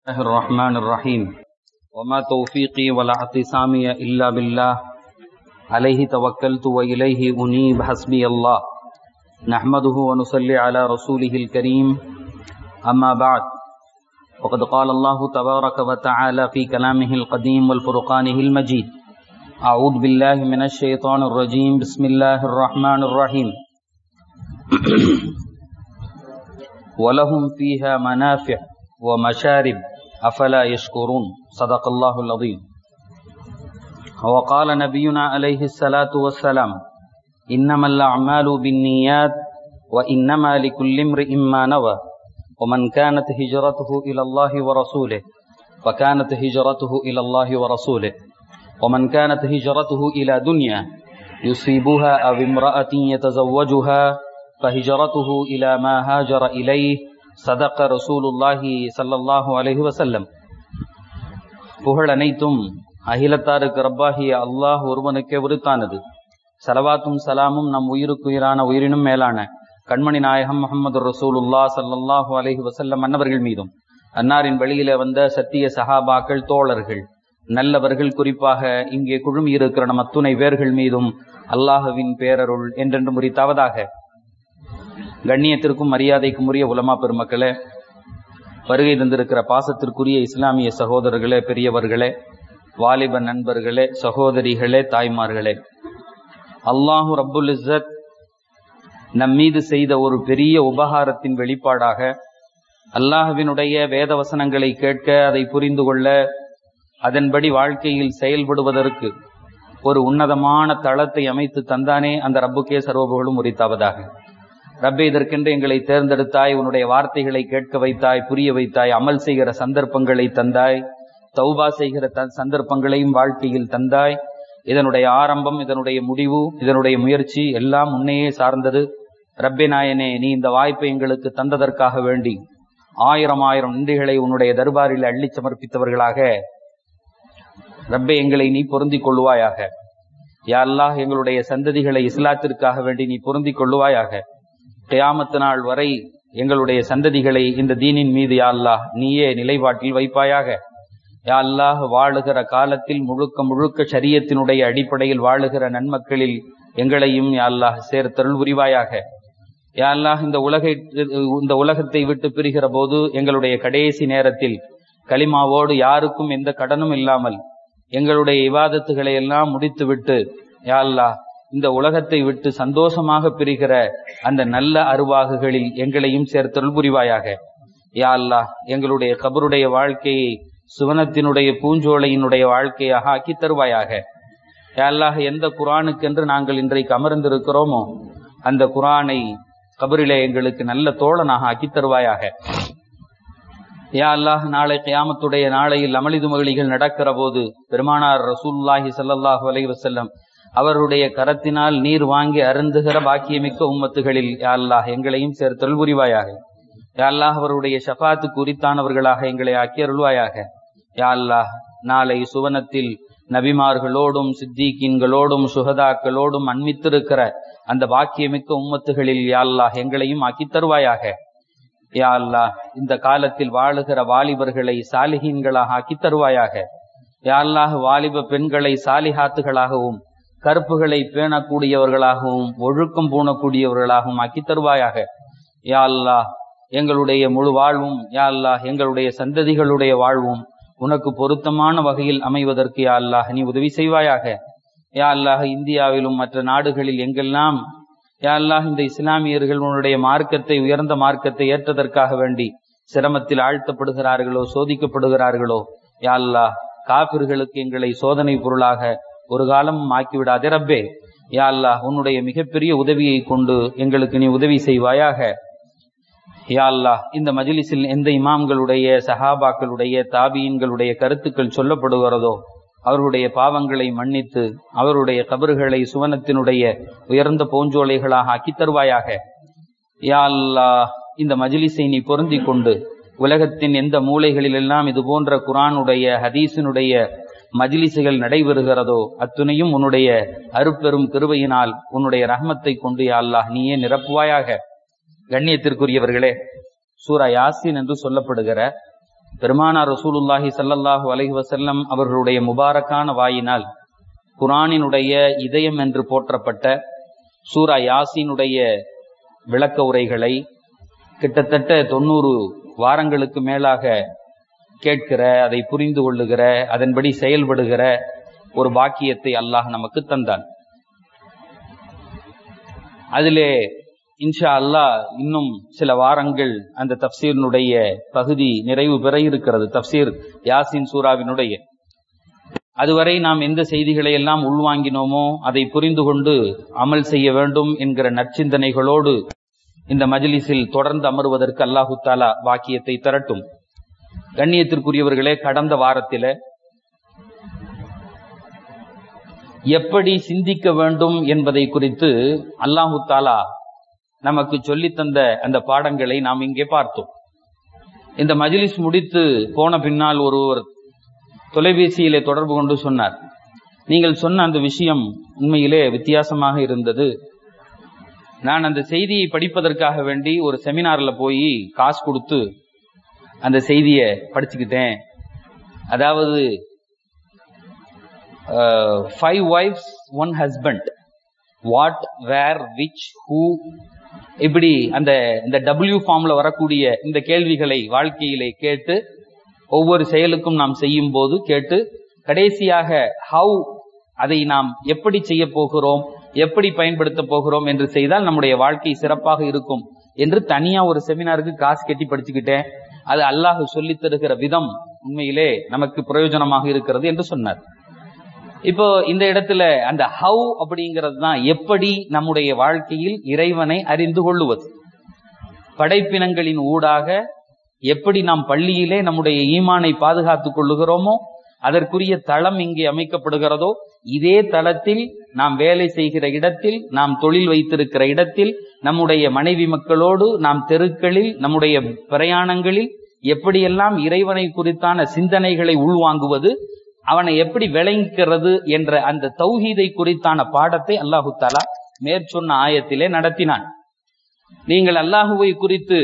الله الرحمن الرحيم وما توفيقي ولا اعتصامي إلا بالله عليه توكلت وإليه أنيب حسبي الله نحمده ونصلي على رسوله الكريم أما بعد وقد قال الله تبارك وتعالى في كلامه القديم والفرقانه المجيد أعوذ بالله من الشيطان الرجيم بسم الله الرحمن الرحيم ولهم فيها منافع ومشارب أفلا يشكرون صدق الله العظيم وقال نبينا عليه الصلاة والسلام إنما الأعمال بالنيات وإنما لكل امرئ ما نوى ومن كانت هجرته إلى الله ورسوله فكانت هجرته إلى الله ورسوله ومن كانت هجرته إلى دنيا يصيبها أو امرأة يتزوجها فهجرته إلى ما هاجر إليه சதக்க ரசூலுல்லாஹி சல்லல்லாஹு அலைஹி வசல்லம் புகழ் அனைத்தும் அகிலத்தாருக்கு ரப்பாகிய அல்லாஹ் ஒருவனுக்கே உரித்தானது சலவாத்தும் சலாமும் நம் உயிருக்குயிரான உயிரினும் மேலான கண்மணி நாயகம் முகமது ரசூலுல்லா சல்லல்லாஹு அலைஹி வசல்லம் அன்னவர்கள் மீதும் அன்னாரின் வெளியில வந்த சத்திய சஹாபாக்கள் தோழர்கள் நல்லவர்கள் குறிப்பாக இங்கே குழுமி இருக்கிற நம் அத்துணை பேர்கள் மீதும் அல்லாஹுவின் பேரருள் என்றென்று முறித்தாவதாக கண்ணியத்திற்கும் மரியாதைக்கும் உரிய உலமா பெருமக்களே வருகை தந்திருக்கிற பாசத்திற்குரிய இஸ்லாமிய சகோதரர்களே பெரியவர்களே வாலிப நண்பர்களே சகோதரிகளே தாய்மார்களே அல்லாஹூ ரப்புல் இஸ்ஸத் நம் மீது செய்த ஒரு பெரிய உபகாரத்தின் வெளிப்பாடாக அல்லாஹுவினுடைய வேத வசனங்களை கேட்க அதை புரிந்து கொள்ள அதன்படி வாழ்க்கையில் செயல்படுவதற்கு ஒரு உன்னதமான தளத்தை அமைத்து தந்தானே அந்த ரப்புக்கே சர்வபுகளும் உரித்தாவதாக ரப்பே இதற்கென்று எங்களை தேர்ந்தெடுத்தாய் உன்னுடைய வார்த்தைகளை கேட்க வைத்தாய் புரிய வைத்தாய் அமல் செய்கிற சந்தர்ப்பங்களை தந்தாய் தௌபா செய்கிற சந்தர்ப்பங்களையும் வாழ்க்கையில் தந்தாய் இதனுடைய ஆரம்பம் இதனுடைய முடிவு இதனுடைய முயற்சி எல்லாம் உன்னையே சார்ந்தது ரப்பே நாயனே நீ இந்த வாய்ப்பை எங்களுக்கு தந்ததற்காக வேண்டி ஆயிரம் ஆயிரம் நன்றிகளை உன்னுடைய தர்பாரில் அள்ளி சமர்ப்பித்தவர்களாக ரப்பே எங்களை நீ பொருந்திக் கொள்ளுவாயாக யா அல்லாஹ் எங்களுடைய சந்ததிகளை இஸ்லாத்திற்காக வேண்டி நீ பொருந்திக் கொள்ளுவாயாக கியாமத்து நாள் வரை எங்களுடைய சந்ததிகளை இந்த தீனின் மீது யா அல்லாஹ் நீயே நிலைப்பாட்டில் வைப்பாயாக யா அல்லாஹ் வாழுகிற காலத்தில் முழுக்க முழுக்க சரியத்தினுடைய அடிப்படையில் வாழுகிற நன்மக்களில் எங்களையும் யா அல்லாஹ் சேர்த்தருள் புரிவாயாக யா அல்லாஹ் இந்த உலகை இந்த உலகத்தை விட்டு பிரிகிற போது எங்களுடைய கடைசி நேரத்தில் களிமாவோடு யாருக்கும் எந்த கடனும் இல்லாமல் எங்களுடைய இவாதத்துகளை எல்லாம் முடித்துவிட்டு யா அல்லாஹ் இந்த உலகத்தை விட்டு சந்தோஷமாக பிரிகிற அந்த நல்ல அருவாகுகளில் எங்களையும் சேர்த்தருள் புரிவாயாக யா அல்லாஹ் எங்களுடைய கபருடைய வாழ்க்கையை சுவனத்தினுடைய பூஞ்சோலையினுடைய வாழ்க்கையாக ஆக்கி தருவாயாக யா அல்லாஹ் எந்த குரானுக்கென்று நாங்கள் இன்றைக்கு அமர்ந்திருக்கிறோமோ அந்த குரானை கபரிலே எங்களுக்கு நல்ல தோழனாக ஆக்கி தருவாயாக யா அல்லாஹ் நாளை கியாமத்துடைய நாளையில் அமளிது மகளிகள் நடக்கிற போது பெருமானார் ரசூல்லாஹி சல்லாஹூ அலை வசல்லம் அவருடைய கரத்தினால் நீர் வாங்கி அருந்துகிற பாக்கியமிக்க உம்மத்துகளில் யா அல்லாஹ் எங்களையும் சேர்த்தல் புரிவாயாக யா அல்லாஹ் அவருடைய ஷபாத்துக்கு உரித்தானவர்களாக எங்களை ஆக்கியருள்வாயாக யா அல்லாஹ் நாளை சுவனத்தில் நபிமார்களோடும் சித்திகீன்களோடும் சுகதாக்களோடும் அன்மித்திருக்கிற அந்த பாக்கியமிக்க உம்மத்துகளில் யா அல்லாஹ் எங்களையும் ஆக்கி தருவாயாக யா அல்லாஹ் இந்த காலத்தில் வாழுகிற வாலிபர்களை சாலிஹீன்களாக ஆக்கி தருவாயாக யா அல்லாஹ் வாலிப பெண்களை சாலிஹாத்துகளாகவும் கருப்புகளை பேணக்கூடியவர்களாகவும் ஒழுக்கம் பூணக்கூடியவர்களாகவும் ஆக்கி தருவாயாக யா அல்லாஹ் எங்களுடைய முழு வாழ்வும் யா அல்லாஹ் எங்களுடைய சந்ததிகளுடைய வாழ்வும் உனக்கு பொருத்தமான வகையில் அமைவதற்கு யா அல்லாஹ் நீ உதவி செய்வாயாக யா அல்லாஹ் இந்தியாவிலும் மற்ற நாடுகளில் எங்கெல்லாம் யா அல்லாஹ் இந்த இஸ்லாமியர்கள் உன்னுடைய மார்க்கத்தை உயர்ந்த மார்க்கத்தை ஏற்றதற்காக வேண்டி சிரமத்தில் ஆழ்த்தப்படுகிறார்களோ சோதிக்கப்படுகிறார்களோ யா அல்லாஹ் காப்பிர்களுக்கு எங்களை சோதனை பொருளாக ஒரு காலம் ஆக்கிவிடாதே ரப்பே யா அல்லாஹ் உன்னுடைய மிகப்பெரிய உதவியை கொண்டு எங்களுக்கு நீ உதவி செய்வாயாக யா அல்லாஹ் இந்த மஜிலிஸில் எந்த இமாம்களுடைய சஹாபாக்களுடைய தாபியன்களுடைய கருத்துக்கள் சொல்லப்படுகிறதோ அவருடைய பாவங்களை மன்னித்து அவருடைய கபறுகளை சுவனத்தினுடைய உயர்ந்த பூஞ்சோலைகளாக ஆக்கி தருவாயாக யா அல்லாஹ் இந்த மஜிலிஸை நீ பொருந்தி கொண்டு உலகத்தின் எந்த மூலைகளிலெல்லாம் இது போன்ற குரானுடைய ஹதீஸினுடைய மஜிலிசுகள் நடைபெறுகிறதோ அத்துணையும் உன்னுடைய அருப்பெரும் கிருபையினால் உன்னுடைய ரஹமத்தை கொண்டு யா அல்லாஹ் நீயே நிரப்புவாயாக கண்ணியத்திற்குரியவர்களே சூரா யாசின் என்று சொல்லப்படுகிற பெருமானார் ரசூலுல்லாஹி ஸல்லல்லாஹு அலைஹி வஸல்லம் அவர்களுடைய முபாரக்கான வாயினால் குரானினுடைய இதயம் என்று போற்றப்பட்ட சூரா யாசீனுடைய விளக்க உரைகளை கிட்டத்தட்ட தொண்ணூறு வாரங்களுக்கு மேலாக கேட்கிற அதை புரிந்து கொள்ளுகிற அதன்படி செயல்படுகிற ஒரு பாக்கியத்தை அல்லாஹ் நமக்கு தந்தான் அதிலே இன்ஷா அல்லாஹ் இன்னும் சில வாரங்கள் அந்த தப்சீரினுடைய பகுதி நிறைவு பெற இருக்கிறது தப்சீர் யாசின் சூராவினுடைய அதுவரை நாம் எந்த செய்திகளை எல்லாம் உள்வாங்கினோமோ அதை புரிந்து கொண்டு அமல் செய்ய வேண்டும் என்கிற நற்சிந்தனைகளோடு இந்த மஜ்லிஸில் தொடர்ந்து அமர்வதற்கு அல்லாஹு தாலா வாக்கியத்தை தரட்டும் கண்ணியத்திற்குரியவர்களே கடந்த வாரத்தில எப்படி சிந்திக்க வேண்டும் என்பதை குறித்து அல்லாஹு தாலா நமக்கு சொல்லித்தந்த அந்த பாடங்களை நாம் இங்கே பார்த்தோம் இந்த மஜ்லிஸ் முடித்து போன பின்னால் ஒருவர் தொலைபேசியிலே தொடர்பு கொண்டு சொன்னார் நீங்கள் சொன்ன அந்த விஷயம் உண்மையிலே வித்தியாசமாக இருந்தது நான் அந்த செய்தியை படிப்பதற்காக வேண்டி ஒரு செமினார்ல போய் காசு கொடுத்து அந்த செய்தியை படிச்சுக்கிட்டேன் அதாவது five wives one husband what where which who இப்படி அந்த இந்த டபிள்யூ ஃபார்ம்ல வரக்கூடிய இந்த கேள்விகளை வாழ்க்கையிலே கேட்டு ஒவ்வொரு செயலுக்கும் நாம் செய்யும் போது கேட்டு கடைசியாக ஹவு அதை நாம் எப்படி செய்ய போகிறோம் எப்படி பயன்படுத்த போகிறோம் என்று செய்தால் நம்முடைய வாழ்க்கை சிறப்பாக இருக்கும் என்று தனியா ஒரு செமினாருக்கு காசு கட்டி படிச்சுக்கிட்டேன் அது அல்லாஹ் சொல்லி தருகிற விதம் உண்மையிலே நமக்கு பிரயோஜனமாக இருக்கிறது என்று சொன்னார் இப்போ இந்த இடத்துல அந்த ஹவு அப்படிங்கிறது தான் எப்படி நம்முடைய வாழ்க்கையில் இறைவனை அறிந்து கொள்ளுவது படைப்பினங்களின் ஊடாக எப்படி நாம் பள்ளியிலே நம்முடைய ஈமானை பாதுகாத்துக் கொள்ளுகிறோமோ அதற்குரிய தளம் இங்கே அமைக்கப்படுகிறதோ இதே தளத்தில் நாம் வேலை செய்கிற இடத்தில் நாம் தொழில் வைத்திருக்கிற இடத்தில் நம்முடைய மனைவி மக்களோடு நாம் தெருக்களில் நம்முடைய பிரயாணங்களில் எப்படியெல்லாம் இறைவனை குறித்தான சிந்தனைகளை உள்வாங்குவது அவனை எப்படி விளங்கிக்கிறது என்ற அந்த தௌஹீதை குறித்தான பாடத்தை அல்லாஹு தாலா மேற்சொன்ன ஆயத்திலே நடத்தினான் நீங்கள் அல்லாஹுவை குறித்து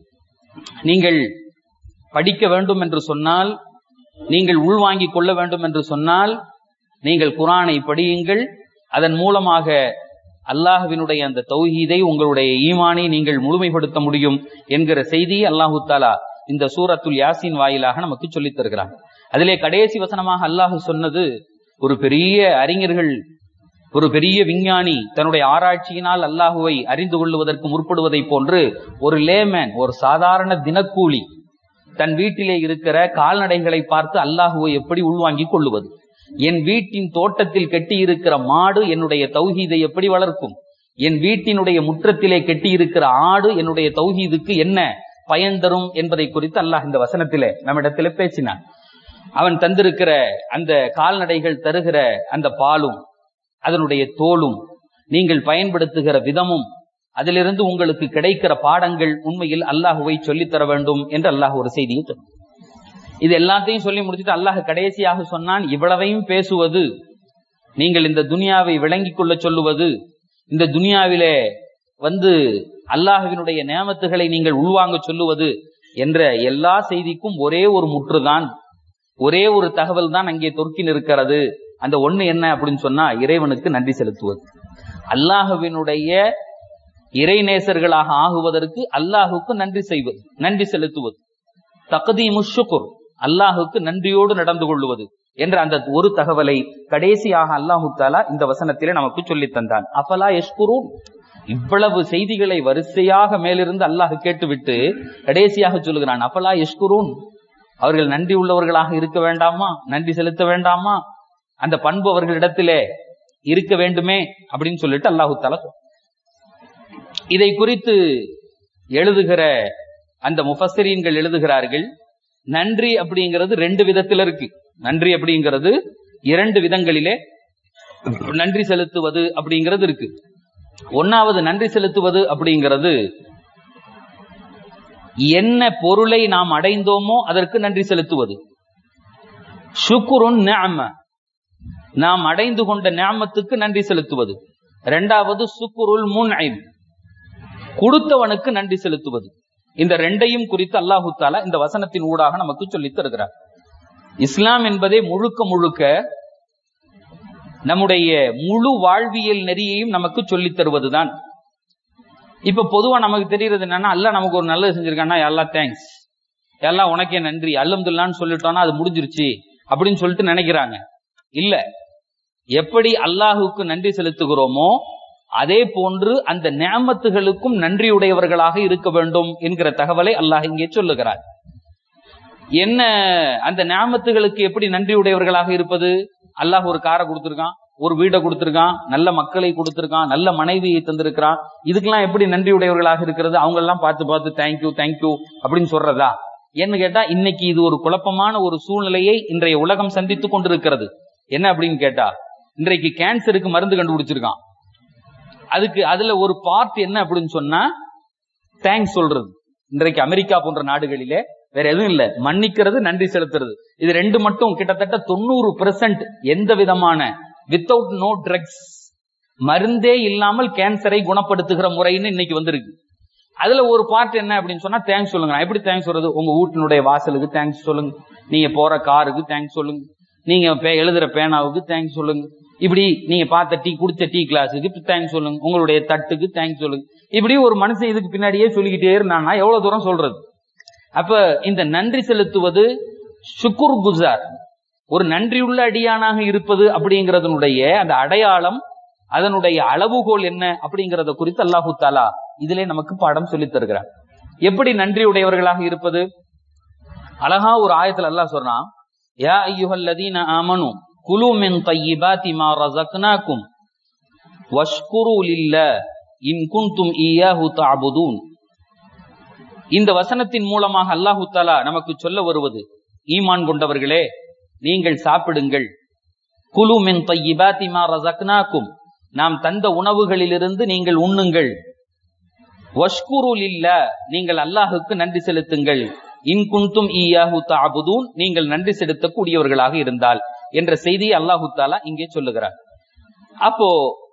நீங்கள் படிக்க வேண்டும் என்று சொன்னால் நீங்கள் உள்வாங்கிக் கொள்ள வேண்டும் என்று சொன்னால் நீங்கள் குரானை படியுங்கள் அதன் மூலமாக அல்லாஹுவினுடைய அந்த தௌஹீதை உங்களுடைய ஈமானை நீங்கள் முழுமைப்படுத்த முடியும் என்கிற செய்தியை அல்லாஹு தாலா இந்த சூரத்துல் யாசின் வாயிலாக நமக்கு சொல்லித் தருகிறான் அதிலே கடைசி வசனமாக அல்லாஹு சொன்னது ஒரு பெரிய அறிஞர்கள் ஒரு பெரிய விஞ்ஞானி தன்னுடைய ஆராய்ச்சியினால் அல்லாஹுவை அறிந்து கொள்வதற்கு முற்படுவதை போன்று ஒரு லேமேன் ஒரு சாதாரண தினக்கூலி தன் வீட்டிலே இருக்கிற கால்நடைகளை பார்த்து அல்லாஹுவை எப்படி உள்வாங்கிக் கொள்ளுவது என் வீட்டின் தோட்டத்தில் கட்டி இருக்கிற மாடு என்னுடைய தௌஹீதை எப்படி வளர்க்கும் என் வீட்டினுடைய முற்றத்திலே கட்டி இருக்கிற ஆடு என்னுடைய தௌஹீதுக்கு என்ன பயன் தரும் என்பதை குறித்து அல்லாஹ் இந்த வசனத்திலே நம்மிடத்திலே பேசினான் அவன் தந்திருக்கிற அந்த கால்நடைகள் தருகிற அந்த பாலும் அதனுடைய தோலும் நீங்கள் பயன்படுத்துகிற விதமும் அதிலிருந்து உங்களுக்கு கிடைக்கிற பாடங்கள் உண்மையில் அல்லாஹுவை சொல்லித்தர வேண்டும் என்று அல்லாஹ் ஒரு செய்தியை தரும் இது எல்லாத்தையும் சொல்லி முடிச்சுட்டு அல்லாஹ் கடைசியாக சொன்னான் இவ்வளவையும் பேசுவது நீங்கள் இந்த துனியாவை விளங்கிக் கொள்ள சொல்லுவது இந்த துனியாவிலே வந்து அல்லாஹுவினுடைய நேமத்துகளை நீங்கள் உள்வாங்க சொல்லுவது என்ற எல்லா செய்திக்கும் ஒரே ஒரு முற்றுதான் ஒரே ஒரு தகவல் தான் அங்கே தொற்கி நிற்கிறது அந்த ஒண்ணு என்ன அப்படின்னு சொன்னா இறைவனுக்கு நன்றி செலுத்துவது அல்லாஹுவினுடைய இறைநேசர்களாக ஆகுவதற்கு அல்லாஹுக்கு நன்றி செய்வது நன்றி செலுத்துவது தகுதி முஷுக்குர் அல்லாஹுக்கு நன்றியோடு நடந்து கொள்வது என்ற அந்த ஒரு தகவலை கடைசியாக அல்லாஹு தாலா இந்த வசனத்திலே நமக்கு சொல்லி தந்தான் அஃபலா எஷ்குரு இவ்வளவு செய்திகளை வரிசையாக மேலிருந்து அல்லாஹ் கேட்டுவிட்டு கடைசியாக சொல்லுகிறான் அஃபலா எஷ்குரூன் அவர்கள் நன்றி உள்ளவர்களாக இருக்க வேண்டாமா நன்றி செலுத்த வேண்டாமா அந்த பண்பு அவர்களிடத்திலே இருக்க வேண்டுமே அப்படின்னு சொல்லிட்டு அல்லாஹு தாலா இதை குறித்து எழுதுகிற அந்த முஃபஸ்ஸரீன்கள் எழுதுகிறார்கள் நன்றி அப்படிங்கிறது ரெண்டு விதத்தில் இருக்கு நன்றி அப்படிங்கிறது இரண்டு விதங்களிலே நன்றி செலுத்துவது அப்படிங்கிறது இருக்கு ஒன்னாவது நன்றி செலுத்துவது அப்படிங்கிறது என்ன பொருளை நாம் அடைந்தோமோ அதற்கு நன்றி செலுத்துவது சுக்குருன் நிஅம நாம் அடைந்து கொண்ட நியாமத்துக்கு நன்றி செலுத்துவது இரண்டாவது சுக்குருல் முன்ஐம் கொடுத்தவனுக்கு நன்றி செலுத்துவது இந்த ரெண்டையும் குறித்து அல்லாஹு தாலா இந்த வசனத்தின் ஊடாக நமக்கு சொல்லித் தருகிறார் இஸ்லாம் என்பதே முழுக்க முழுக்க நம்முடைய முழு வாழ்வியல் நெறியையும் நமக்கு சொல்லித் தருவதுதான் இப்ப பொதுவா நமக்கு தெரியறது என்னன்னா அல்ல நமக்கு ஒரு நல்லது செஞ்சிருக்கான்னா எல்லாம் தேங்க்ஸ் எல்லாம் உனக்கே நன்றி அல்லம்துல்லான்னு சொல்லிட்டோம்னா அது முடிஞ்சிருச்சு அப்படின்னு சொல்லிட்டு நினைக்கிறாங்க இல்ல எப்படி அல்லாஹுக்கு நன்றி செலுத்துகிறோமோ அதே போன்று அந்த நியாமத்துகளுக்கும் நன்றியுடையவர்களாக இருக்க வேண்டும் என்கிற தகவலை அல்லாஹ் இங்கே சொல்லுகிறார் என்ன அந்த நியாமத்துகளுக்கு எப்படி நன்றியுடையவர்களாக இருப்பது அல்லாஹ் ஒரு காரை கொடுத்திருக்கான் ஒரு வீடை கொடுத்திருக்கான் நல்ல மக்களை கொடுத்திருக்கான் நல்ல மனைவியை தந்திருக்கிறான் இதுக்கெல்லாம் எப்படி நன்றியுடையவர்களாக இருக்கிறது அவங்க எல்லாம் பார்த்து பார்த்து தேங்க்யூ தேங்க்யூ அப்படின்னு சொல்றதா என்ன கேட்டா இன்னைக்கு இது ஒரு குழப்பமான ஒரு சூழ்நிலையை இன்றைய உலகம் சந்தித்துக் கொண்டிருக்கிறது என்ன அப்படின்னு கேட்டா இன்றைக்கு கேன்சருக்கு மருந்து கண்டுபிடிச்சிருக்கான் அதுக்கு அதுல ஒரு பார்ட் என்ன அப்படின்னு சொன்னா தேங்க்ஸ் சொல்றது இன்றைக்கு அமெரிக்கா போன்ற நாடுகளிலே வேற எதுவும் இல்ல மன்னிக்கிறது நன்றி செலுத்துறது இது ரெண்டு மட்டும் கிட்டத்தட்ட தொண்ணூறு பெர்சன்ட் எந்த விதமான வித்தவுட் நோ ட்ரக்ஸ் மருந்தே இல்லாமல் கேன்சரை குணப்படுத்துகிற முறைன்னு இன்னைக்கு வந்திருக்கு அதுல ஒரு பார்ட் என்ன அப்படின்னு சொன்னா தேங்க்ஸ் சொல்லுங்க நான் எப்படி தேங்க்ஸ் சொல்றது உங்க வீட்டினுடைய வாசலுக்கு தேங்க்ஸ் சொல்லுங்க நீங்க போற காருக்கு தேங்க்ஸ் சொல்லுங்க நீங்க பே- எழுதுற பேனாவுக்கு தேங்க்ஸ் சொல்லுங்க இப்படி நீங்க பார்த்த டீ குடிச்ச டீ கிளாஸுக்கு தேங்க்ஸ் சொல்லுங்க உங்களுடைய தட்டுக்கு தேங்க்ஸ் சொல்லுங்க இப்படி ஒரு மனுஷன் இதுக்கு பின்னாடியே சொல்லிக்கிட்டே இருந்தான்னா எவ்வளவு தூரம் சொல்றது அப்ப இந்த நன்றி செலுத்துவது சுக்குர் குசார் ஒரு நன்றியுள்ள அடியானாக இருப்பது அப்படிங்கறதனுடைய அந்த அடையாளம் அதனுடைய அளவுகோல் என்ன அப்படிங்கறத குறித்து அல்லாஹு தாலா இதிலே நமக்கு பாடம் சொல்லித் தருகிறார் எப்படி நன்றியுடையவர்களாக இருப்பது அழகா ஒரு ஆயத்துல அல்லாஹ் சொல்றான் யா ஐயுஹல்லதீன ஆமனு குலு மின் தய்யிபாத்தி மா ரஸக்னாக்கும் வஷ்குரு லில்லாஹ் இன் குன்தும் ஈயாஹு தஅபுதூன் இந்த வசனத்தின் மூலமாக அல்லாஹு தாலா நமக்கு சொல்ல வருவது ஈமான் கொண்டவர்களே நீங்கள் சாப்பிடுங்கள் குலு மின் தய்யிபாத்தி மா ரஸக்னாக்கும் நாம் தந்த உணவுகளிலிருந்து நீங்கள் உண்ணுங்கள் வஷ்குரு லில்லாஹ் நீங்கள் அல்லாஹுக்கு நன்றி செலுத்துங்கள் இன் குன்தும் ஈயாஹு தஅபுதூன் நீங்கள் நன்றி செலுத்தக்கூடியவர்களாக இருந்தால் என்ற செய்தியை அல்லாஹு தாலா இங்கே சொல்லுகிறார் அப்போ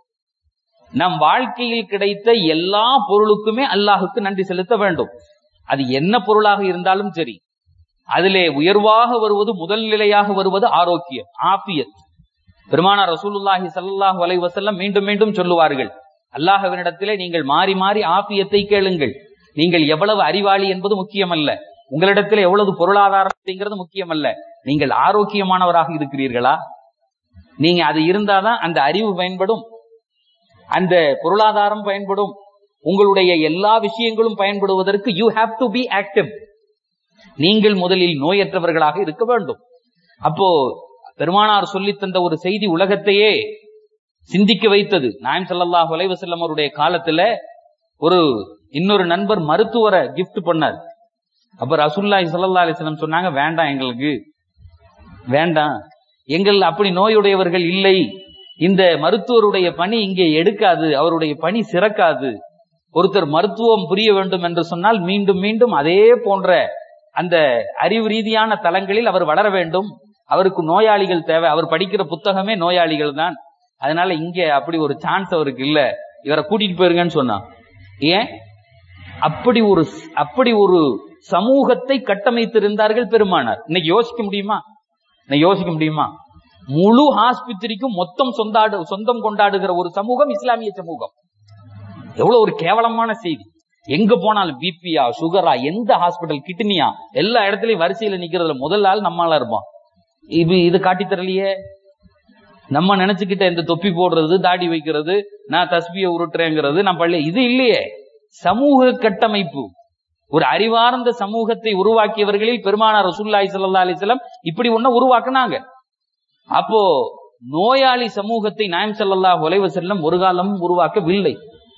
நம் வாழ்க்கையில் கிடைத்த எல்லா பொருளுக்குமே அல்லாஹுக்கு நன்றி செலுத்த வேண்டும் அது என்ன பொருளாக இருந்தாலும் சரி அதிலே உயர்வாக வருவது முதல் நிலையாக வருவது ஆரோக்கியம் ஆபியத் பெருமானா ரசூலுல்லாஹி ஸல்லல்லாஹு அலைஹி வஸல்லம் மீண்டும் மீண்டும் சொல்லுவார்கள் அல்லாஹ்வினிடத்திலே நீங்கள் மாறி மாறி ஆபியத்தை கேளுங்கள் நீங்கள் எவ்வளவு அறிவாளி என்பது முக்கியமல்ல உங்களிடத்தில் எவ்வளவு பொருளாதாரம் அப்படிங்கிறது முக்கியமல்ல நீங்கள் ஆரோக்கியமானவராக இருக்கிறீர்களா நீங்க அது இருந்தாதான் அந்த அறிவு பயன்படும் அந்த பொருளாதாரம் பயன்படும் உங்களுடைய எல்லா விஷயங்களும் பயன்படுவதற்கு you have to be active நீங்கள் முதலில் நோயற்றவர்களாக இருக்க வேண்டும் அப்போ பெருமானார் சொல்லி தந்த ஒரு செய்தி உலகத்தையே சிந்திக்க வைத்தது நாயம் ஸல்லல்லாஹு அலைஹி வஸல்லம் அவருடைய காலத்துல ஒரு இன்னொரு நண்பர் மருத்துவரை கிஃப்ட் பண்ணார் அப்ப ரசூலுல்லாஹி ஸல்லல்லாஹு அலைஹி வஸல்லம் சொன்னாங்க வேண்டாம் எங்களுக்கு வேண்டாம் எங்கள் அப்படி நோயுடையவர்கள் இல்லை இந்த மருத்துவருடைய பணி இங்கே எடுக்காது அவருடைய பணி சிறக்காது ஒருத்தர் மருத்துவம் புரிய வேண்டும் என்று சொன்னால் மீண்டும் மீண்டும் அதே போன்ற அந்த அறிவு ரீதியான தளங்களில் அவர் வளர வேண்டும் அவருக்கு நோயாளிகள் தேவை அவர் படிக்கிற புத்தகமே நோயாளிகள் தான் அதனால இங்க அப்படி ஒரு சான்ஸ் அவருக்கு இல்ல இவரை கூட்டிட்டு போயிருங்கன்னு சொன்னான் ஏன் அப்படி ஒரு அப்படி ஒரு சமூகத்தை கட்டமைத்திருந்தார்கள் பெருமானார் இன்னைக்கு யோசிக்க முடியுமா இன்னைக்கு யோசிக்க முடியுமா முழு ஆஸ்பத்திரிக்கும் மொத்தம் சொந்தாடு சொந்தம் கொண்டாடுகிற ஒரு சமூகம் இஸ்லாமிய சமூகம் எவ்வளவு ஒரு கேவலமான செய்தி எங்க போனாலும் பிபியா சுகரா எந்த ஹாஸ்பிட்டல் கிட்னியா எல்லா இடத்துலயும் வரிசையில நிக்கிறதுல முதல் ஆள் நம்மளால இருப்போம் இது இது காட்டி தரலையே நம்ம நினைச்சுக்கிட்ட இந்த தொப்பி போடுறது தாடி வைக்கிறது நான் தஸ்பியை உருட்டுறேங்கிறது நான் பள்ளி இது இல்லையே சமூக கட்டமைப்பு ஒரு அறிவார்ந்த சமூகத்தை உருவாக்கியவர்களில் பெருமானார் ரசூல்லாய் சல்லா அலிஸ்லாம் இப்படி ஒன்ன உருவாக்குனாங்க அப்போ நோயாளி சமூகத்தை நாயம் ஸல்லல்லாஹு அலைஹி வஸல்லம் ஒரு காலமும் உருவாக்கவில்லை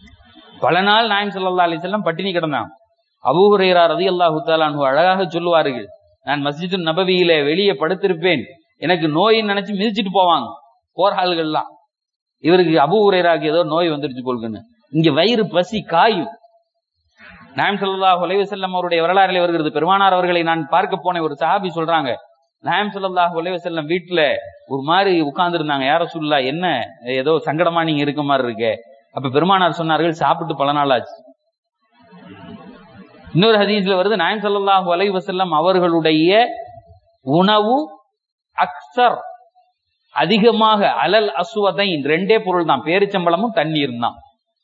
பல நாள் நாயம் ஸல்லல்லாஹு அலைஹி வஸல்லம் பட்டினி கிடந்தான் அபூ ஹுரைரா ரலியல்லாஹு தஆலா அன்ஹு அழகாக சொல்லுவார்கள் நான் மஸ்ஜிது நபவியில வெளியே படுத்திருப்பேன் எனக்கு நோய் நினைச்சு மிதிச்சிட்டு போவாங்க போர்ஹால்கள்லாம் இவருக்கு அபூ ஹுரைராக்கு ஏதோ நோய் வந்துருச்சு போல்குன்னு இங்க வயிறு பசி காயும் நாயம் ஸல்லல்லாஹு அலைஹி வஸல்லம் அவருடைய வரலாறுல வருகிறது பெருமானார் அவர்களை நான் பார்க்க போன ஒரு சஹாபி சொல்றாங்க நாயம் ஸல்லல்லாஹு அலைஹி வஸல்லம் வீட்டுல ஒரு மாதிரி உட்கார்ந்து இருந்தாங்க யார சொல்லா என்ன ஏதோ சங்கடமா நீங்க இருக்க மாதிரி இருக்கே அப்ப பெருமானார் சொன்னார்கள் சாப்பிட்டு பல நாள் ஆச்சு இன்னொரு ஹதீஸ்ல வருது நாயம் ஸல்லல்லாஹு அலைஹி வஸல்லம் அவர்களுடைய உணவு அக்சர் அதிகமாக அலல் அசுவதைன் ரெண்டே பொருள் தான் பேரிச்சம்பளமும் தண்ணீர் தான்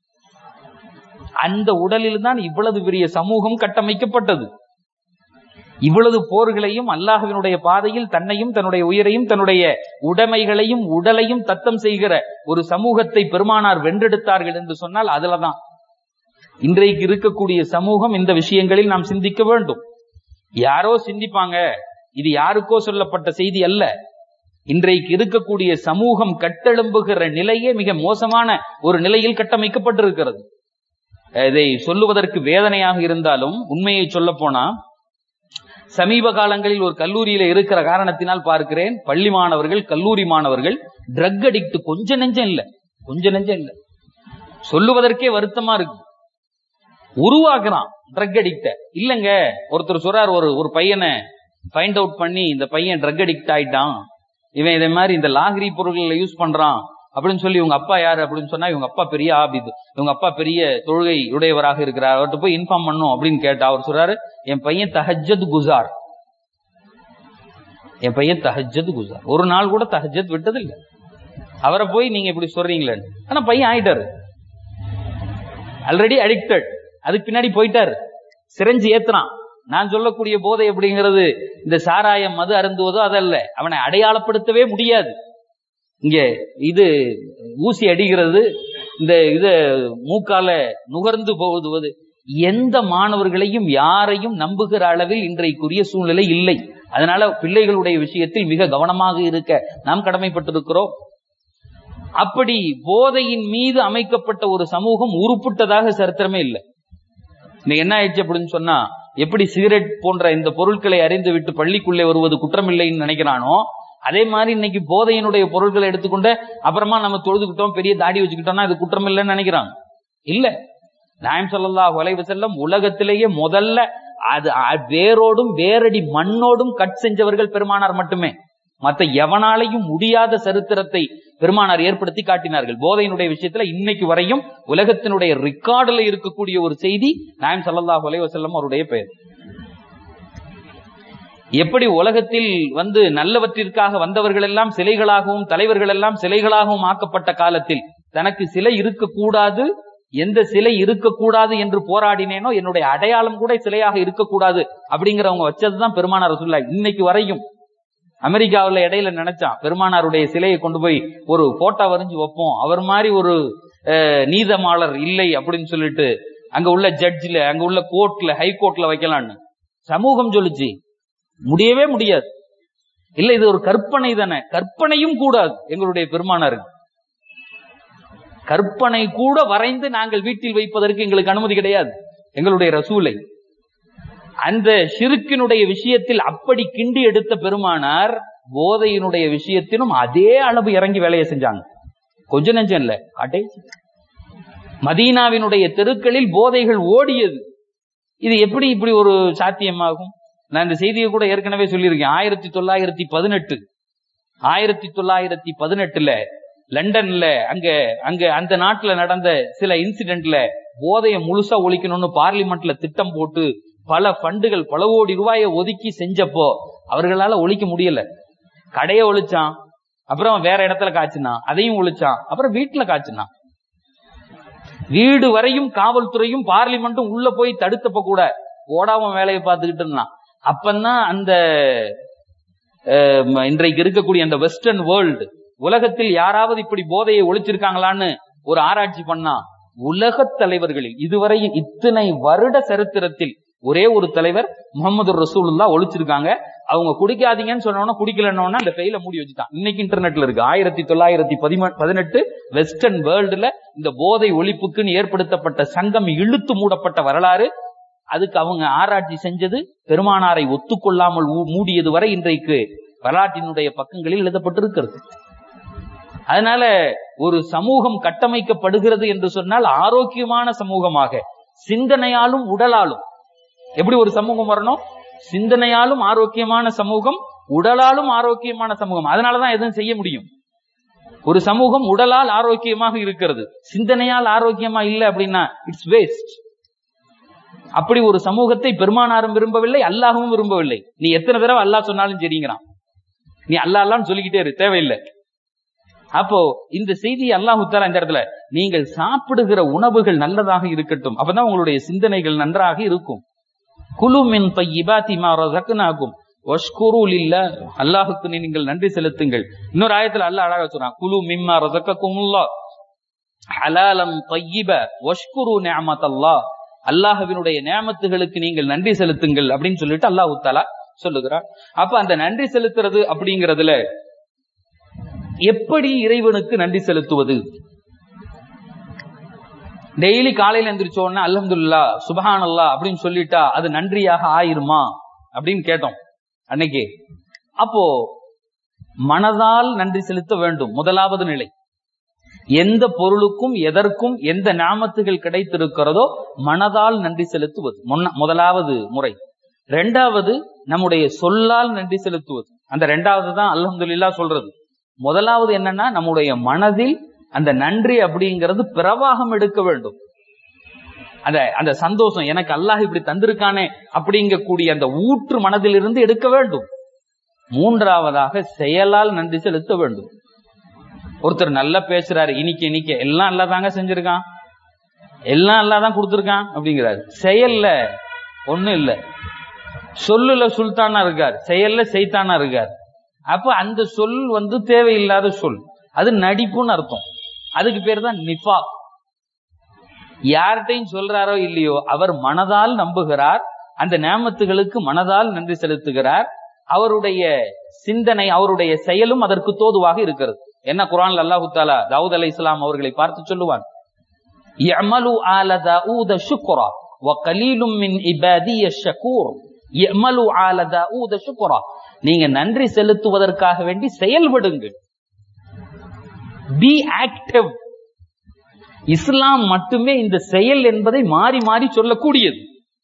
அந்த உடலில் தான் இவ்வளவு பெரிய சமூகம் கட்டமைக்கப்பட்டது இவ்வளவு போர்களையும் அல்லாஹ்வினுடைய பாதையில் தன்னையும் தன்னுடைய உயிரையும் தன்னுடைய உடைமைகளையும் உடலையும் தத்தம் செய்கிற ஒரு சமூகத்தை பெருமானார் வென்றெடுத்தார்கள் என்று சொன்னால் அதுலதான் இன்றைக்கு இருக்கக்கூடிய சமூகம் இந்த விஷயங்களில் நாம் சிந்திக்க வேண்டும் யாரோ சிந்திப்பாங்க இது யாருக்கோ சொல்லப்பட்ட செய்தி அல்ல இன்றைக்கு இருக்கக்கூடிய சமூகம் கட்டெழும்புகிற நிலையே மிக மோசமான ஒரு நிலையில் கட்டமைக்கப்பட்டிருக்கிறது இதை சொல்லுவதற்கு வேதனையாக இருந்தாலும் உண்மையை சொல்ல போனா சமீப காலங்களில் ஒரு கல்லூரியில இருக்கிற காரணத்தினால் பார்க்கிறேன் பள்ளி மாணவர்கள் கல்லூரி மாணவர்கள் ட்ரக் அடிக்ட் கொஞ்ச நெஞ்சம் இல்ல கொஞ்ச நெஞ்சம் இல்ல சொல்லுவதற்கே வருத்தமா இருக்கு உருவாக்குறான் ட்ரக் அடிக்ட இல்லங்க ஒருத்தர் சொல்றார் ஒரு ஒரு பையனை ஃபைண்ட் அவுட் பண்ணி இந்த பையன் ட்ரக் அடிக்ட் ஆயிட்டான் இவன் இதே மாதிரி இந்த லாகிரி பொருட்களை யூஸ் பண்றான் அப்படின்னு சொல்லி இவங்க அப்பா யாரு அப்படின்னு சொன்னா இவங்க அப்பா பெரிய ஆபிது இவங்க அப்பா பெரிய தொழுகை உடையவராக இருக்கிறார் அவர்கிட்ட போய் இன்ஃபார்ம் பண்ணும் அப்படின்னு கேட்டா அவர் சொல்றாரு என் பையன் தஹஜத் குசார் என் பையன் தஹஜத் குசார் ஒரு நாள் கூட தஹஜத் விட்டது இல்ல அவரை போய் நீங்க இப்படி சொல்றீங்களே ஆனா பையன் ஆயிட்டாரு ஆல்ரெடி அடிக்டட் அதுக்கு பின்னாடி போயிட்டாரு சிரஞ்சு ஏத்துறான் நான் சொல்லக்கூடிய போதை அப்படிங்கிறது இந்த சாராயம் மது அருந்துவதோ அதல்ல அவனை அடையாளப்படுத்தவே முடியாது இங்க இது ஊசி அடிக்கிறது இந்த இது மூக்கால நுகர்ந்து போகுதுவது எந்த மாணவர்களையும் யாரையும் நம்புகிற அளவில் இன்றைக்குரிய சூழ்நிலை இல்லை அதனால பிள்ளைகளுடைய விஷயத்தில் மிக கவனமாக இருக்க நாம் கடமைப்பட்டிருக்கிறோம் அப்படி போதையின் மீது அமைக்கப்பட்ட ஒரு சமூகம் உருப்பிட்டதாக சரித்திரமே இல்லை இன்னைக்கு என்ன ஆயிடுச்சு அப்படின்னு சொன்னா எப்படி சிகரெட் போன்ற இந்த பொருட்களை அறிந்து விட்டு பள்ளிக்குள்ளே வருவது குற்றமில்லைன்னு நினைக்கிறானோ அதே மாதிரி இன்னைக்கு போதையினுடைய பொருட்களை எடுத்துக்கொண்டு அப்புறமா நம்ம தொழுதுகிட்டோம் பெரிய தாடி வச்சுக்கிட்டோம்னா இது குற்றம் இல்லைன்னு நினைக்கிறாங்க இல்ல நாயம் சொல்லல்லா வலைவு செல்லம் உலகத்திலேயே முதல்ல அது வேரோடும் வேரடி மண்ணோடும் கட் செஞ்சவர்கள் பெருமானார் மட்டுமே மத்த எவனாலையும் முடியாத சரித்திரத்தை பெருமானார் ஏற்படுத்தி காட்டினார்கள் போதையினுடைய விஷயத்துல இன்னைக்கு வரையும் உலகத்தினுடைய ரெக்கார்டுல இருக்கக்கூடிய ஒரு செய்தி நாயம் சல்லல்லாஹ் வலைவசல்லம் அவருடைய பெயர் எப்படி உலகத்தில் வந்து நல்லவற்றிற்காக வந்தவர்கள் எல்லாம் சிலைகளாகவும் தலைவர்கள் எல்லாம் சிலைகளாகவும் ஆக்கப்பட்ட காலத்தில் தனக்கு சிலை இருக்கக்கூடாது எந்த சிலை இருக்கக்கூடாது என்று போராடினேனோ என்னுடைய அடையாளம் கூட சிலையாக இருக்கக்கூடாது அப்படிங்கிறவங்க வச்சதுதான் பெருமானார் ரசூல்லா இன்னைக்கு வரையும் அமெரிக்காவில் இடையில நினைச்சான் பெருமானாருடைய சிலையை கொண்டு போய் ஒரு போட்டோ வரைஞ்சு வைப்போம் அவர் மாதிரி ஒரு நீதமாளர் இல்லை அப்படின்னு சொல்லிட்டு அங்க உள்ள ஜட்ஜில அங்க உள்ள கோர்ட்ல ஹை கோர்ட்ல வைக்கலான்னு சமூகம் சொல்லுச்சு முடியவே முடியாது இல்ல இது ஒரு கற்பனை தானே கற்பனையும் கூடாது எங்களுடைய பெருமானாருக்கு கற்பனை கூட வரைந்து நாங்கள் வீட்டில் வைப்பதற்கு எங்களுக்கு அனுமதி கிடையாது எங்களுடைய ரசூலை அந்த ஷிருக்கினுடைய விஷயத்தில் அப்படி கிண்டி எடுத்த பெருமானார் போதையினுடைய விஷயத்திலும் அதே அளவு இறங்கி வேலையை செஞ்சாங்க கொஞ்ச நெஞ்சம் இல்ல அடே மதீனாவினுடைய தெருக்களில் போதைகள் ஓடியது இது எப்படி இப்படி ஒரு சாத்தியமாகும் நான் இந்த செய்தியை கூட ஏற்கனவே சொல்லியிருக்கேன் ஆயிரத்தி தொள்ளாயிரத்தி பதினெட்டு ஆயிரத்தி தொள்ளாயிரத்தி பதினெட்டுல லண்டன்ல அங்க அங்க அந்த நாட்டுல நடந்த சில இன்சிடென்ட்ல போதையை முழுசா ஒழிக்கணும்னு பார்லிமெண்ட்ல திட்டம் போட்டு பல ஃபண்டுகள் பல கோடி ரூபாயை ஒதுக்கி செஞ்சப்போ அவர்களால ஒழிக்க முடியல கடையை ஒழிச்சான் அப்புறம் வேற இடத்துல காய்ச்சினான் அதையும் ஒழிச்சான் அப்புறம் வீட்டுல காய்ச்சினான் வீடு வரையும் காவல்துறையும் பார்லிமெண்ட்டும் உள்ள போய் தடுத்தப்ப கூட ஓடாம வேலையை பார்த்துக்கிட்டு இருந்தான் அப்பந்தான் அந்த இன்றைக்கு இருக்கக்கூடிய அந்த வெஸ்டர்ன் வேர்ல்டு உலகத்தில் யாராவது இப்படி போதையை ஒழிச்சிருக்காங்களான்னு ஒரு ஆராய்ச்சி பண்ணா உலக தலைவர்களில் இதுவரையும் இத்தனை வருட சரித்திரத்தில் ஒரே ஒரு தலைவர் முகமது ரசூலுல்லா ஒழிச்சிருக்காங்க அவங்க குடிக்காதீங்கன்னு சொன்னோன்னா குடிக்கலன்னு அந்த பெயில மூடி வச்சுட்டான் இன்னைக்கு இன்டர்நெட்ல இருக்கு ஆயிரத்தி தொள்ளாயிரத்தி பதினெட்டு வெஸ்டர்ன் வேர்ல்டுல இந்த போதை ஒழிப்புக்குன்னு ஏற்படுத்தப்பட்ட சங்கம் இழுத்து மூடப்பட்ட வரலாறு அதுக்கு அவங்க ஆராய்ச்சி செஞ்சது பெருமானாரை ஒத்துக்கொள்ளாமல் மூடியது வரை இன்றைக்கு வரலாற்றினுடைய பக்கங்களில் எழுதப்பட்டிருக்கிறது அதனால ஒரு சமூகம் கட்டமைக்கப்படுகிறது என்று சொன்னால் ஆரோக்கியமான சமூகமாக சிந்தனையாலும் உடலாலும் எப்படி ஒரு சமூகம் வரணும் சிந்தனையாலும் ஆரோக்கியமான சமூகம் உடலாலும் ஆரோக்கியமான சமூகம் அதனாலதான் எதுவும் செய்ய முடியும் ஒரு சமூகம் உடலால் ஆரோக்கியமாக இருக்கிறது சிந்தனையால் ஆரோக்கியமா இல்லை அப்படின்னா இட்ஸ் வேஸ்ட் அப்படி ஒரு சமூகத்தை பெருமானாரும் விரும்பவில்லை அல்லாஹும் விரும்பவில்லை நீ எத்தனை தடவை அல்லாஹ் சொன்னாலும் சரிங்கிறான் நீ அல்லா அல்லான்னு சொல்லிக்கிட்டே இரு தேவையில்லை அப்போ இந்த செய்தி அல்லாஹு தாலா இந்த இடத்துல நீங்கள் சாப்பிடுகிற உணவுகள் நல்லதாக இருக்கட்டும் அப்பதான் உங்களுடைய சிந்தனைகள் நன்றாக இருக்கும் குழு மின் பையிபாத்தி ரசக்குனாகும் வஷ்குருலில்ல அல்லாஹுக்கு நீங்கள் நன்றி செலுத்துங்கள் இன்னொரு ஆயத்துல அல்லாஹ் அழகா சொல்றான் குழு மிம்மா ரசக்கக்குமுல்லா ஹலாலம் பையிப வஷ்குரு நியமத்தல்லா அல்லாஹுவினுடைய நியமத்துகளுக்கு நீங்கள் நன்றி செலுத்துங்கள் அப்படின்னு சொல்லிட்டு அல்லாஹு தாலா சொல்லுகிறார் அப்ப அந்த நன்றி செலுத்துறது அப்படிங்கறதுல எப்படி இறைவனுக்கு நன்றி செலுத்துவது டெய்லி காலையில எந்திரிச்சோன்னா அல்ஹம்துல்லா சுபஹான் அல்லா அப்படின்னு சொல்லிட்டா அது நன்றியாக ஆயிருமா அப்படின்னு கேட்டோம் அன்னைக்கு அப்போ மனதால் நன்றி செலுத்த வேண்டும் முதலாவது நிலை எந்த பொருளுக்கும் எதற்கும் எந்த நாமத்துகள் கிடைத்திருக்கிறதோ மனதால் நன்றி செலுத்துவது முதலாவது முறை ரெண்டாவது நம்முடைய சொல்லால் நன்றி செலுத்துவது அந்த ரெண்டாவது தான் அல்ஹம்துல்லா சொல்றது முதலாவது என்னன்னா நம்முடைய மனதில் அந்த நன்றி அப்படிங்கிறது பிரவாகம் எடுக்க வேண்டும் அந்த அந்த சந்தோஷம் எனக்கு அல்லாஹ் இப்படி தந்திருக்கானே அப்படிங்கக்கூடிய அந்த ஊற்று மனதிலிருந்து எடுக்க வேண்டும் மூன்றாவதாக செயலால் நன்றி செலுத்த வேண்டும் ஒருத்தர் நல்லா பேசுறாரு இனிக்க இனிக்க எல்லாம் அல்லா தாங்க செஞ்சிருக்கான் எல்லாம் அல்லா தான் கொடுத்துருக்கான் அப்படிங்கிறாரு செயல்ல ஒண்ணும் இல்ல சொல்லுல சுல்தானா இருக்கார் செயல்ல செய்தானா இருக்கார் அப்ப அந்த சொல் வந்து தேவையில்லாத சொல் அது நடிப்புன்னு அர்த்தம் அதுக்கு பேர் தான் நிஃபா யார்கிட்டையும் சொல்றாரோ இல்லையோ அவர் மனதால் நம்புகிறார் அந்த நேமத்துகளுக்கு மனதால் நன்றி செலுத்துகிறார் அவருடைய சிந்தனை அவருடைய செயலும் அதற்கு தோதுவாக இருக்கிறது என்ன குரான் அல்லாஹு தாலா தாவூத் அலை இஸ்லாம் அவர்களை பார்த்து சொல்லுவான் நீங்க நன்றி செலுத்துவதற்காக வேண்டி செயல்படுங்கள் பி ஆக்டிவ் இஸ்லாம் மட்டுமே இந்த செயல் என்பதை மாறி மாறி சொல்லக்கூடியது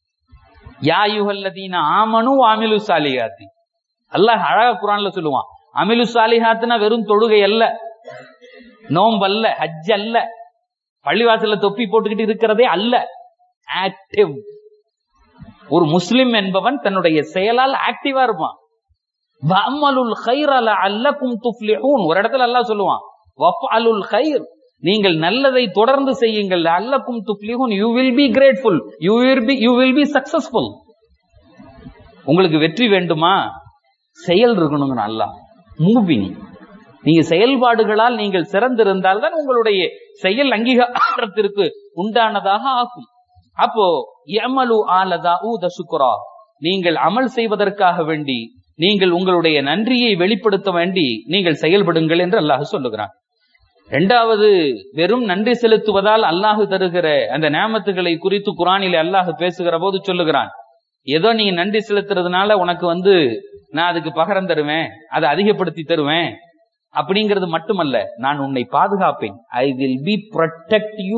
யாயுகல்லதீன ஆமனு அமிலு சாலிகாத்தி அல்லாஹ் அழகா குரான்ல சொல்லுவான் அமிலு சாலிஹாத்துனா வெறும் தொழுகை அல்ல நோம்பல்ல ஹஜ் அல்ல பள்ளிவாசல்ல தொப்பி போட்டுக்கிட்டு இருக்கிறதே அல்ல ஆக்டிவ் ஒரு முஸ்லிம் என்பவன் தன்னுடைய செயலால் ஆக்டிவா இருப்பான் வஅமலுல் கைரல அல்லக்கும் துஃப்லிஹூன் ஒரு இடத்துல அல்லாஹ் சொல்லுவான் வஃஅலுல் கைர் நீங்கள் நல்லதை தொடர்ந்து செய்யுங்கள் அல்லக்கும் துஃப்லிஹூன் you will be grateful you will be you will be successful உங்களுக்கு வெற்றி வேண்டுமா செயல் இருக்கணுங்க நல்லா மூவிங் நீங்க செயல்பாடுகளால் நீங்கள் சிறந்திருந்தால் தான் உங்களுடைய செயல் அங்கீகாரத்திற்கு உண்டானதாக ஆகும் அப்போ எமலு ஆலதா ஊத சுக்குரா நீங்கள் அமல் செய்வதற்காக வேண்டி நீங்கள் உங்களுடைய நன்றியை வெளிப்படுத்த வேண்டி நீங்கள் செயல்படுங்கள் என்று அல்லாஹ் சொல்லுகிறான் இரண்டாவது வெறும் நன்றி செலுத்துவதால் அல்லாஹு தருகிற அந்த நேமத்துகளை குறித்து குரானிலே அல்லாஹ் பேசுகிற போது சொல்லுகிறான் ஏதோ நீ நன்றி செலுத்துறதுனால உனக்கு வந்து நான் அதுக்கு பகரம் தருவேன் அதை அதிகப்படுத்தி தருவேன் அப்படிங்கிறது மட்டுமல்ல நான் உன்னை பாதுகாப்பேன் I will be protect you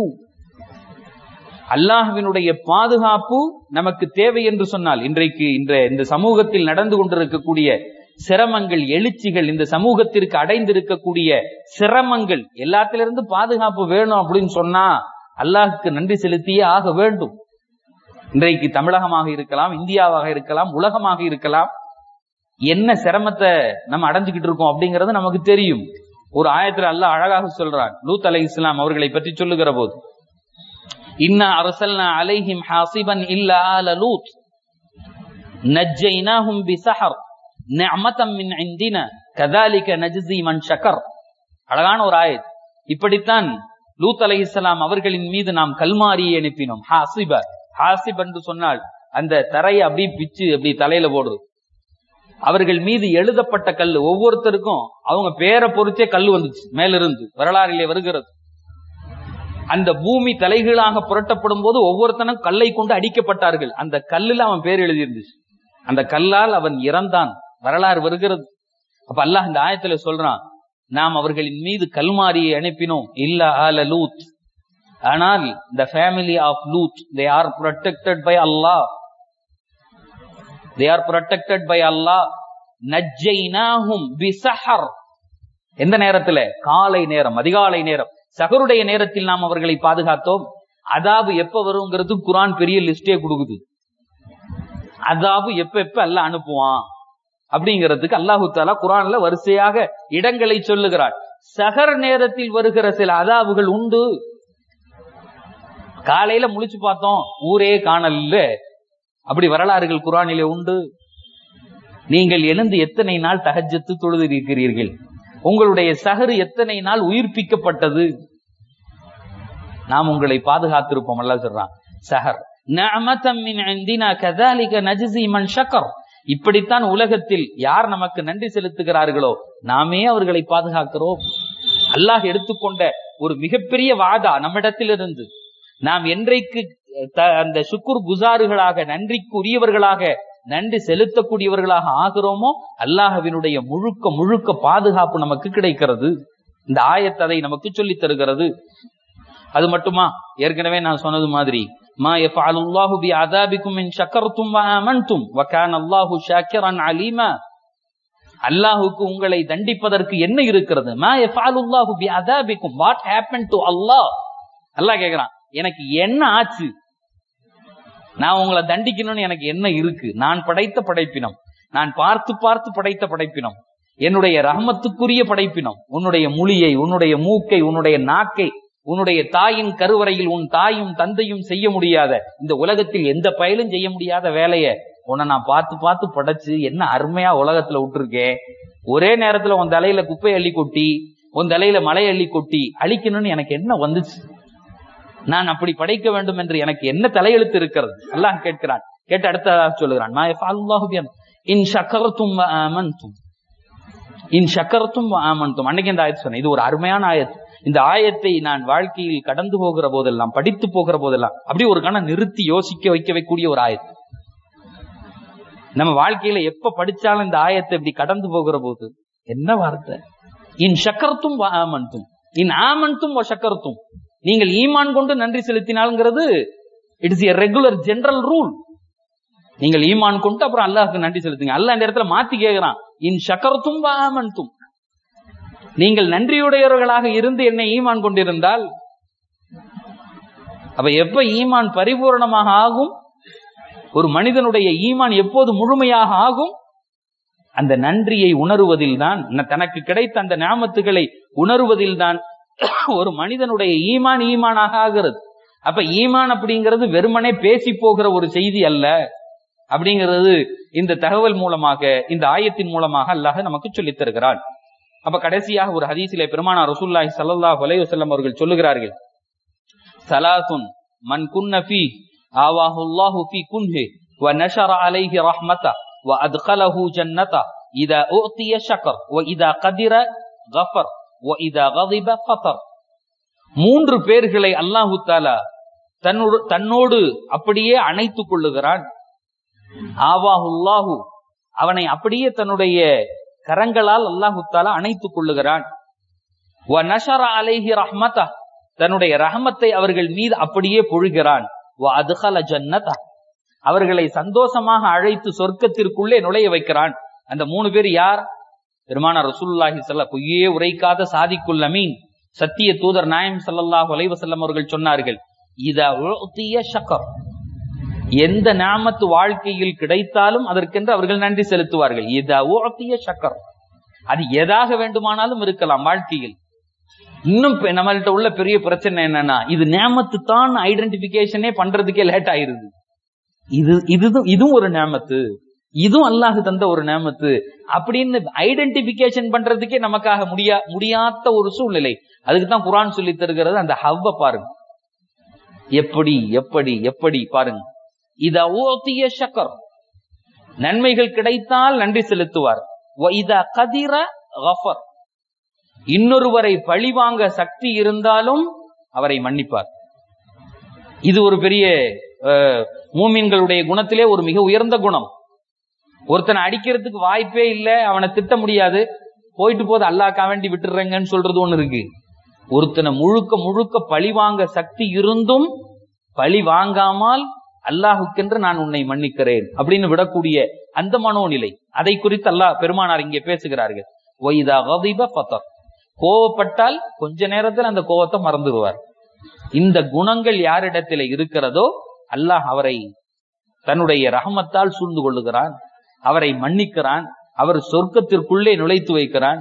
அல்லாஹுவினுடைய பாதுகாப்பு நமக்கு தேவை என்று சொன்னால் இன்றைக்கு இந்த இந்த சமூகத்தில் நடந்து கொண்டிருக்கக்கூடிய சிரமங்கள் எழுச்சிகள் இந்த சமூகத்திற்கு அடைந்திருக்கக்கூடிய சிரமங்கள் எல்லாத்திலிருந்து பாதுகாப்பு வேணும் அப்படின்னு சொன்னா அல்லாஹுக்கு நன்றி செலுத்தியே ஆக வேண்டும் இன்றைக்கு தமிழகமாக இருக்கலாம் இந்தியாவாக இருக்கலாம் உலகமாக இருக்கலாம் என்ன சிரமத்தை நம்ம அடைஞ்சுக்கிட்டு இருக்கோம் அப்படிங்கறது நமக்கு தெரியும் ஒரு ஆயத்துல அல்லாஹ் அழகாக சொல்றான் லூத் அலை இஸ்லாம் அவர்களை பற்றி சொல்லுகிற போது இன்னா அரசல்னா அலைஹிம் ஹாசிபன் இல்ல ஆல லூத் நஜ்ஜைனாஹும் பிசஹர் நிஅமதம் மின் இந்தின கதாலிக நஜ்ஸி மன் ஷக்கர் அழகான ஒரு ஆயத் இப்படித்தான் லூத் அலை இஸ்லாம் அவர்களின் மீது நாம் கல்மாரியை அனுப்பினோம் ஹாசிப ஹாசிப் என்று சொன்னால் அந்த தரையை அப்படி பிச்சு அப்படி தலையில போடுறது அவர்கள் மீது எழுதப்பட்ட கல் ஒவ்வொருத்தருக்கும் அவங்க பேரை பொறுத்தே கல் வந்துச்சு மேலிருந்து வரலாறிலே வருகிறது அந்த பூமி தலைகீழாக புரட்டப்படும் போது ஒவ்வொருத்தனும் கல்லை கொண்டு அடிக்கப்பட்டார்கள் அந்த கல்லுல அவன் பேர் எழுதியிருந்துச்சு அந்த கல்லால் அவன் இறந்தான் வரலாறு வருகிறது அப்ப அல்லாஹ் இந்த ஆயத்துல சொல்றான் நாம் அவர்களின் மீது கல்மாரியை அனுப்பினோம் இல்ல ஆல லூத் ஆனால் the family of Lut they are protected by Allah they are protected by Allah நஜ்ஜைனாஹும் பிசஹர் எந்த நேரத்துல காலை நேரம் அதிகாலை நேரம் சகருடைய நேரத்தில் நாம் அவர்களை பாதுகாத்தோம் அதாபு எப்ப வருங்கிறது குரான் பெரிய லிஸ்டே கொடுக்குது அதாபு எப்ப எப்ப அல்ல அனுப்புவான் அப்படிங்கிறதுக்கு அல்லாஹு தாலா குரான்ல வரிசையாக இடங்களை சொல்லுகிறார் சகர் நேரத்தில் வருகிற சில அதாவுகள் உண்டு காலையில முழிச்சு பார்த்தோம் ஊரே காணல அப்படி வரலாறுகள் குரானிலே உண்டு நீங்கள் எழுந்து எத்தனை நாள் தகஜத்து தொழுது இருக்கிறீர்கள் உங்களுடைய சகரு எத்தனை நாள் உயிர்ப்பிக்கப்பட்டது நாம் உங்களை பாதுகாத்திருப்போம் அல்ல சொல்றான் சஹர் இப்படித்தான் உலகத்தில் யார் நமக்கு நன்றி செலுத்துகிறார்களோ நாமே அவர்களை பாதுகாக்கிறோம் அல்லாஹ் எடுத்துக்கொண்ட ஒரு மிகப்பெரிய வாதா நம்மிடத்திலிருந்து நாம் என்றைக்கு அந்த சுக்குர் குசாறுகளாக நன்றிக்கு உரியவர்களாக நன்றி செலுத்தக்கூடியவர்களாக ஆகிறோமோ அல்லாஹவினுடைய முழுக்க முழுக்க பாதுகாப்பு நமக்கு கிடைக்கிறது இந்த ஆயத்ததை நமக்கு சொல்லித் தருகிறது அது மட்டுமா ஏற்கனவே நான் சொன்னது மாதிரி மா யஃபஅலுல்லாஹு பி அஸாபிக்கும் இன் ஷக்கர்தும் வ ஆமன்தும் வ கான அல்லாஹு ஷாக்கிரன் அலீமா அல்லாஹுக்கு உங்களை தண்டிப்பதற்கு என்ன இருக்கிறது மா யஃபஅலுல்லாஹு பி அஸாபிக்கும் வாட் ஹேப்பன் டு அல்லாஹ் அல்லாஹ் கேக்குறான் எனக்கு என்ன ஆச்சு நான் உங்களை தண்டிக்கணும்னு எனக்கு என்ன இருக்கு நான் படைத்த படைப்பினம் நான் பார்த்து பார்த்து படைத்த படைப்பினம் என்னுடைய ரஹமத்துக்குரிய படைப்பினம் உன்னுடைய மொழியை உன்னுடைய மூக்கை உன்னுடைய நாக்கை உன்னுடைய தாயின் கருவறையில் உன் தாயும் தந்தையும் செய்ய முடியாத இந்த உலகத்தில் எந்த பயலும் செய்ய முடியாத வேலைய உன்னை நான் பார்த்து பார்த்து படைச்சு என்ன அருமையா உலகத்துல விட்டுருக்கேன் ஒரே நேரத்துல உன் தலையில குப்பை அள்ளி கொட்டி உன் தலையில மலை அள்ளி கொட்டி அழிக்கணும்னு எனக்கு என்ன வந்துச்சு நான் அப்படி படைக்க வேண்டும் என்று எனக்கு என்ன தலையெழுத்து இருக்கிறது அல்லாஹ் கேட்கிறான் கேட்டு அடுத்ததாக சொல்லுகிறான் இன் சக்கரத்தும் ஆமன்தும் இன் சக்கரத்தும் ஆமன்தும் அன்னைக்கு இந்த ஆயத்து சொன்னேன் இது ஒரு அருமையான ஆயத்து இந்த ஆயத்தை நான் வாழ்க்கையில் கடந்து போகிற போதெல்லாம் படித்து போகிற போதெல்லாம் அப்படி ஒரு கணம் நிறுத்தி யோசிக்க வைக்க வைக்கக்கூடிய ஒரு ஆயத்து நம்ம வாழ்க்கையில எப்ப படிச்சாலும் இந்த ஆயத்தை இப்படி கடந்து போகிற போது என்ன வார்த்தை இன் சக்கரத்தும் ஆமன்தும் இன் ஆமன்தும் சக்கரத்தும் நீங்கள் ஈமான் கொண்டு நன்றி செலுத்தினால்ங்கிறது it is a regular general rule நீங்கள் ஈமான் கொண்டு அப்புறம் அல்லாஹுக்கு நன்றி செலுத்துங்க அல்ல இந்த இடத்துல மாத்தி கேட்கிறான் இன் சக்கரத்தும் வாமன்தும் நீங்கள் நன்றியுடையவர்களாக இருந்து என்னை ஈமான் கொண்டிருந்தால் அப்ப எப்ப ஈமான் பரிபூர்ணமாக ஆகும் ஒரு மனிதனுடைய ஈமான் எப்போது முழுமையாக ஆகும் அந்த நன்றியை உணருவதில் தான் தனக்கு கிடைத்த அந்த ஞாபத்துகளை உணருவதில் தான் ஒரு மனிதனுடைய ஈமான் ஈமானாக ஆகிறது அப்ப ஈமான் அப்படிங்கிறது வெறுமனே பேசி போகிற ஒரு செய்தி அல்ல அப்படிங்கிறது இந்த தகவல் மூலமாக இந்த ஆயத்தின் மூலமாக அல்லாஹ் நமக்கு சொல்லித் தருகிறான் அப்ப கடைசியாக ஒரு ஹதீசிலே பெருமானா ரசூல்லாஹி சல்லாஹ் வலையுசல்லம் அவர்கள் சொல்லுகிறார்கள் சலாசுன் மன் குன்ன ஃபீ ஆவாஹுல்லாஹு ஃபீ குன்ஹி வ நஷர அலைஹி ரஹ்மத வ அத்கலஹு ஜன்னத இதா உத்திய ஷக்கர் வ இதா கதிர கஃபர் வ இதா கதிப ஃபதர் மூன்று பேர்களை அல்லாஹு தாலா தன்னோடு தன்னோடு அப்படியே அணைத்துக் கொள்ளுகிறான் ஆவாஹுல்லாஹு அவனை அப்படியே தன்னுடைய கரங்களால் அல்லாஹு தாலா அணைத்துக் கொள்ளுகிறான் வ நஷர அலைஹி ரஹ்மதா தன்னுடைய ரஹமத்தை அவர்கள் மீது அப்படியே பொழுகிறான் வ அதுகல ஜன்னதா அவர்களை சந்தோஷமாக அழைத்து சொர்க்கத்திற்குள்ளே நுழைய வைக்கிறான் அந்த மூணு பேர் யார் பெருமான ரசூல்லாஹி சல்ல பொய்யே உரைக்காத சாதிக்குல் அமீன் சத்திய தூதர் நாயம் சல்லல்லாஹு அலைவசல்லம் அவர்கள் சொன்னார்கள் இத ஷக்கர் எந்த நாமத்து வாழ்க்கையில் கிடைத்தாலும் அதற்கென்று அவர்கள் நன்றி செலுத்துவார்கள் இத ஓத்திய சக்கர் அது எதாக வேண்டுமானாலும் இருக்கலாம் வாழ்க்கையில் இன்னும் நம்மள்கிட்ட உள்ள பெரிய பிரச்சனை என்னன்னா இது நேமத்து தான் ஐடென்டிபிகேஷனே பண்றதுக்கே லேட் ஆயிருது இது இது இதுவும் ஒரு நேமத்து இதுவும் அல்லாஹு தந்த ஒரு நேமத்து அப்படின்னு ஐடென்டிபிகேஷன் பண்றதுக்கே நமக்காக முடியா முடியாத ஒரு சூழ்நிலை அதுக்கு தான் குரான் சொல்லி தருகிறது அந்த ஹவ்வ பாருங்க எப்படி எப்படி எப்படி பாருங்க இத ஓத்திய சக்கர் நன்மைகள் கிடைத்தால் நன்றி செலுத்துவார் கதிர கஃபர் இன்னொருவரை பழிவாங்க சக்தி இருந்தாலும் அவரை மன்னிப்பார் இது ஒரு பெரிய மூமின்களுடைய குணத்திலே ஒரு மிக உயர்ந்த குணம் ஒருத்தனை அடிக்கிறதுக்கு வாய்ப்பே இல்லை அவனை திட்ட முடியாது போயிட்டு போது அல்லாக்கா வேண்டி விட்டுறேங்கன்னு சொல்றது ஒண்ணு இருக்கு ஒருத்தனை முழுக்க முழுக்க பழி வாங்க சக்தி இருந்தும் பழி வாங்காமல் அல்லாஹுக்கென்று நான் உன்னை மன்னிக்கிறேன் அப்படின்னு விடக்கூடிய அந்த மனோநிலை அதை குறித்து அல்லாஹ் பெருமானார் இங்கே பேசுகிறார்கள் ஒய்தா கதிப பத்தர் கோவப்பட்டால் கொஞ்ச நேரத்தில் அந்த கோவத்தை மறந்துடுவார் இந்த குணங்கள் யாரிடத்தில் இருக்கிறதோ அல்லாஹ் அவரை தன்னுடைய ரஹமத்தால் சூழ்ந்து கொள்ளுகிறான் அவரை மன்னிக்கிறான் அவர் சொர்க்கத்திற்குள்ளே நுழைத்து வைக்கிறான்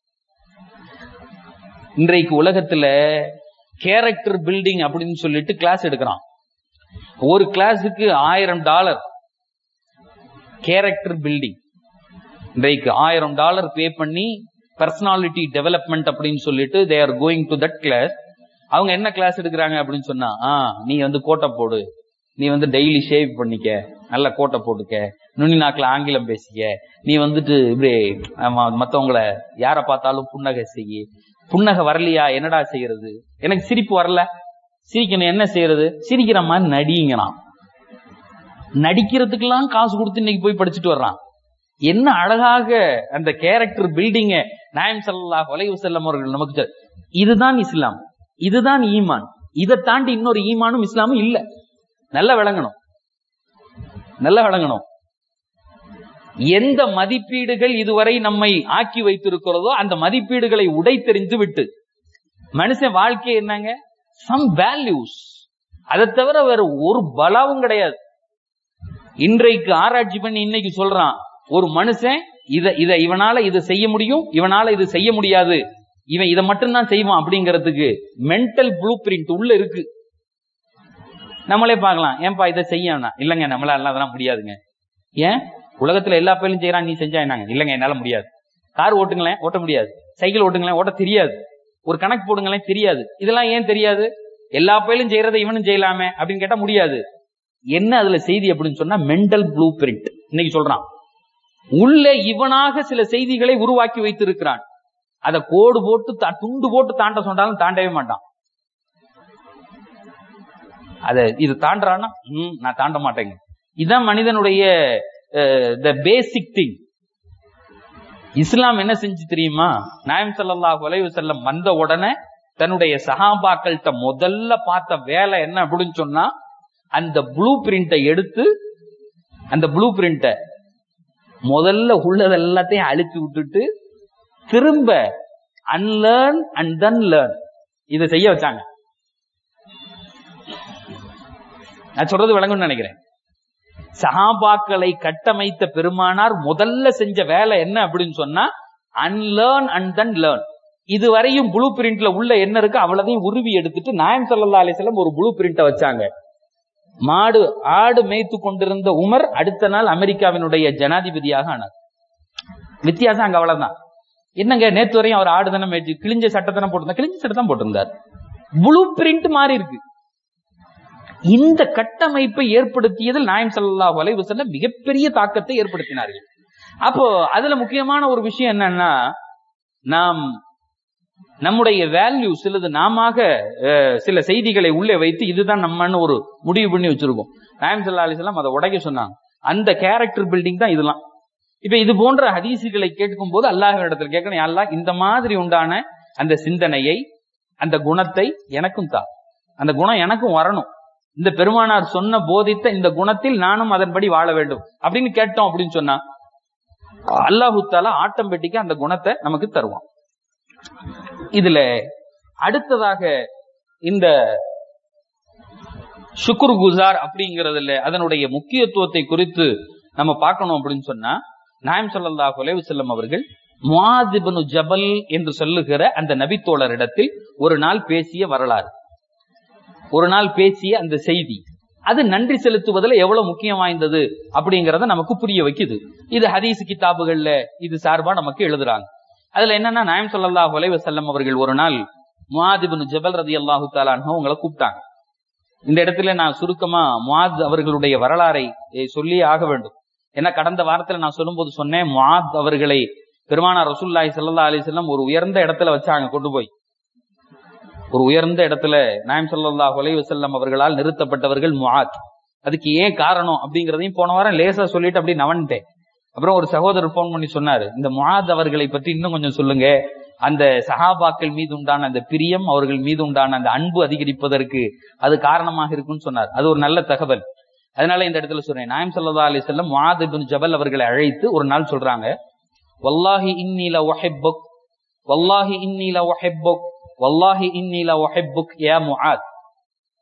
இன்றைக்கு உலகத்துல கேரக்டர் பில்டிங் அப்படின்னு சொல்லிட்டு கிளாஸ் எடுக்கிறான் ஒரு கிளாஸுக்கு ஆயிரம் டாலர் கேரக்டர் பில்டிங் இன்றைக்கு ஆயிரம் டாலர் பே பண்ணி பர்சனாலிட்டி டெவலப்மெண்ட் அப்படின்னு சொல்லிட்டு they are going to that class அவங்க என்ன கிளாஸ் எடுக்கிறாங்க அப்படின்னு சொன்னா ஆ நீ வந்து கோட்டை போடு நீ வந்து டெய்லி ஷேவ் பண்ணிக்க நல்ல கோட்டை போட்டுக்க நுனி நாக்கில் ஆங்கிலம் பேசிக்க நீ வந்துட்டு இப்படி ஆமா, மத்தவங்கள யாரை பார்த்தாலும் புன்னகை செய்ய புன்னகை வரலையா என்னடா செய்யறது எனக்கு சிரிப்பு வரல சிரிக்கணும் என்ன செய்யறது சிரிக்கிற மாதிரி நடிங்கிறான் நடிக்கிறதுக்கெல்லாம் காசு கொடுத்து இன்னைக்கு போய் படிச்சுட்டு வர்றான் என்ன அழகாக அந்த கேரக்டர் பில்டிங்க நாயம் ஸல்லல்லாஹு அலைஹி வஸல்லம் அவர்கள் நமக்கு சொல்- இதுதான் இஸ்லாம் இதுதான் ஈமான் இதை தாண்டி இன்னொரு ஈமானும் இஸ்லாமும் இல்ல நல்லா விளங்கணும் நல்லா விளங்கணும் எந்த மதிப்பீடுகள் இதுவரை நம்மை ஆக்கி வைத்திருக்கிறதோ அந்த மதிப்பீடுகளை உடைத்தெறிந்து விட்டு மனுஷன் வாழ்க்கை என்னங்க சம் வேல்யூஸ் அதை தவிர வேற ஒரு பலாவும் கிடையாது இன்றைக்கு ஆராய்ச்சி பண்ணி இன்னைக்கு சொல்றான் ஒரு மனுஷன் இத இத இவனால இதை செய்ய முடியும் இவனால இது செய்ய முடியாது இவன் இதை மட்டும்தான் செய்வான் அப்படிங்கிறதுக்கு மென்டல் ப்ளூ பிரிண்ட் உள்ள இருக்கு நம்மளே பார்க்கலாம் ஏன்பா இதை செய்யணும் இல்லங்க நம்மளால அதெல்லாம் முடியாதுங்க ஏன் உலகத்துல எல்லா பேரும் செய்யறான் நீ செஞ்சா என்னங்க இல்லங்க என்னால முடியாது கார் ஓட்டுங்களேன் ஓட்ட முடியாது சைக்கிள் ஓட்டுங்களேன் ஓட்ட தெரியாது ஒரு கணக்கு போடுங்களேன் தெரியாது இதெல்லாம் ஏன் தெரியாது எல்லா பேரும் செய்யறதை இவனும் செய்யலாமே அப்படின்னு கேட்டா முடியாது என்ன அதுல செய்தி அப்படின்னு சொன்னா மென்டல் ப்ளூ பிரிண்ட் இன்னைக்கு சொல்றான் உள்ள இவனாக சில செய்திகளை உருவாக்கி வைத்திருக்கிறான் அத கோடு போட்டு தா- துண்டு போட்டு தாண்ட சொன்னாலும் தாண்டவே மாட்டான் அத இது தாண்டான்னா ம், நான் தாண்ட மாட்டேங்க இதுதான் மனிதனுடைய த பேசிக் திங் இஸ்லாம் என்ன செஞ்சு தெரியுமா நாயம் ஸல்லல்லாஹு அலைஹி வஸல்லம் வந்த உடனே தன்னுடைய சஹாபாக்கள்கிட்ட முதல்ல பார்த்த வேலை என்ன அப்படின்னு சொன்னா அந்த ப்ளூ பிரிண்டை எடுத்து அந்த ப்ளூ பிரிண்ட முதல்ல உள்ளது எல்லாத்தையும் அழிச்சு விட்டுட்டு திரும்ப அன்லேர்ன் அண்ட் தென் லேர்ன் இதை செய்ய வச்சாங்க நான் சொல்றது விளங்கும்னு நினைக்கிறேன் சஹாபாக்களை கட்டமைத்த பெருமானார் முதல்ல செஞ்ச வேலை என்ன அப்படின்னு சொன்னா அன்லேர்ன் அண்ட் தென் லேர்ன் இதுவரையும் ப்ளூ பிரிண்ட்ல உள்ள என்ன இருக்கு அவ்வளதையும் உருவி எடுத்துட்டு நாயம் சல்லா அலிஸ்லாம் ஒரு ப்ளூ பிரிண்ட வச்சாங்க மாடு ஆடு மேய்த்து கொண்டிருந்த உமர் அடுத்த நாள் அமெரிக்காவினுடைய ஜனாதிபதியாக ஆனார் வித்தியாசம் அங்க அவ்வளவுதான் என்னங்க நேத்து வரையும் அவர் ஆடு தானே மேய்ச்சி கிழிஞ்ச சட்டை தானே போட்டிருந்தார் கிழிஞ்ச சட்டை தான் போட்டிருந்தார் ப்ளூ பிரிண்ட் மாறி இருக்கு இந்த கட்டமைப்பை ஏற்படுத்தியதில் நாயம் ஸல்லல்லாஹு அலைஹி வஸல்லம் மிகப்பெரிய தாக்கத்தை ஏற்படுத்தினார்கள் அப்போ அதுல முக்கியமான ஒரு விஷயம் என்னன்னா நாம் நம்முடைய வேல்யூ சிலது நாம சில செய்திகளை உள்ளே வைத்து இதுதான் நம்மன்னு ஒரு முடிவு பண்ணி வச்சிருக்கோம் நாயம் ஸல்லல்லாஹு அலைஹி வஸல்லம் அதை உடைக்க சொன்னாங்க அந்த கேரக்டர் பில்டிங் தான் இதெல்லாம் இப்ப இது போன்ற ஹதீசுகளை கேட்கும் போது அல்லாஹ் இடத்துல கேட்கணும் "யா அல்லாஹ் இந்த மாதிரி உண்டான அந்த சிந்தனையை அந்த குணத்தை எனக்கும் தா அந்த குணம் எனக்கும் வரணும் இந்த பெருமானார் சொன்ன போதித்த இந்த குணத்தில் நானும் அதன்படி வாழ வேண்டும் அப்படின்னு கேட்டோம் அப்படின்னு சொன்னா அல்லாஹு தாலா ஆட்டோமேட்டிக்கா அந்த குணத்தை நமக்கு தருவான் இதுல அடுத்ததாக இந்த சுக்குர் குசார் அப்படிங்கறதுல அதனுடைய முக்கியத்துவத்தை குறித்து நம்ம பார்க்கணும் அப்படின்னு சொன்னா நாயம் ஸல்லல்லாஹு அலைஹி வஸல்லம் அவர்கள் முஆத் இப்னு ஜபல் என்று சொல்லுகிற அந்த நபித்தோழரிடத்தில் ஒரு நாள் பேசிய வரலாறு ஒரு நாள் பேசிய அந்த செய்தி அது நன்றி செலுத்துவதில் எவ்வளவு முக்கியம் வாய்ந்தது அப்படிங்கறத நமக்கு புரிய வைக்குது இது ஹதீஸ் கிதாபுகள்ல இது சார்பா நமக்கு எழுதுறாங்க அதுல என்னன்னா நாயம் ஸல்லல்லாஹு அலைஹி வஸல்லம் அவர்கள் ஒரு நாள் முஆத் இப்னு ஜபல் ரலியல்லாஹு தஆலா அன்ஹு உங்களை கூப்பிட்டாங்க இந்த இடத்துல நான் சுருக்கமா முஆத் அவர்களுடைய வரலாறை eh, சொல்லியே ஆக வேண்டும் ஏன்னா கடந்த வாரத்துல நான் சொல்லும்போது சொன்னேன் முஆத் அவர்களை பெருமானார் ரசூலுல்லாஹி ஸல்லல்லாஹு அலைஹி வஸல்லம் ஒரு உயர்ந்த இடத்துல வச்சாங்க கொண்டு போய் ஒரு உயர்ந்த இடத்துல நாயம் ஸல்லல்லாஹு அலைஹி வஸல்லம் அவர்களால் நிறுத்தப்பட்டவர்கள் முஆத் அதுக்கு ஏன் காரணம் அப்படிங்கறதையும் போன வாரம் லேசா சொல்லிட்டு அப்படியே நவன்ட்டேன் அப்புறம் ஒரு சகோதரர் போன் பண்ணி சொன்னாரு இந்த முஆத் அவர்களை பற்றி இன்னும் கொஞ்சம் சொல்லுங்க அந்த சஹாபாக்கள் மீது உண்டான அந்த பிரியம் அவர்கள் மீது உண்டான அந்த அன்பு அதிகரிப்பதற்கு அது காரணமாக இருக்கும்னு சொன்னார் அது ஒரு நல்ல தகவல் அதனால இந்த இடத்துல சொல்றேன் நாயம் ஸல்லல்லாஹு அலைஹி வஸல்லம் முஆத் இப்னு ஜபல் அவர்களை அழைத்து ஒரு நாள் சொல்றாங்க வல்லாஹி இன்னி ல உஹிப்புக் வல்லாஹி இன்னி ல உஹிப்புக் வல்லாஹி இன்னி ல உஹிப்புக் யா முஆத்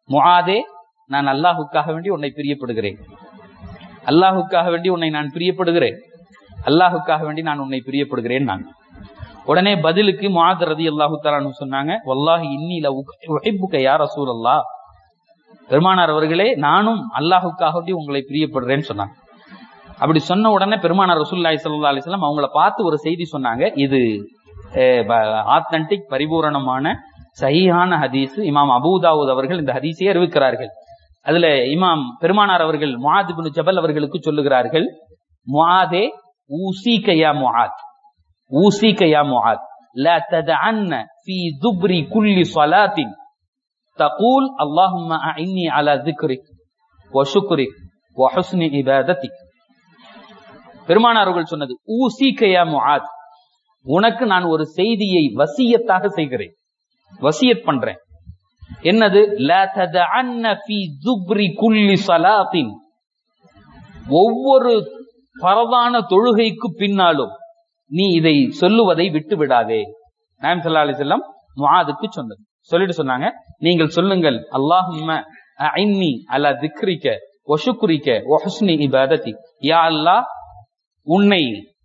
முஆதே நான் அல்லாஹுக்காக வேண்டி உன்னை பிரியப்படுகிறேன் அல்லாஹுக்காக வேண்டி உன்னை நான் பிரியப்படுகிறேன் அல்லாஹுக்காக வேண்டி நான் உன்னை பிரியப்படுகிறேன் நான் உடனே பதிலுக்கு முஆத் ரதி அல்லாஹு தலான்னு சொன்னாங்க வல்லாஹி இன்னில உஹிப்புக்க யா ரசூலல்லாஹ் பெருமானார் அவர்களே நானும் அல்லாஹுக்காக வேண்டி உங்களை பிரியப்படுறேன்னு சொன்னாங்க அப்படி சொன்ன உடனே பெருமானார் ரசூல்லாய் சல்லா அலிஸ்லாம் அவங்கள பார்த்து ஒரு செய்தி சொன்னாங்க இது ஆத்தன்டிக் பரிபூரணமான சஹீஹான ஹதீஸ் இமாம் அபூதாவூத் அவர்கள் இந்த ஹதீஸை அறிவிக்கிறார்கள் அதுல இமாம் பெருமானார் அவர்கள் முஆத் இப்னு ஜபல் அவர்களுக்கு சொல்லுகிறார்கள் முஆதே ஊசிக யா முஆத் ஊசிக யா முஆத் لا تدعن في دبر كل صلاة تقول اللهم أعني على ذكرك وشكرك وحسن عبادتك பெருமானார்கள் சொன்னது ஊசிகையா முஆத் உனக்கு நான் ஒரு செய்தியை வசியத்தாக செய்கிறேன் வசியத் பண்றேன் என்னது லா ததஅன்ன ஃபீ துப்ரி குல்லி ஸலாத்தின் ஒவ்வொரு பரதான தொழுகைக்கு பின்னாலும் நீ இதை சொல்லுவதை விட்டு விடாதே நாயம் ஸல்லல்லாஹு அலைஹி வஸல்லம் முஆதுக்கு சொன்னது சொல்லிட்டு சொன்னாங்க நீங்கள் சொல்லுங்கள் அல்லாஹும்ம அஇன்னி அலா திக்ரிக்க வ ஷுக்ரிக்க வ ஹுஸ்னி இபாதத்தி யா அல்லாஹ் உன்னை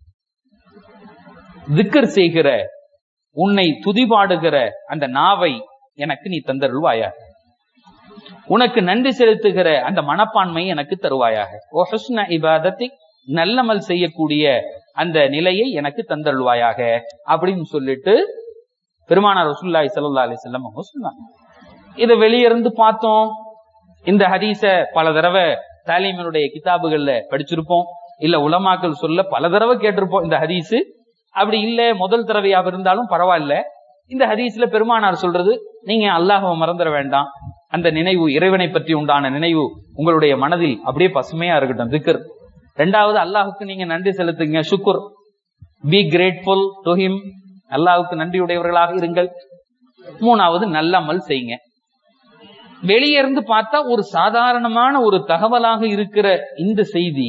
திக்கர் செய்கிற உன்னை துதிபாடுகிற அந்த நாவை எனக்கு நீ தந்தருள்வாயாக உனக்கு நன்றி செலுத்துகிற அந்த மனப்பான்மை எனக்கு தருவாயாக ஓ ஹுஸ்ன இபாதத்தை நல்லமல் செய்யக்கூடிய அந்த நிலையை எனக்கு தந்தருள்வாயாக அப்படின்னு சொல்லிட்டு பெருமானார் ரசூல்லாய் சல்லா அலி செல்லம் அவங்க சொன்னாங்க இதை வெளியிருந்து பார்த்தோம் இந்த ஹதீஸ பல தடவை தாலிமனுடைய கிதாபுகள்ல படிச்சிருப்போம் இல்ல உலமாக்கள் சொல்ல பல தடவை கேட்டிருப்போம் இந்த ஹதீஸ் அப்படி இல்ல முதல் தடவையாக இருந்தாலும் பரவாயில்ல இந்த ஹதீஸ்ல பெருமானார் சொல்றது நீங்க அல்லாஹவை மறந்துட வேண்டாம் அந்த நினைவு இறைவனை பற்றி உண்டான நினைவு உங்களுடைய மனதில் அப்படியே பசுமையா இருக்கட்டும் திக்கர் ரெண்டாவது அல்லாஹுக்கு நீங்க நன்றி செலுத்துங்க சுக்குர் பி கிரேட்ஃபுல் டு ஹிம் அல்லாஹுக்கு நன்றியுடையவர்களாக இருங்கள் மூணாவது நல்லமல் செய்யுங்க வெளியே இருந்து பார்த்தா ஒரு சாதாரணமான ஒரு தகவலாக இருக்கிற இந்த செய்தி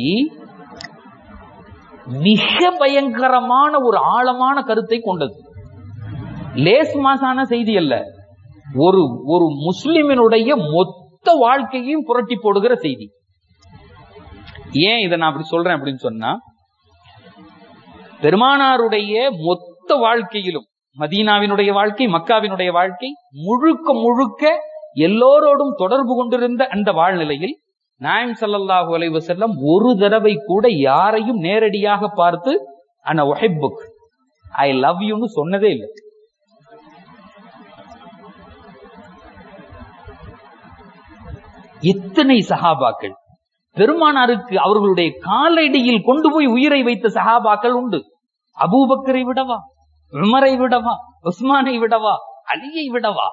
மிக பயங்கரமான ஒரு ஆழமான கருத்தை கொண்டது லேஸ் மாசான செய்தி அல்ல ஒரு ஒரு முஸ்லிமினுடைய மொத்த வாழ்க்கையையும் புரட்டி போடுகிற செய்தி ஏன் இதை நான் அப்படி சொல்றேன் அப்படின்னு சொன்னா பெருமானாருடைய மொத்த வாழ்க்கையிலும் மதீனாவினுடைய வாழ்க்கை மக்காவினுடைய வாழ்க்கை முழுக்க முழுக்க எல்லோரோடும் தொடர்பு கொண்டிருந்த அந்த வாழ்நிலையில் நாயம் சல்லல்லாஹு அலைஹி வஸல்லம் ஒரு தடவை கூட யாரையும் நேரடியாக பார்த்து அன ஒஹிப்புக் ஐ லவ் யூன்னு சொன்னதே இல்லை எத்தனை சஹாபாக்கள் பெருமானாருக்கு அவர்களுடைய காலடியில் கொண்டு போய் உயிரை வைத்த சஹாபாக்கள் உண்டு அபூபக்கரை விடவா உமரை விடவா உஸ்மானை விடவா அலியை விடவா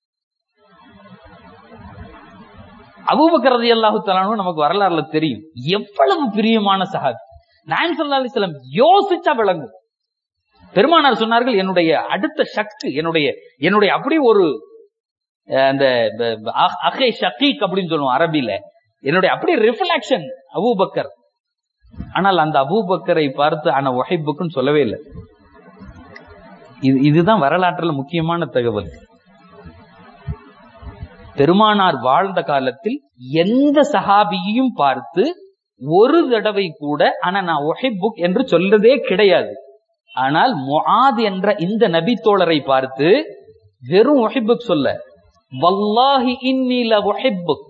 அபூபக்கரதி அல்லாஹு தலானும் நமக்கு வரலாறுல தெரியும் எவ்வளவு பிரியமான சஹாபி நாயம் சல்லா அலிஸ்லாம் யோசிச்சா விளங்கும் பெருமானார் சொன்னார்கள் என்னுடைய அடுத்த சக்தி என்னுடைய என்னுடைய அப்படி ஒரு அந்த அகே ஷக்கீக் அப்படின்னு சொல்லுவோம் அரபில என்னுடைய அப்படியே ரிஃப்ளெக்ஷன் அபூபக்கர் ஆனால் அந்த அபூபக்கரை பார்த்து ஆனா ஒஹைபுக்குன்னு சொல்லவே இல்லை இது இதுதான் வரலாற்றுல முக்கியமான தகவல் பெருமானார் வாழ்ந்த காலத்தில் எந்த சஹாபியையும் பார்த்து ஒரு தடவை கூட ஆனா நான் ஒஹிபுக் என்று சொல்றதே கிடையாது ஆனால் முஆத் என்ற இந்த நபி தோழரை பார்த்து வெறும் ஒஹிபுக் சொல்ல வல்லாஹி இன்னில ஒஹிபுக்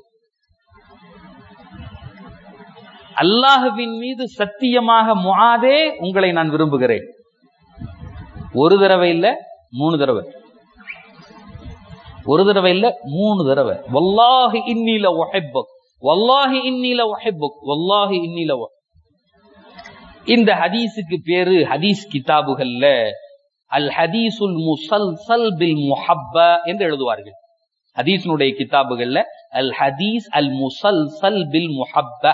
அல்லாஹுவின் மீது சத்தியமாக முஆதே உங்களை நான் விரும்புகிறேன் ஒரு தடவை இல்ல மூணு தடவை ஒரு தடவை இல்ல மூணு தடவை வல்லாஹி இன்னில ஒஹிபுக் வல்லாஹி இன்னில ஒஹிபுக் வல்லாஹி இன்னில இந்த ஹதீஸுக்கு பேரு ஹதீஸ் கிதாபுகள்ல அல் ஹதீசுல் முசல்சல் பில் முஹப்பா என்று எழுதுவார்கள் ஹதீஸினுடைய கிதாபுகள்ல அல் ஹதீஸ் அல் முசல்சல் பில் முஹப்பா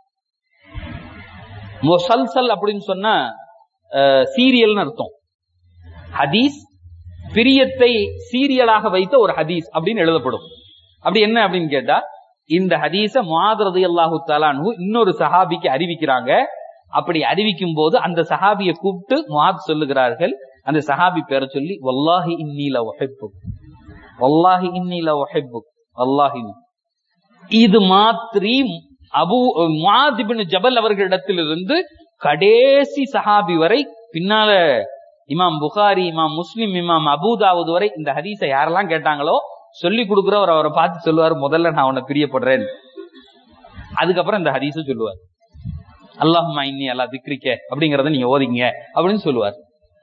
முசல்சல் அப்படின்னு சொன்னா சீரியல்னு அர்த்தம் ஹதீஸ் பிரியத்தை சீரியலாக வைத்த ஒரு ஹதீஸ் அப்படின்னு எழுதப்படும் அப்படி என்ன அப்படின்னு கேட்டா இந்த ஹதீஸ மாதரது அல்லாஹு தாலானு இன்னொரு சஹாபிக்கு அறிவிக்கிறாங்க அப்படி அறிவிக்கும் போது அந்த சஹாபியை கூப்பிட்டு மாத் சொல்லுகிறார்கள் அந்த சஹாபி பேரை சொல்லி வல்லாஹி இன்னில ஒஹெப்பு வல்லாஹி இன்னில ஒஹெப்பு வல்லாஹி இது மாத்திரி அபு மாதிபின் ஜபல் அவர்களிடத்திலிருந்து கடைசி சஹாபி வரை பின்னால இமாம் புகாரி இமாம் முஸ்லிம் இமாம் அபூதாவுது வரை இந்த ஹதீஸை யாரெல்லாம் கேட்டாங்களோ சொல்லி கொடுக்குறவர் அவரை பார்த்து சொல்லுவார் முதல்ல நான் உன்னை பிரியப்படுறேன் அதுக்கப்புறம் இந்த ஹதீஸ சொல்லுவார் அல்லாஹுமா இன்னி அல்லா திக்ரிக்க அப்படிங்கறத நீங்க ஓதிங்க அப்படின்னு சொல்லுவார்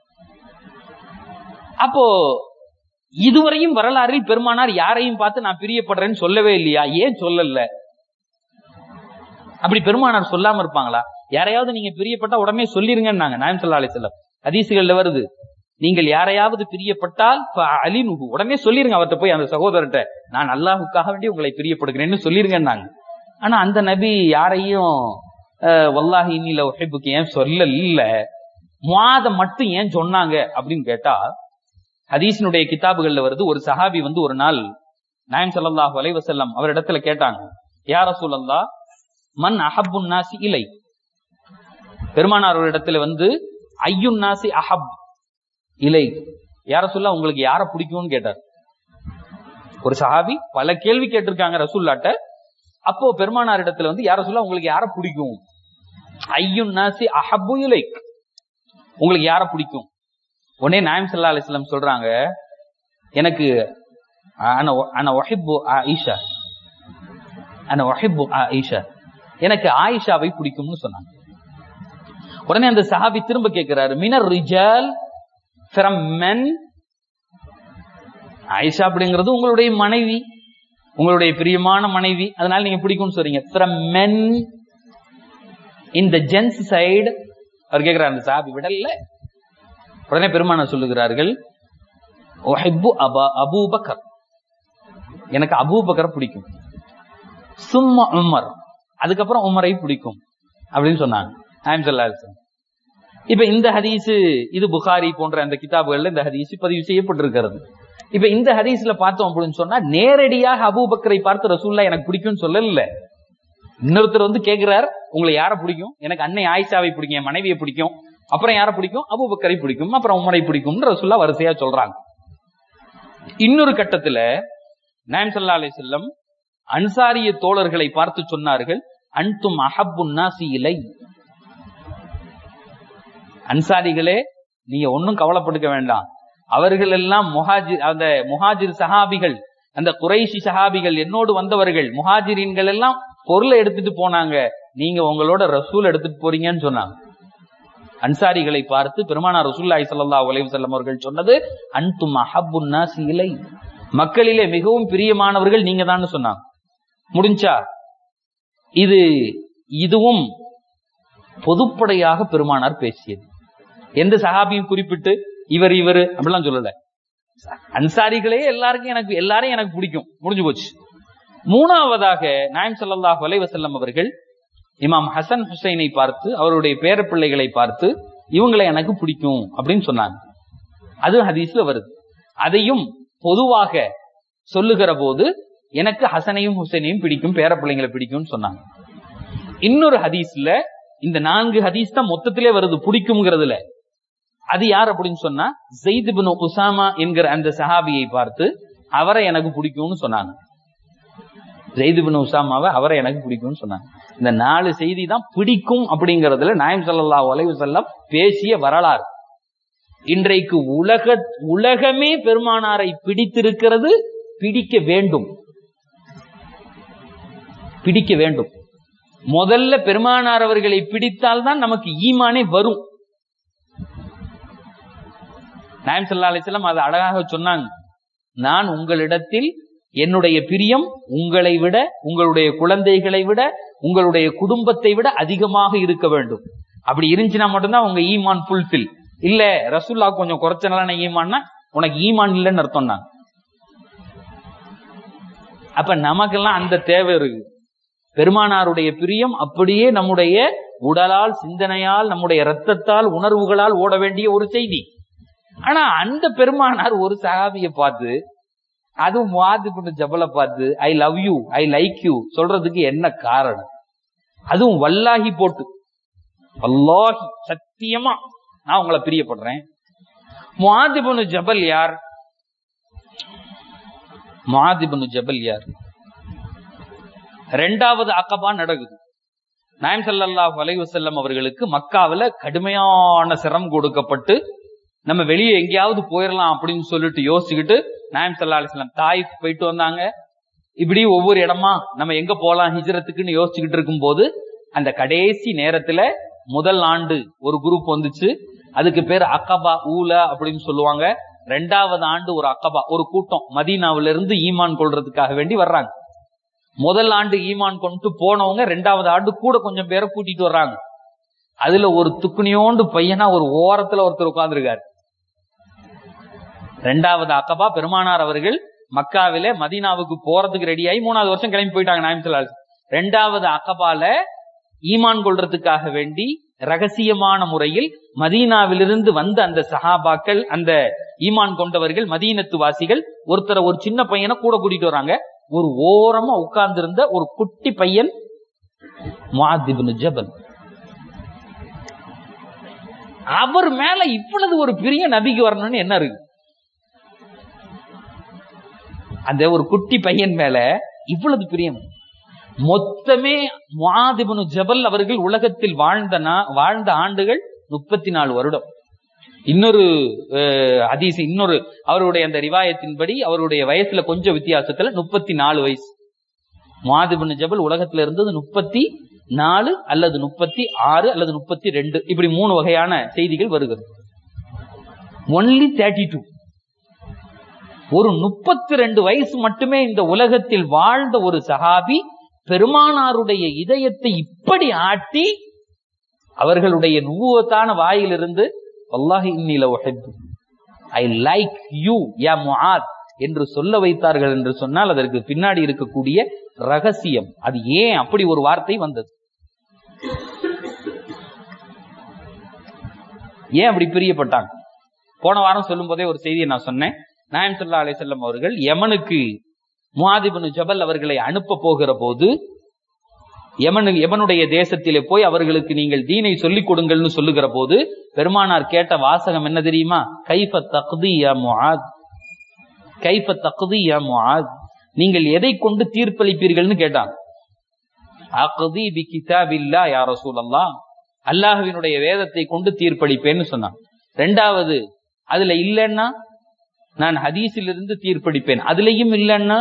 அப்போ இதுவரையும் வரலாறில் பெருமானார் யாரையும் பார்த்து நான் பிரியப்படுறேன்னு சொல்லவே இல்லையா ஏன் சொல்லல அப்படி பெருமானார் சொல்லாம இருப்பாங்களா யாரையாவது நீங்க பிரியப்பட்டா உடனே சொல்லிருங்கன்னாங்க நாயம் சொல்லா அலிசல்லம் ஹதீசுகள்ல வருது நீங்கள் யாரையாவது பிரியப்பட்டால் அலினுகு உடனே சொல்லிருங்க அவர்கிட்ட போய் அந்த சகோதரர்கிட்ட நான் அல்லாஹுக்காக வேண்டி உங்களை பிரியப்படுகிறேன்னு சொல்லிருங்கன்னாங்க ஆனா அந்த நபி யாரையும் வல்லாஹி இன்னில ஒஹைப்புக்கு ஏன் சொல்லல மாத மட்டும் ஏன் சொன்னாங்க அப்படின்னு கேட்டா ஹதீஸினுடைய கிதாபுகள்ல வருது ஒரு சஹாபி வந்து ஒரு நாள் நாயம் சல்லாஹு அலைவசல்லம் அவரிடத்துல கேட்டாங்க யார சொல்லல்லா மண் அஹப்புன் நாசி இலை பெருமானார் ஒரு இடத்துல வந்து ஐயுன் நாசி அஹப் இலை யார சொல்ல உங்களுக்கு யார பிடிக்கும்னு கேட்டார் ஒரு சஹாபி பல கேள்வி கேட்டிருக்காங்க ரசூல்லாட்ட அப்போ பெருமானார் இடத்துல வந்து யார சொல்ல உங்களுக்கு யார பிடிக்கும் ஐயுன் நாசி அஹப்பு இலை உங்களுக்கு யார பிடிக்கும் உடனே நாயம் சல்லா அலிஸ்லாம் சொல்றாங்க எனக்கு அன ஒஹிப்பு ஆயிஷா அன ஒஹிப்பு ஆயிஷா எனக்கு ஆயிஷாவை பிடிக்கும்னு சொன்னாங்க உடனே அந்த சஹாபி திரும்ப கேட்கிறாரு மினர் ரிஜால் ஃப்ரம் மென் ஆயிஷா அப்படிங்கிறது உங்களுடைய மனைவி உங்களுடைய பிரியமான மனைவி அதனால நீங்க பிடிக்கும்னு சொல்றீங்க from men in the gents side அவர் கேட்கிறார் அந்த சஹாபி விடல உடனே பெருமான சொல்லுகிறார்கள் அபூபக்கர் எனக்கு அபூபக்கர் பிடிக்கும் சும்மா உமர் அதுக்கப்புறம் உமரை பிடிக்கும் அப்படின்னு சொன்னாங்க நாயம் சொல்லாசன் இப்ப இந்த ஹதீஸ் இது புகாரி போன்ற அந்த கிதாபுகள்ல இந்த ஹதீஸ் பதிவு செய்யப்பட்டிருக்கிறது இப்ப இந்த ஹதீஸ்ல பார்த்தோம் அப்படின்னு சொன்னா நேரடியாக அபூபக்கரை பார்த்து ரசூல்லா எனக்கு பிடிக்கும்னு சொல்லல இன்னொருத்தர் வந்து கேட்கிறார் உங்களை யார பிடிக்கும் எனக்கு அன்னை ஆயிஷாவை பிடிக்கும் என் மனைவியை பிடிக்கும் அப்புறம் யார பிடிக்கும் அபூபக்கரை பிடிக்கும் அப்புறம் உமரை பிடிக்கும் ரசூல்லா வரிசையா சொல்றாங்க இன்னொரு கட்டத்துல நாயம் சல்லா அலி செல்லம் அன்சாரிய தோழர்களை பார்த்து சொன்னார்கள் அன்தும் அஹப்புன் நாசி இலை அன்சாரிகளே நீங்க ஒன்னும் கவலைப்படுக்க வேண்டாம் அவர்கள் எல்லாம் முஹாஜிர் அந்த முஹாஜிர் சஹாபிகள் அந்த குறைஷி சஹாபிகள் என்னோடு வந்தவர்கள் முஹாஜிரின்கள் எல்லாம் பொருளை எடுத்துட்டு போனாங்க நீங்க உங்களோட ரசூல் எடுத்துட்டு போறீங்கன்னு சொன்னாங்க அன்சாரிகளை பார்த்து பெருமானா ரசூல்லாய் சல்லா செல்லம் அவர்கள் சொன்னது அன்தும் அஹப்புன் நாசி இலை மக்களிலே மிகவும் பிரியமானவர்கள் நீங்க தான் சொன்னாங்க முடிஞ்சா இது இதுவும் பொதுப்படையாக பெருமானார் பேசியது எந்த சஹாபியும் குறிப்பிட்டு இவர் இவர் அப்படிலாம் சொல்லல அன்சாரிகளே எல்லாருக்கும் எனக்கு எல்லாரையும் எனக்கு பிடிக்கும் முடிஞ்சு போச்சு மூணாவதாக நாயம் சல்லாஹ் வலைவசல்லம் அவர்கள் இமாம் ஹசன் ஹுசைனை பார்த்து அவருடைய பேர பிள்ளைகளை பார்த்து இவங்களை எனக்கு பிடிக்கும் அப்படின்னு சொன்னாங்க அது ஹதீஸ்ல வருது அதையும் பொதுவாக சொல்லுகிற போது எனக்கு ஹசனையும் ஹுசைனையும் பிடிக்கும் பேர பிள்ளைங்களை பிடிக்கும்னு சொன்னாங்க இன்னொரு ஹதீஸ்ல இந்த நான்கு ஹதீஸ் தான் மொத்தத்திலே வருது பிடிக்கும்ங்கிறதுல அது யார் அப்படின்னு சொன்னா ஜெயித் பின் உசாமா என்கிற அந்த சஹாபியை பார்த்து அவரை எனக்கு பிடிக்கும்னு சொன்னாங்க ஜெயித் பின் உசாமாவை அவரை எனக்கு பிடிக்கும்னு சொன்னாங்க இந்த நாலு செய்தி தான் பிடிக்கும் அப்படிங்கறதுல நாயம் சல்லா உலக செல்லம் பேசிய வரலாறு இன்றைக்கு உலக உலகமே பெருமானாரை பிடித்திருக்கிறது பிடிக்க வேண்டும் பிடிக்க வேண்டும் முதல்ல பெருமானார் அவர்களை பிடித்தால்தான் நமக்கு ஈமானே வரும் நாயம் சல்லா அலிஸ்லாம் அதை அழகாக சொன்னாங்க நான் உங்களிடத்தில் என்னுடைய பிரியம் உங்களை விட உங்களுடைய குழந்தைகளை விட உங்களுடைய குடும்பத்தை விட அதிகமாக இருக்க வேண்டும் அப்படி இருந்துச்சுன்னா மட்டும்தான் உங்க ஈமான் ஃபுல்ஃபில் இல்ல ரசுல்லா கொஞ்சம் குறைச்சனால ஈமான்னா உனக்கு ஈமான் இல்லைன்னு அர்த்தம் தான் அப்ப நமக்கெல்லாம் அந்த தேவை இருக்கு பெருமானாருடைய பிரியம் அப்படியே நம்முடைய உடலால் சிந்தனையால் நம்முடைய ரத்தத்தால் உணர்வுகளால் ஓட வேண்டிய ஒரு செய்தி ஆனா அந்த பெருமானார் ஒரு சகாபிய பார்த்து அதுவும் முவாது ஜபலை பார்த்து I love you I like you சொல்றதுக்கு என்ன காரணம் அதுவும் வல்லாகி போட்டு வல்லாஹி சத்தியமா நான் உங்களை பிரியப்படுறேன் முவாதிபனு ஜபல் யார் முவாதிபனு ஜபல் யார் ரெண்டாவது அக்கபா நடக்குது நாயம் ஸல்லல்லாஹு அலைஹி வஸல்லம் அவர்களுக்கு மக்காவுல கடுமையான சிரம் கொடுக்கப்பட்டு நம்ம வெளியே எங்கேயாவது போயிடலாம் அப்படின்னு சொல்லிட்டு யோசிச்சுக்கிட்டு நாயம் ஸல்லல்லாஹு அலைஹி வஸல்லம் தாயிஃப் போயிட்டு வந்தாங்க இப்படி ஒவ்வொரு இடமா நம்ம எங்க போலாம் ஹிஜ்ரத்துக்குன்னு யோசிச்சுக்கிட்டு இருக்கும்போது அந்த கடைசி நேரத்துல முதல் ஆண்டு ஒரு குரூப் வந்துச்சு அதுக்கு பேர் அக்கபா ஊல அப்படின்னு சொல்லுவாங்க ரெண்டாவது ஆண்டு ஒரு அக்கபா ஒரு கூட்டம் மதீனாவில இருந்து ஈமான் கொள்றதுக்காக வேண்டி வர்றாங்க முதல் ஆண்டு ஈமான் கொண்டு போனவங்க ரெண்டாவது ஆண்டு கூட கொஞ்சம் பேரை கூட்டிட்டு வர்றாங்க அதுல ஒரு துக்குனியோண்டு பையனா ஒரு ஓரத்துல ஒருத்தர் உட்கார்ந்துருக்காரு ரெண்டாவது அக்கபா பெருமானார் அவர்கள் மக்காவில மதீனாவுக்கு போறதுக்கு ரெடியாகி மூணாவது வருஷம் கிளம்பி போயிட்டாங்க நாயம் ஸல்லல்லாஹு அலைஹி வஸல்லம். ரெண்டாவது அக்கபால ஈமான் கொள்றதுக்காக வேண்டி ரகசியமான முறையில் மதீனாவிலிருந்து வந்த அந்த சஹாபாக்கள் அந்த ஈமான் கொண்டவர்கள் மதீனத்து வாசிகள் ஒருத்தரை ஒரு சின்ன பையனை கூட கூட்டிட்டு வராங்க ஒரு ஓரமா உட்கார்ந்திருந்த ஒரு குட்டி பையன் முஆத் இப்னு ஜபல் அவர் மேல இவ்வளவு ஒரு பெரிய நபிக்கு வரணும்னு என்ன இருக்கு அந்த ஒரு குட்டி பையன் மேல இவ்வளவு பிரியம் மொத்தமே முஆதிபனு ஜபல் அவர்கள் உலகத்தில் வாழ்ந்த நா- வாழ்ந்த ஆண்டுகள் முப்பத்தி நாலு வருடம் இன்னொரு அஹ், ஹதீஸ் இன்னொரு அவருடைய அந்த ரிவாயத்தின்படி அவருடைய வயசுல கொஞ்சம் வித்தியாசத்துல முப்பத்தி நாலு வயசு முஆதிபனு ஜபல் உலகத்துல இருந்தது முப்பத்தி நாலு அல்லது முப்பத்தி ஆறு அல்லது முப்பத்தி ரெண்டு இப்படி மூணு வகையான செய்திகள் வருகிறது ஒன்லி தேர்ட்டி டூ ஒரு முப்பத்தி ரெண்டு வயசு மட்டுமே இந்த உலகத்தில் வாழ்ந்த ஒரு சஹாபி பெருமானாருடைய இதயத்தை இப்படி ஆட்டி அவர்களுடைய நுவத்தான வாயிலிருந்து அல்லாஹ் இன்னில ஐ லைக் யூ யா முஆத் என்று சொல்ல வைத்தார்கள் என்று சொன்னால் அதற்கு பின்னாடி இருக்கக்கூடிய ரகசியம் அது ஏன் அப்படி ஒரு வார்த்தை வந்தது ஏன் அப்படி பிரியப்பட்டாங்க போன வாரம் சொல்லும் போதே ஒரு செய்தியை நான் சொன்னேன் நாயம் சல்லா அலிசல்லம் அவர்கள் யமனுக்கு முஹாதிபனு ஜபல் அவர்களை அனுப்ப போகிற போது யமனு யமனுடைய தேசத்திலே போய் அவர்களுக்கு நீங்கள் தீனை சொல்லிக் கொடுங்கள்னு சொல்லுகிற போது பெருமானார் கேட்ட வாசகம் என்ன தெரியுமா கைஃப தக்தி யா முஆத் கைஃப தக்தி யா முஆத் நீங்கள் எதை கொண்டு தீர்ப்பளிப்பீர்கள்னு கேட்டாங்க அக்தி பி கிதாபில்லா யா ரசூலல்லாஹ் அல்லாஹ்வினுடைய வேதத்தை கொண்டு தீர்ப்பளிப்பேன்னு சொன்னான் ரெண்டாவது அதுல இல்லைன்னா நான் ஹதீஸிலிருந்து தீர்ப்பளிப்பேன் அதுலயும் இல்லைன்னா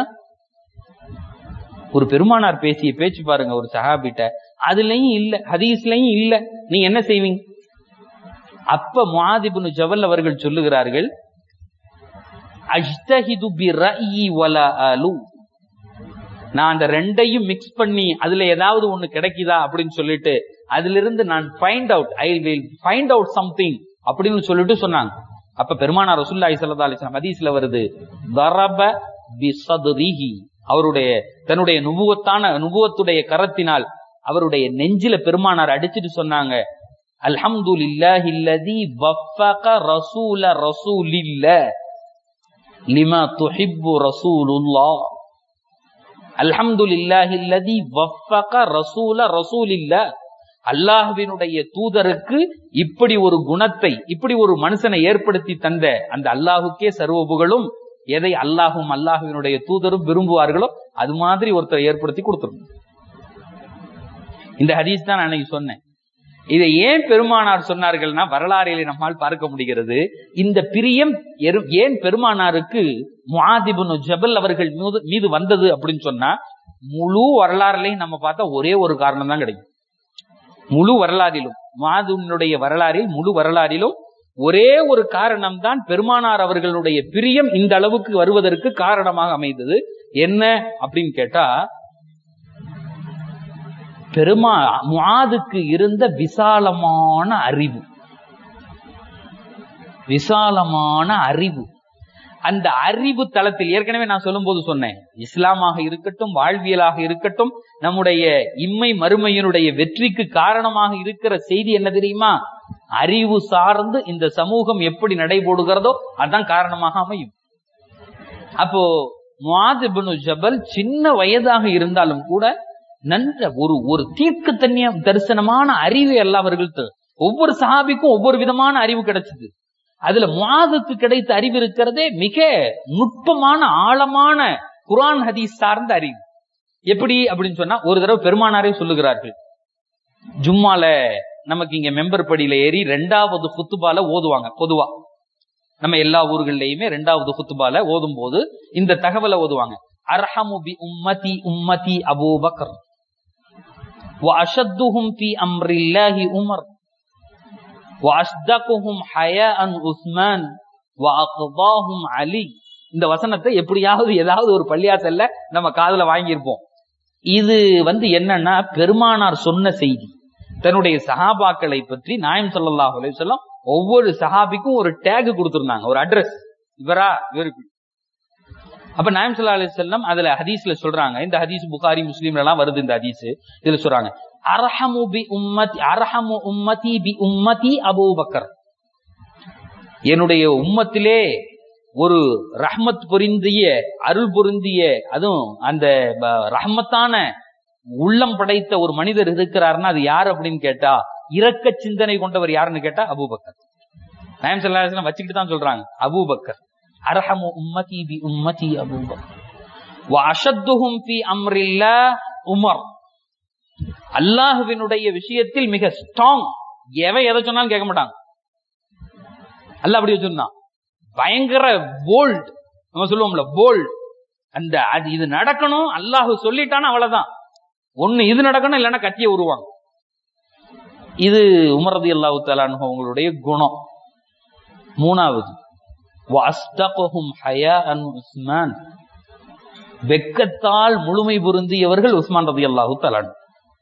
ஒரு பெருமானார் பேசிய பேச்சு பாருங்க ஒரு சஹாபிட்ட அதுலயும் இல்ல ஹதீஸ்லயும் இல்ல நீ என்ன செய்வீங்க அப்ப முஆதிபுனு ஜவல் அவர்கள் சொல்லுகிறார்கள் அஜ்தஹிது பி ரஅயி வலா அலு நான் அந்த ரெண்டையும் மிக்ஸ் பண்ணி அதுல ஏதாவது ஒண்ணு கிடைக்குதா அப்படின்னு சொல்லிட்டு அதுல இருந்து நான் find out I will find out something அப்படின்னு சொல்லிட்டு சொன்னாங்க அப்ப பெருமானார் ரசூலுல்லாஹி ஸல்லல்லாஹு அலைஹி வஸல்லம் ஹதீஸ்ல வருது தரப பி சத்ரிஹி அவருடைய தன்னுடைய நுபுவத்தான நுபுவத்துடைய கரத்தினால் அவருடைய நெஞ்சில பெருமானார் அடிச்சிட்டு சொன்னாங்க அல்ஹம்துலில்லாஹி அல்லதி வஃபக ரசூல ரசூலில்லாஹ் லிமா துஹிப்பு ரசூலுல்லாஹ் அல்ஹம்துலில்லாஹி அல்லதி வஃபக ரசூல ரசூலில்லாஹ் அல்லாஹ்வினுடைய தூதருக்கு இப்படி ஒரு குணத்தை இப்படி ஒரு மனுஷனை ஏற்படுத்தி தந்த அந்த அல்லாஹுக்கே சர்வ புகழும் எதை அல்லாஹும் அல்லாஹுவினுடைய தூதரும் விரும்புவார்களோ அது மாதிரி ஒருத்தர் ஏற்படுத்தி கொடுத்துரும் இந்த ஹதீஸ் தான் நான் அன்னைக்கு சொன்னேன் இதை ஏன் பெருமானார் சொன்னார்கள்னா வரலாறிலே நம்மால் பார்க்க முடிகிறது இந்த பிரியம் எரு- ஏன் பெருமானாருக்கு முஆதிபுனு ஜபல் அவர்கள் மீது மீது வந்தது அப்படின்னு சொன்னா முழு வரலாறுலையும் நம்ம பார்த்தா ஒரே ஒரு காரணம் தான் கிடைக்கும் முழு வரலாறிலும் மாதுனுடைய வரலாறில் முழு வரலாறிலும் ஒரே ஒரு காரணம் தான் பெருமானார் அவர்களுடைய பிரியம் இந்த அளவுக்கு வருவதற்கு காரணமாக அமைந்தது என்ன அப்படின்னு கேட்டா பெருமா முஆதுக்கு இருந்த விசாலமான அறிவு விசாலமான அறிவு அந்த அறிவு தளத்தில் ஏற்கனவே நான் சொல்லும்போது சொன்னேன் இஸ்லாமாக இருக்கட்டும் வாழ்வியலாக இருக்கட்டும் நம்முடைய இம்மை மறுமையினுடைய வெற்றிக்கு காரணமாக இருக்கிற செய்தி என்ன தெரியுமா அறிவு சார்ந்து இந்த சமூகம் எப்படி நடைபோடுகிறதோ அதான் காரணமாக அமையும் அப்போ முஆதிபனு ஜபல் சின்ன வயதாக இருந்தாலும் கூட நன்ற ஒரு ஒரு தீர்க்க தன்னிய தரிசனமான அறிவு எல்லாம் அவர்கள் த- ஒவ்வொரு சஹாபிக்கும் ஒவ்வொரு விதமான அறிவு கிடைச்சது அதுல முஆதுக்கு கிடைத்த அறிவு இருக்கிறதே மிக நுட்பமான ஆழமான குர்ஆன் ஹதீஸ் சார்ந்த அறிவு எப்படி அப்படின்னு சொன்னா ஒரு தடவை பெருமானாரே சொல்லுகிறார்கள் ஜும்மால நமக்கு இங்க மெம்பர் படியில ஏறி ரெண்டாவது குத்துபால ஓதுவாங்க பொதுவா நம்ம எல்லா ஊர்கள்லயுமே ரெண்டாவது குத்துபால ஓதும் போது இந்த தகவலை ஓதுவாங்க அர்ஹமு பி உம்மதி உம்மதி அபூபக்கர் وأشدهم في أمر الله عمر وأصدقهم حياء عثمان وأقضاهم علي இந்த வசனத்தை எப்படியாவது ஏதாவது ஒரு பள்ளியாசல்ல நம்ம காதுல வாங்கியிருப்போம் இது வந்து என்னன்னா பெருமானார் சொன்ன செய்தி தன்னுடைய சஹாபாக்களை பற்றி நாயம் ஸல்லல்லாஹு அலைஹி வஸல்லம் ஒவ்வொரு சஹாபிக்கும் ஒரு டேக் கொடுத்திருந்தாங்க ஒரு அட்ரஸ் இவரா இவருக்கு அப்ப நாயம் ஸல்லல்லாஹு அலைஹி வஸல்லம் அதுல ஹதீஸ்ல சொல்றாங்க இந்த ஹதீஸ் புகாரி முஸ்லீம்ல எல்லாம் வருது இந்த ஹதீஸ் இதுல சொல்றாங்க அரஹமு பி உம்மதி அரஹமு உம்மதி பி உம்மதி அபூபக்கர் என்னுடைய உம்மத்திலே ஒரு ரஹ்மத் பொருந்திய அருள் பொருந்திய அதுவும் அந்த ப- ரஹ்மத்தான உள்ளம் படைத்த ஒரு மனிதர் இருக்கிறாருன்னா அது யார் அப்படின்னு கேட்டா இரக்க சிந்தனை கொண்டவர் யாருன்னு கேட்டா அபூபக்கர் நாயம் ஸல்லல்லாஹு அலைஹி வஸல்லம் வச்சுக்கிட்டு தான் சொல்றாங்க அபூபக்கர் அரஹமு உம்மதி பி உம்மதி அபூபக்கர் وأشدهم في أمر الله உமர் அல்லாஹுவினுடைய விஷயத்தில் மிக ஸ்ட்ராங் எவன் எதை சொன்னாலும் கேட்க மாட்டாங்க அல்லாஹ் அப்படி வச்சிருந்தான் பயங்கர போல்ட் நம்ம சொல்லுவோம்ல போல்ட் அந்த அது இது நடக்கணும் அல்லாஹ் சொல்லிட்டானா அவ்வளவுதான் ஒண்ணு இது நடக்கணும் இல்லைன்னா கத்திய உருவாங்க இது உமரதி அல்லாஹு தலானு அவங்களுடைய குணம் மூணாவது வஸ்தகுஹும் ஹயாஅன் உஸ்மான் வெக்கத்தால் முழுமை பொருந்தியவர்கள் உஸ்மான் ரதி அல்லாஹு தலான்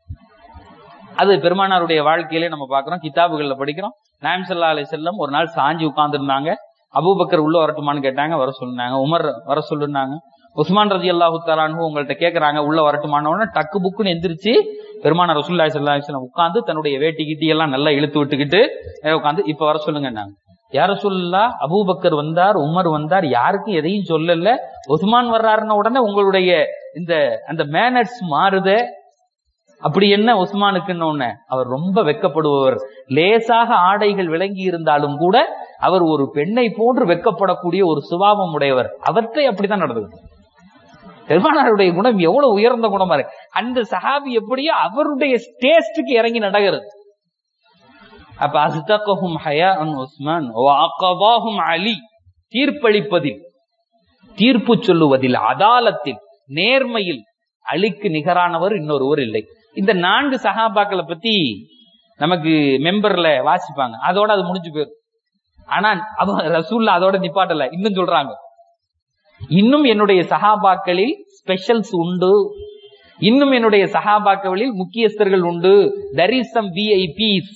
அது பெருமானாருடைய வாழ்க்கையிலே நம்ம பார்க்கிறோம் கிதாபுகள்ல படிக்கிறோம் நாயம் சல்லா அலி செல்லம் ஒரு நாள் சாஞ்சி உட்கார்ந்துருந்தாங்க அபூபக்கர் உள்ள வரட்டுமான்னு கேட்டாங்க வர சொன்னாங்க உமர் வர சொல்லுனாங்க உஸ்மான் ரதி அல்லாஹு தலானு உங்கள்ட்ட கேக்குறாங்க உள்ள வரட்டுமான உடனே டக்கு புக்குன்னு எந்திரிச்சு பெருமானார் ரசூல்லா சல்லா அலிஸ்லாம் உட்கார்ந்து தன்னுடைய வேட்டி கிட்டி எல்லாம் நல்லா இழுத்து விட்டுக்கிட்டு உட்காந்து இப்ப வர சொல்லுங்க யார சொல்லா அபூபக்கர் வந்தார் உமர் வந்தார் யாருக்கும் எதையும் சொல்லல உஸ்மான் வர்றாருன்ன உடனே உங்களுடைய இந்த அந்த மேனர்ஸ் மாறுதே அப்படி என்ன உஸ்மானுக்குன்னு ஒண்ணு அவர் ரொம்ப வெக்கப்படுபவர் லேசாக ஆடைகள் விளங்கி இருந்தாலும் கூட அவர் ஒரு பெண்ணை போன்று வெக்கப்படக்கூடிய ஒரு சுபாவம் உடையவர் அவர்கிட்ட அப்படித்தான் நடந்தது பெருமானாருடைய குணம் எவ்வளவு உயர்ந்த குணமா இருக்கு அந்த சஹாபி எப்படியோ அவருடைய டேஸ்டுக்கு இறங்கி நடக்கிறது அப்ப அஸ்தகஹும் ஹயா அன் உஸ்மான் வஅகதாஹும் அலி தீர்ப்பளிப்பதில் தீர்ப்பு சொல்லுவதில் அதாலத்தில் நேர்மையில் அலிக்கு நிகரானவர் இன்னொருவர் இல்லை இந்த நான்கு சகாபாக்களை பத்தி நமக்கு மெம்பர்ல வாசிப்பாங்க அதோட அது முடிஞ்சு போயிடும் ஆனா அவ ரசூல்ல அதோட நிப்பாட்டல இன்னும் சொல்றாங்க இன்னும் என்னுடைய சகாபாக்களில் ஸ்பெஷல்ஸ் உண்டு இன்னும் என்னுடைய சகாபாக்களில் முக்கியஸ்தர்கள் உண்டு தர் இஸ் சம் விஐபிஸ்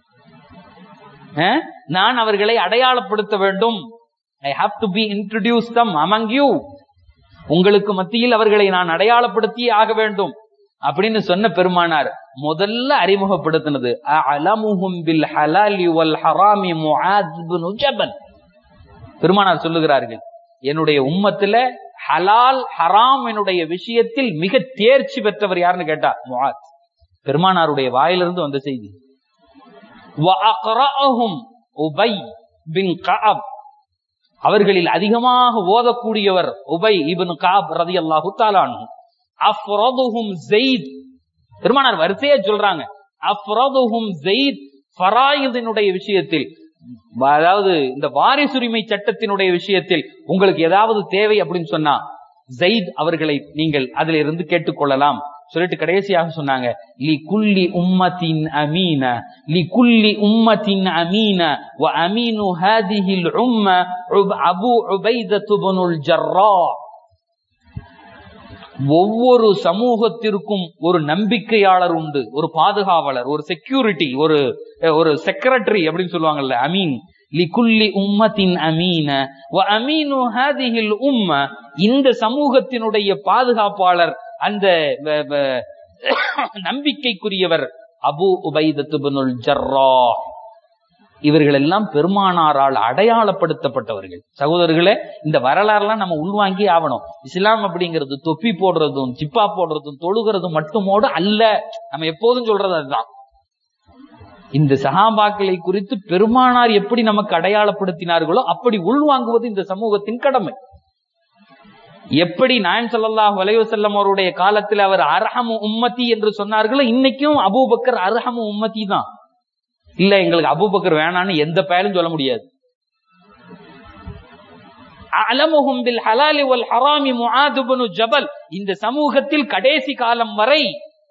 நான் அவர்களை அடையாளப்படுத்த வேண்டும் I have to be introduce them among you உங்களுக்கு மத்தியில் அவர்களை நான் அடையாளப்படுத்தி ஆக வேண்டும் அப்படின்னு சொன்ன பெருமானார் முதல்ல அறிமுகப்படுத்தினது அலமுஹும் பில் ஹலாலி வல் ஹராமி முஆத் இப்னு ஜபல் பெருமானார் சொல்லுகிறார்கள் என்னுடைய உம்மத்துல ஹலால் ஹராம் என்னுடைய விஷயத்தில் மிக தேர்ச்சி பெற்றவர் யாருன்னு கேட்டா முஆத் பெருமானாருடைய வாயிலிருந்து வந்த செய்தி وأقرأهم உபை பின் கஅப் அவர்களில் அதிகமாக ஓதக்கூடியவர் உபை இபின் காப் ரதி அல்லாஹு தாலானு அஃப்ரதுஹும் ஜெயித் பெருமானார் வரிசையா சொல்றாங்க அஃப்ரதுஹும் ஜெயித் ஃபராயிதினுடைய விஷயத்தில் அதாவது இந்த வாரிசுரிமை சட்டத்தினுடைய விஷயத்தில் உங்களுக்கு ஏதாவது தேவை அப்படின்னு சொன்னா ஜெயித் அவர்களை நீங்கள் அதுல இருந்து கேட்டுக்கொள்ளலாம் சொல்லிட்டு கடைசியாக சொன்னாங்க லி குல்லி உம்மத்தின் அமீன லி குல்லி உம்மத்தின் அமீன வ அமீனு ஹாதிஹில் உம்ம அபு உபைதத்து பனுல் ஜர்ரா ஒவ்வொரு சமூகத்திற்கும் ஒரு நம்பிக்கையாளர் உண்டு ஒரு பாதுகாவலர் ஒரு செக்யூரிட்டி ஒரு ஒரு செக்ரட்டரி அப்படின்னு சொல்லுவாங்கல்ல அமீன் லிகுல்லி உம்மத்தின் அமீன வ அமீனு ஹாதிஹில் உம்ம இந்த சமூகத்தினுடைய பாதுகாப்பாளர் அந்த நம்பிக்கைக்குரியவர் அபு உபைதத்துபனுல் ஜர்ரா இவர்கள் எல்லாம் பெருமானாரால் அடையாளப்படுத்தப்பட்டவர்கள் சகோதரர்களே இந்த வரலாறுலாம் நம்ம உள்வாங்கி ஆகணும் இஸ்லாம் அப்படிங்கிறது தொப்பி போடுறதும் சிப்பா போடுறதும் தொழுகிறதும் மட்டுமோடு அல்ல நம்ம எப்போதும் சொல்றது அதுதான் இந்த சகாபாக்களை குறித்து பெருமானார் எப்படி நமக்கு அடையாளப்படுத்தினார்களோ அப்படி உள்வாங்குவது இந்த சமூகத்தின் கடமை எப்படி நாயம் ஸல்லல்லாஹு அலைஹி வஸல்லம் அவருடைய காலத்தில் அவர் அர்ஹமு உம்மதி என்று சொன்னார்களோ இன்னைக்கும் அபூபக்கர் அர்ஹமு உம்மதி தான் இல்ல எங்களுக்கு அபூபக்கர் வேணான்னு எந்த பயலும் சொல்ல முடியாது அலமுஹும் பில் ஹலாலி வல் ஹராமி முஆது இப்னு ஜபல் இந்த சமூகத்தில் கடைசி காலம் வரை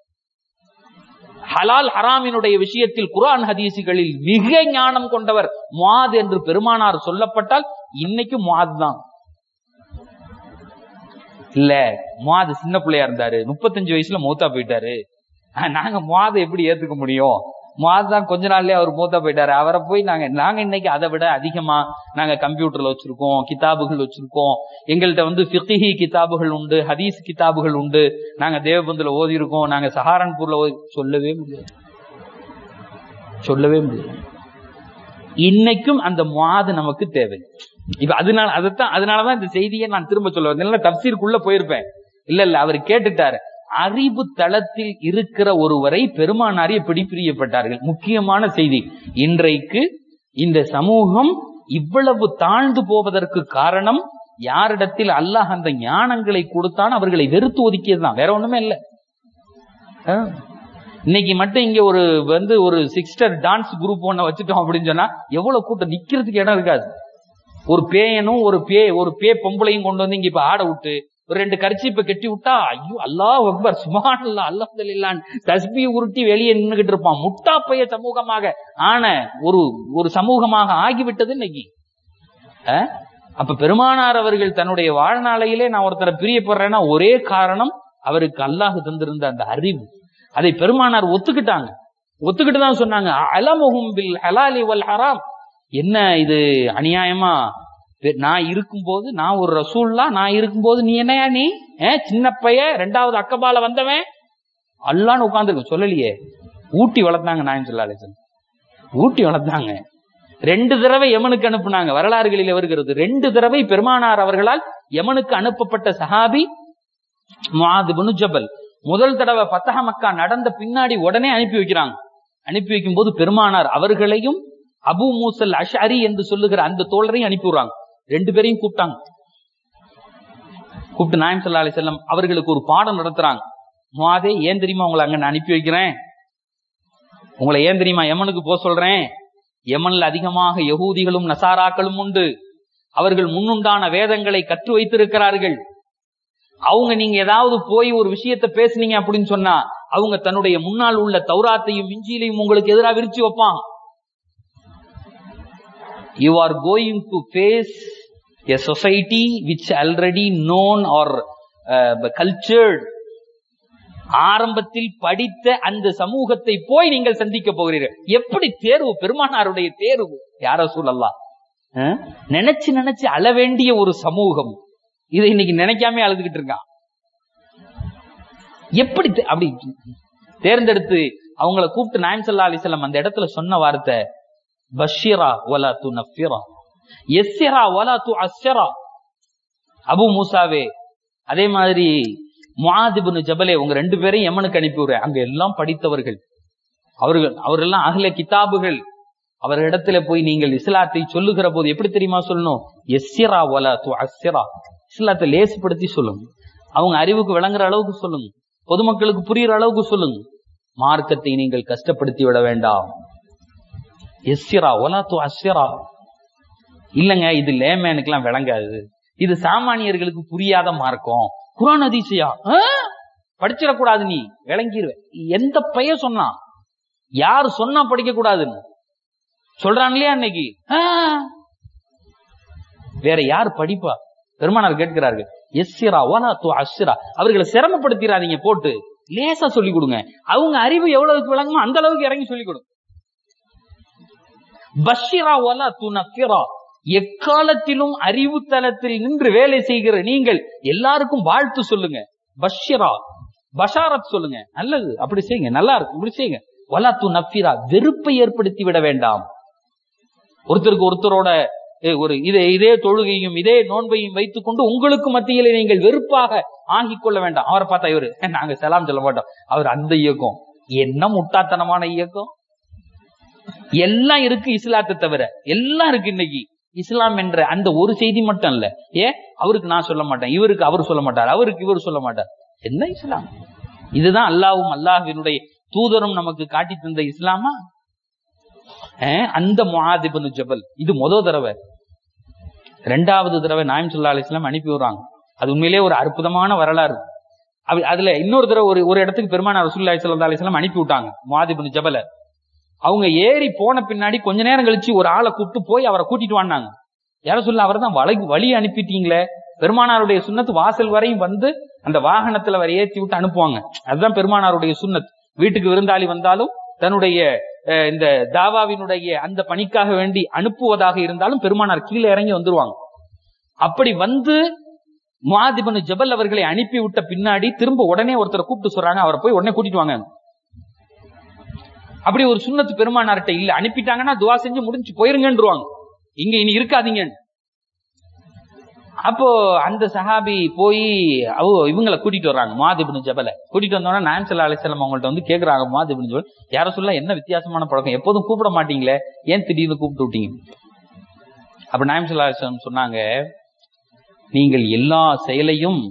ஹலால் ஹராமினுடைய விஷயத்தில் குர்ஆன் ஹதீசுகளில் மிக ஞானம் கொண்டவர் முஆத் என்று பெருமானார் சொல்லப்பட்டால் இன்னைக்கு முஆத் தான் இல்ல முவாது சின்ன பிள்ளையா இருந்தாரு முப்பத்தஞ்சு வயசுல மூத்தா போயிட்டாரு ஆஹ், நாங்க முவாத எப்படி ஏத்துக்க முடியும் முவாது தான் கொஞ்ச நாள்லயே அவர் மூத்தா போயிட்டாரு அவரை போய் நாங்க நாங்க இன்னைக்கு அதை விட அதிகமா நாங்க கம்ப்யூட்டர்ல வச்சிருக்கோம் கிதாபுகள் வச்சிருக்கோம் எங்கள்கிட்ட வந்து ஃபிக்ஹி கிதாபுகள் உண்டு ஹதீஸ் கிதாபுகள் உண்டு நாங்க தேவபந்துல ஓதி இருக்கோம் நாங்க சஹாரன்பூர்ல ஓதி சொல்லவே முடியாது சொல்லவே முடியாது இன்னைக்கும் அந்த முவாது நமக்கு தேவை இப்ப அதனால அதைத்தான் அதனாலதான் இந்த செய்தியை நான் திரும்ப சொல்ல வந்தேன் இல்ல தப்சீருக்குள்ள போயிருப்பேன் இல்ல இல்ல அவர் கேட்டுட்டாரு அறிவு தளத்தில் இருக்கிற ஒருவரை பெருமானார் எப்படி பிரியப்பட்டார்கள் முக்கியமான செய்தி இன்றைக்கு இந்த சமூகம் இவ்வளவு தாழ்ந்து போவதற்கு காரணம் யாரிடத்தில் அல்லாஹ் அந்த ஞானங்களை கொடுத்தான் அவர்களை வெறுத்து ஒதுக்கியதுதான் வேற ஒண்ணுமே இல்ல ஆ? இன்னைக்கு மட்டும் இங்க ஒரு வந்து ஒரு சிக்ஸ்டர் டான்ஸ் குரூப் ஒண்ண வச்சுட்டோம் அப்படின்னு சொன்னா எவ்வளவு கூட்டம் நிக்கிறதுக்கு இடம் இருக்காது ஒரு பேயனும் ஒரு பே ஒரு பே பொம்பளையும் கொண்டு வந்து இங்க இப்ப ஆட விட்டு ஒரு ரெண்டு கரிச்சிப்ப கட்டி விட்டா ஐயோ அல்லாஹ் அக்பர் சுமான் அல்லா அல்லாஹ் தஸ்பி உருட்டி வெளியே நின்னுகிட்டு இருப்பான் முட்டா பைய சமூகமாக ஆன ஒரு ஒரு சமூகமாக ஆகிவிட்டது இன்னைக்கு அஹ்? அப்ப பெருமானார் அவர்கள் தன்னுடைய வாழ்நாளையிலே நான் ஒருத்தரை பிரியப்படுறேன்னா ஒரே காரணம் அவருக்கு அல்லாஹ் தந்திருந்த அந்த அறிவு அதை பெருமானார் ஒத்துக்கிட்டாங்க ஒத்துக்கிட்டு தான் சொன்னாங்க அலமுகும் பில் ஹலாலி வல் ஹராம் என்ன இது அநியாயமா பெ- நான் இருக்கும்போது நான் ஒரு ரசூல்லா நான் இருக்கும்போது நீ என்னையா நீ ஏ, சின்ன பைய ரெண்டாவது அக்கபால வந்தவன் அல்லான்னு உட்கார்ந்துருக்க சொல்லலையே ஊட்டி வளர்த்தாங்க நான் சொல்லாலே ஊட்டி வளர்த்தாங்க ரெண்டு தடவை யமனுக்கு அனுப்புனாங்க வரலாறுகளில் வருகிறது ரெண்டு தடவை பெருமானார் அவர்களால் யமனுக்கு அனுப்பப்பட்ட சஹாபி முஆது இப்னு ஜபல் முதல் தடவை பத்தக மக்கா நடந்த பின்னாடி உடனே அனுப்பி வைக்கிறாங்க அனுப்பி வைக்கும் போது பெருமானார் அவர்களையும் அபு மூசல் அஷரி என்று சொல்லுகிற அந்த தோழரையும் அனுப்பி விடுறாங்க ரெண்டு பேரையும் கூப்பிட்டாங்க கூப்பிட்டு நாயம் சல்லா அலி செல்லம் அவர்களுக்கு ஒரு பாடம் நடத்துறாங்க முவாதே ஏன் தெரியுமா உங்களை அங்க நான் அனுப்பி வைக்கிறேன் உங்களை ஏன் தெரியுமா யமனுக்கு போக சொல்றேன் யமன்ல அதிகமாக யகூதிகளும் நசாராக்களும் உண்டு அவர்கள் முன்னுண்டான வேதங்களை கற்று வைத்திருக்கிறார்கள் அவங்க நீங்க ஏதாவது போய் ஒரு விஷயத்த பேசுனீங்க அப்படின்னு சொன்னா அவங்க தன்னுடைய முன்னால் உள்ள தௌராத்தையும் இஞ்சியிலையும் உங்களுக்கு எதிராக விரிச்சு வைப்பான் you are going to face a society which already known or uh, cultured ஆரம்பத்தில் படித்த அந்த சமூகத்தை போய் நீங்கள் சந்திக்க போகிறீர்கள் எப்படி தேர்வு பெருமானாருடைய தேர்வு யார சூழல்லா நினைச்சு நினைச்சு அழ வேண்டிய ஒரு சமூகம் இதை இன்னைக்கு நினைக்காம அழுதுகிட்டு இருக்கான் எப்படி தே- அப்படி தேர்ந்தெடுத்து அவங்கள கூப்பிட்டு நாயம் சல்லா அலிசல்லாம் அந்த இடத்துல சொன்ன வார்த்தை பஷீரா வலா து நஃபிரா எஸ்ஸிரா வலா து அஸ்ஸரா அபு மூசாவே அதே மாதிரி முஆதிபுன் ஜபலே உங்க ரெண்டு பேரையும் யமனுக்கு அனுப்பி விடுறேன் அங்க எல்லாம் படித்தவர்கள் அவர்கள் அவரெல்லாம் அகல கிதாபுகள் அவரிடத்துல போய் நீங்கள் இஸ்லாத்தை சொல்லுகிற போது எப்படி தெரியுமா சொல்லணும் எஸ்ஸிரா வலா து அஸ்ஸிரா இஸ்லாத்தை லேசுபடுத்தி சொல்லுங்க அவங்க அறிவுக்கு விளங்குற அளவுக்கு சொல்லுங்க பொதுமக்களுக்கு புரியுற அளவுக்கு சொல்லுங்க மார்க்கத்தை நீங்கள் கஷ்டப்படுத்தி விட வேண்டாம் எஸ்ஸிரா ஒலா து அஸ்ஸிரா இல்லங்க இது லேமேனுக்கெல்லாம் விளங்காது இது சாமானியர்களுக்கு புரியாத மார்க்கம் குரான் அதிசயா படிச்சிடக்கூடாது நீ விளங்கிருவ எந்த பையன் சொன்னான் யார் சொன்னா படிக்க கூடாதுன்னு சொல்றான் இல்லையா அன்னைக்கு ஆ. வேற யார் படிப்பா பெருமானார் கேட்கிறார்கள் எஸ்ஸிரா ஒலா து அஸ்ஸிரா அவர்களை சிரமப்படுத்திடாதீங்க போட்டு லேசா சொல்லி கொடுங்க அவங்க அறிவு எவ்வளவுக்கு விளங்குமோ அந்த அளவுக்கு இறங்கி சொல்லி கொடுங்க பஷிரா ஒலா துனக்கிரா எக்காலத்திலும் அறிவு தளத்தில் நின்று வேலை செய்கிற நீங்கள் எல்லாருக்கும் வாழ்த்து சொல்லுங்க பஷிரா பஷாரத் சொல்லுங்க நல்லது அப்படி செய்யுங்க நல்லா இருக்கும் இப்படி செய்யுங்க வலா து நஃபிரா வெறுப்பை ஏற்படுத்தி விட வேண்டாம் ஒருத்தருக்கு ஒருத்தரோட ஏ, ஒரு இதே இதே தொழுகையும் இதே நோன்பையும் வைத்துக் கொண்டு உங்களுக்கு மத்தியிலே நீங்கள் வெறுப்பாக ஆகிக் கொள்ள வேண்டாம் அவரை பார்த்தா இவரு நாங்க செலாம் சொல்ல மாட்டோம் அவர் அந்த இயக்கம் என்ன முட்டாத்தனமான இயக்கம் எல்லாம் இருக்கு இஸ்லாத்தை தவிர எல்லாம் இருக்கு இன்னைக்கு இஸ்லாம் என்ற அந்த ஒரு செய்தி மட்டும் இல்ல ஏ அவருக்கு நான் சொல்ல மாட்டேன் இவருக்கு அவர் சொல்ல மாட்டார் அவருக்கு இவர் சொல்ல மாட்டார் என்ன இஸ்லாம் இதுதான் அல்லாவும் அல்லாஹ்வினுடைய தூதரும் நமக்கு காட்டி தந்த இஸ்லாமா அஹ், அந்த முஆதிபனு ஜபல் இது முத தடவை ரெண்டாவது தடவை நாயம் சொல்லா அலிஸ்லாம் அனுப்பி விடுறாங்க அது உண்மையிலேயே ஒரு அற்புதமான வரலாறு அது- அதுல இன்னொரு தடவை ஒரு ஒரு இடத்துக்கு பெருமான ரசூல்லா சல்லா அலிஸ்லாம் அனுப்பி விட்டாங்க முஆதிபனு ஜபல அவங்க ஏறி போன பின்னாடி கொஞ்ச நேரம் கழிச்சு ஒரு ஆளை கூப்பிட்டு போய் அவரை கூட்டிட்டு வாண்டாங்க யார சொல்ல அவர் தான் வழி வழி அனுப்பிட்டீங்களே பெருமானாருடைய சுன்னத்து வாசல் வரையும் வந்து அந்த வாகனத்துல வரை ஏற்றி விட்டு அனுப்புவாங்க அதுதான் பெருமானாருடைய சுன்னத் வீட்டுக்கு விருந்தாளி வந்தாலும் தன்னுடைய அஹ், இந்த தாவாவினுடைய அந்த பணிக்காக வேண்டி அனுப்புவதாக இருந்தாலும் பெருமானார் கீழே இறங்கி வந்துருவாங்க அப்படி வந்து முஆதிபனு ஜபல் அவர்களை அனுப்பி விட்ட பின்னாடி திரும்ப உடனே ஒருத்தரை கூப்பிட்டு சொல்றாங்க அவரை போய் உடனே கூட்டிட்டு வாங்க அப்படி ஒரு சுன்னத்து பெருமானார்ட்ட இல்ல அனுப்பிட்டாங்கன்னா துவா செஞ்சு முடிஞ்சு போயிருங்கன்றுவாங்க இங்க இனி இருக்காதீங்க அப்போ அந்த சஹாபி போய் அவ இவங்களை கூட்டிட்டு வர்றாங்க மாதிபின் ஜபல கூட்டிட்டு வந்தோன்னா நாயம் சல்லா அலிஸ்லாம் அவங்கள்ட்ட வந்து கேக்குறாங்க மாதிபின் ஜபல் யார சொல்ல என்ன வித்தியாசமான பழக்கம் எப்போதும் கூப்பிட மாட்டீங்களே ஏன் திடீர்னு கூப்பிட்டு விட்டீங்க அப்ப நாயம் சல்லா அலிஸ்லாம் சொன்னாங்க நீங்கள் எல்லா செயலையும்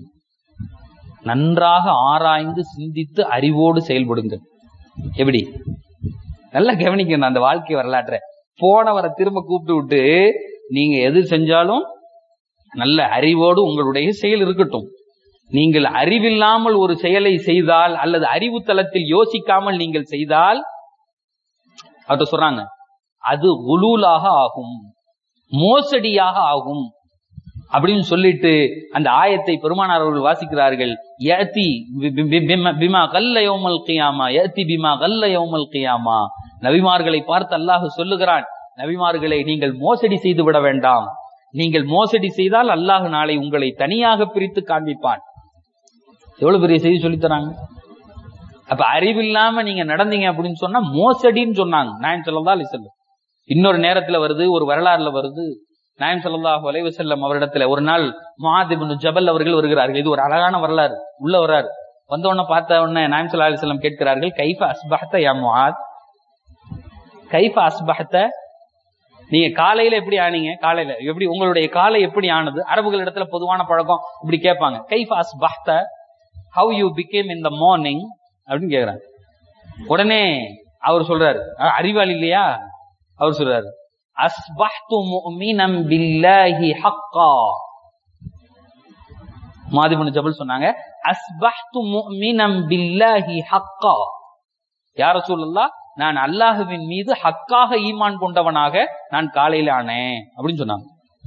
நன்றாக ஆராய்ந்து சிந்தித்து அறிவோடு செயல்படுங்கள் எப்படி நல்லா கவனிக்கணும் அந்த வாழ்க்கை வரலாற்றை போனவரை திரும்ப கூப்பிட்டு விட்டு நீங்க எது செஞ்சாலும் நல்ல அறிவோடு உங்களுடைய செயல் இருக்கட்டும் நீங்கள் அறிவில்லாமல் ஒரு செயலை செய்தால் அல்லது அறிவு தளத்தில் யோசிக்காமல் நீங்கள் செய்தால் அவர்கிட்ட சொல்றாங்க அது உலூலாக ஆகும் மோசடியாக ஆகும் அப்படின்னு சொல்லிட்டு அந்த ஆயத்தை பெருமானார் அவர்கள் வாசிக்கிறார்கள் ஏத்தி பிமா கல்ல யௌமல் கியாமா ஏத்தி பிமா கல்ல யௌமல் கியாமா நபிமார்களை பார்த்து அல்லாஹ் சொல்லுகிறான் நபிமார்களை நீங்கள் மோசடி செய்து விட வேண்டாம் நீங்கள் மோசடி செய்தால் அல்லாஹ் நாளை உங்களை தனியாக பிரித்து காண்பிப்பான் எவ்வளவு பெரிய செய்தி சொல்லித்தராங்க அப்ப அறிவில்லாம நீங்க நடந்தீங்க அப்படின்னு சொன்னா மோசடின்னு சொன்னாங்க நாயன் சொல்லதா செல்லும் இன்னொரு நேரத்துல வருது ஒரு வரலாறுல வருது நாயம் சல்லாஹு அலைவு செல்லம் அவரிடத்துல ஒரு நாள் மாதிபின் ஜபல் அவர்கள் வருகிறார்கள் இது ஒரு அழகான வரலாறு உள்ள வர்றாரு வந்த உடனே பார்த்த உடனே நாயம் சல்லா அலிஸ்லாம் கேட்கிறார்கள் கைஃப அஸ்பஹத்த யா முஆத் கைஃப அஸ்பஹத்த நீங்க காலையில எப்படி ஆனீங்க காலையில எப்படி உங்களுடைய காலை எப்படி ஆனது அரபுகள் இடத்துல பொதுவான பழக்கம் இப்படி கேட்பாங்க கைஃப அஸ்பஹத்த how you became in the morning அப்படின்னு கேக்குறாங்க உடனே அவர் சொல்றாரு அஹ், அறிவாளி இல்லையா அவர் சொல்றாரு அஸ்பஹ்து முஃமினம் பில்லாஹி ஹக்கா மாதிபுன் ஜபல் சொன்னாங்க அஸ்பஹ்து முஃமினம் பில்லாஹி ஹக்கா யார சொல்லலாம் நான் அல்லாஹுவின் மீது ஹக்காக ஈமான் கொண்டவனாக நான் காலையில ஆனேன் அப்படின்னு சொன்னாங்க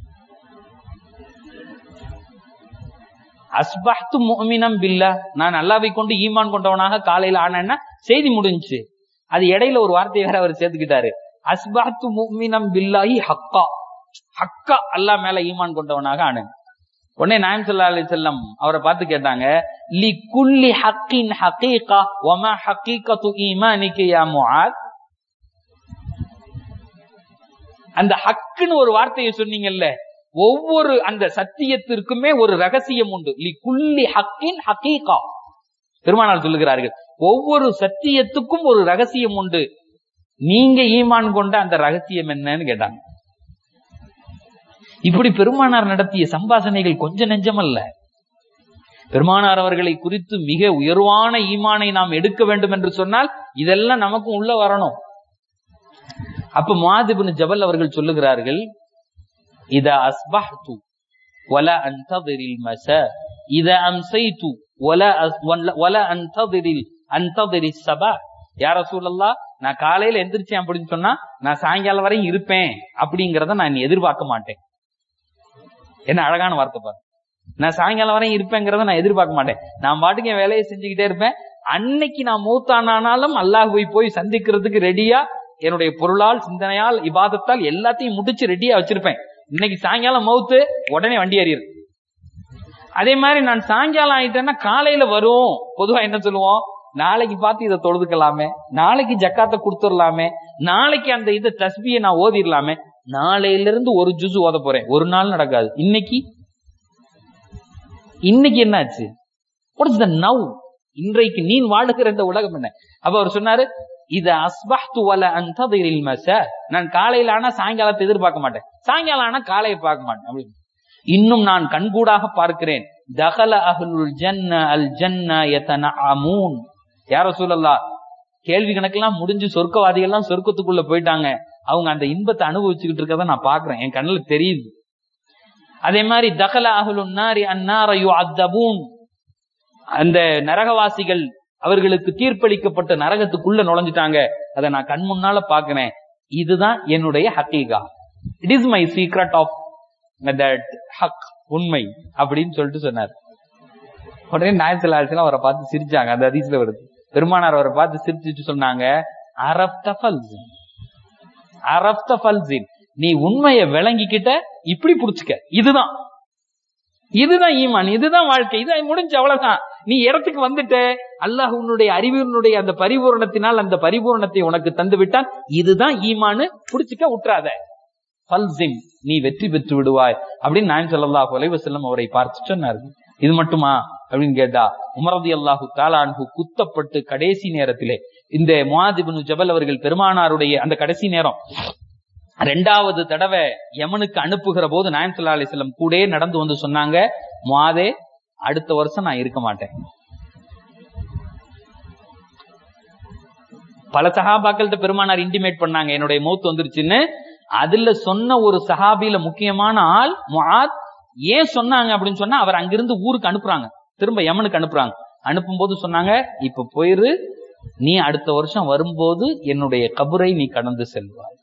அஸ்பஹ்து முஃமினம் பில்லா நான் அல்லாவை கொண்டு ஈமான் கொண்டவனாக காலையில ஆனேன்னா செய்தி முடிஞ்சுச்சு அது இடையில ஒரு வார்த்தையை வேற அவர் சேர்த்துக்கிட்டாரு அஸ்பஹ்து முஃமினம் பில்லாஹி ஹக்கா ஹக்கா அல்லாஹ் மேல ஈமான் கொண்டவனாக ஆனேன் உடனே நாயம் சல்லா அலி செல்லம் அவரை பார்த்து கேட்டாங்க லி குல்லி ஹக்கின் ஹக்கீகா வமா ஹக்கீகத்து ஈமானிக்கு யா முஆத் அந்த ஹக்குன்னு ஒரு வார்த்தையை சொன்னீங்கல்ல ஒவ்வொரு அந்த சத்தியத்திற்குமே ஒரு ரகசியம் உண்டு லி குல்லி ஹக்கின் ஹக்கீகா பெருமானார் சொல்லுகிறார்கள் ஒவ்வொரு சத்தியத்துக்கும் ஒரு ரகசியம் உண்டு நீங்க ஈமான் கொண்ட அந்த ரகசியம் என்னன்னு கேட்டாங்க இப்படி பெருமானார் நடத்திய சம்பாஷணைகள் கொஞ்ச நெஞ்சமல்ல பெருமானார் அவர்களை குறித்து மிக உயர்வான ஈமானை நாம் எடுக்க வேண்டும் என்று சொன்னால் இதெல்லாம் நமக்கும் உள்ள வரணும் அப்ப மாதிபின் ஜபல் அவர்கள் சொல்லுகிறார்கள் இத அஸ்பஹ்து வல அன்ததிரில் மச இத அம்சைத்து வல வல அன்ததிரில் அன்ததிரி சபா யார சூழல்லா நான் காலையில எந்திரிச்சேன் அப்படின்னு சொன்னா நான் சாயங்காலம் வரையும் இருப்பேன் அப்படிங்கறத நான் எதிர்பார்க்க மாட்டேன் என்ன அழகான வார்த்தை பாரு நான் சாயங்காலம் வரையும் இருப்பேங்கிறத நான் எதிர்பார்க்க மாட்டேன் நான் பாட்டுக்கு என் வேலையை செஞ்சுக்கிட்டே இருப்பேன் அன்னைக்கு நான் மூத்தானாலும் அல்லாஹுவை போய் சந்திக்கிறதுக்கு ரெடியா என்னுடைய பொருளால் சிந்தனையால் இபாதத்தால் எல்லாத்தையும் முடிச்சு ரெடியா வச்சிருப்பேன் இன்னைக்கு சாயங்காலம் மவுத்து உடனே வண்டி ஏறிடு அதே மாதிரி நான் சாயங்காலம் ஆயிட்டேன்னா காலையில வரும் பொதுவா என்ன சொல்லுவோம் நாளைக்கு பார்த்து இதை தொழுதுக்கலாமே நாளைக்கு ஜக்காத்தை கொடுத்துடலாமே நாளைக்கு அந்த இதை தஸ்பியை நான் ஓதிடலாமே நாளையில இருந்து ஒரு ஜூஸ் ஓத போறேன் ஒரு நாள் நடக்காது இன்னைக்கு இன்னைக்கு என்னாச்சு வாட் இஸ் த நவ் இன்றைக்கு நீ வாழுகிற இந்த உலகம் என்ன அப்ப அவர் சொன்னாரு இத அஸ்பஹ்து வல அந்ததிரில் மச நான் காலையில ஆனா சாயங்காலத்தை எதிர்பார்க்க மாட்டேன் சாயங்காலம் ஆனா காலையை பார்க்க மாட்டேன் அப்படின்னு இன்னும் நான் கண்கூடாக பார்க்கிறேன் தகல அஹ்லுல் ஜன்ன அல் ஜன்ன யதனஅமூன் யார சூழல்லா கேள்வி கணக்கெல்லாம் முடிஞ்சு சொர்க்கவாதிகள் எல்லாம் சொர்க்கத்துக்குள்ள போயிட்டாங்க அவங்க அந்த இன்பத்தை அனுபவிச்சுக்கிட்டு இருக்கறத நான் பாக்குறேன் என் கண்ணுல தெரியுது அதே மாதிரி தகல அஹ்லுன் நாரி அன்னார யுஅத்தபூன் அந்த நரகவாசிகள் அவர்களுக்கு தீர்ப்பளிக்கப்பட்ட நரகத்துக்குள்ள நுழைஞ்சிட்டாங்க அதை நான் கண் முன்னால பாக்குறேன் இதுதான் என்னுடைய ஹக்கீகா it is my secret of that ஹக் உண்மை அப்படின்னு சொல்லிட்டு சொன்னார் உடனே நாயசலாசலாம் அவரை பார்த்து சிரிச்சாங்க அந்த அதிசல வருது பெருமானார் அவரை பார்த்து சிரிச்சுட்டு சொன்னாங்க அரப்த ஃபல்சின் அரப்த ஃபல்சின் நீ உண்மையை விளங்கிக்கிட்ட இப்படி புடிச்சுக்க இதுதான் இதுதான் ஈமான் இதுதான் வாழ்க்கை இது முடிஞ்சு அவ்வளவுதான் நீ இடத்துக்கு வந்துட்ட அல்லாஹ் உன்னுடைய அறிவினுடைய அந்த பரிபூரணத்தினால் அந்த பரிபூரணத்தை உனக்கு தந்து விட்டான் இதுதான் ஈமானு புடிச்சுக்க உற்றாத ஃபல்சிம் நீ வெற்றி பெற்று விடுவாய் அப்படின்னு நான் சொல்லல்லாஹு அலைஹி வஸல்லம் அவரை பார்த்து சொன்னார்கள் இது மட்டுமா அப்படின்னு கேட்டா உமரதி அல்லாஹு தாலான்ஹு குத்தப்பட்டு கடைசி நேரத்திலே இந்த முவாதிபின் ஜபல் அவர்கள் பெருமானாருடைய அந்த கடைசி நேரம் ரெண்டாவது தடவை யமனுக்கு அனுப்புகிற போது நாயம் சல்லா அலிஸ்லம் கூட நடந்து வந்து சொன்னாங்க முவாதே அடுத்த வருஷம் நான் இருக்க மாட்டேன் பல சஹாபாக்கள்கிட்ட பெருமானார் இன்டிமேட் பண்ணாங்க என்னுடைய மௌத்து வந்துருச்சுன்னு அதுல சொன்ன ஒரு சஹாபில முக்கியமான ஆள் முஆத் ஏன் சொன்னாங்க அப்படின்னு சொன்னா அவர் அங்கிருந்து ஊருக்கு அனுப்புறாங்க திரும்ப யமனுக்கு அனுப்புறாங்க அனுப்பும் போது சொன்னாங்க இப்ப போயிரு நீ அடுத்த வருஷம் வரும்போது என்னுடைய கபரை நீ கடந்து செல்வாய்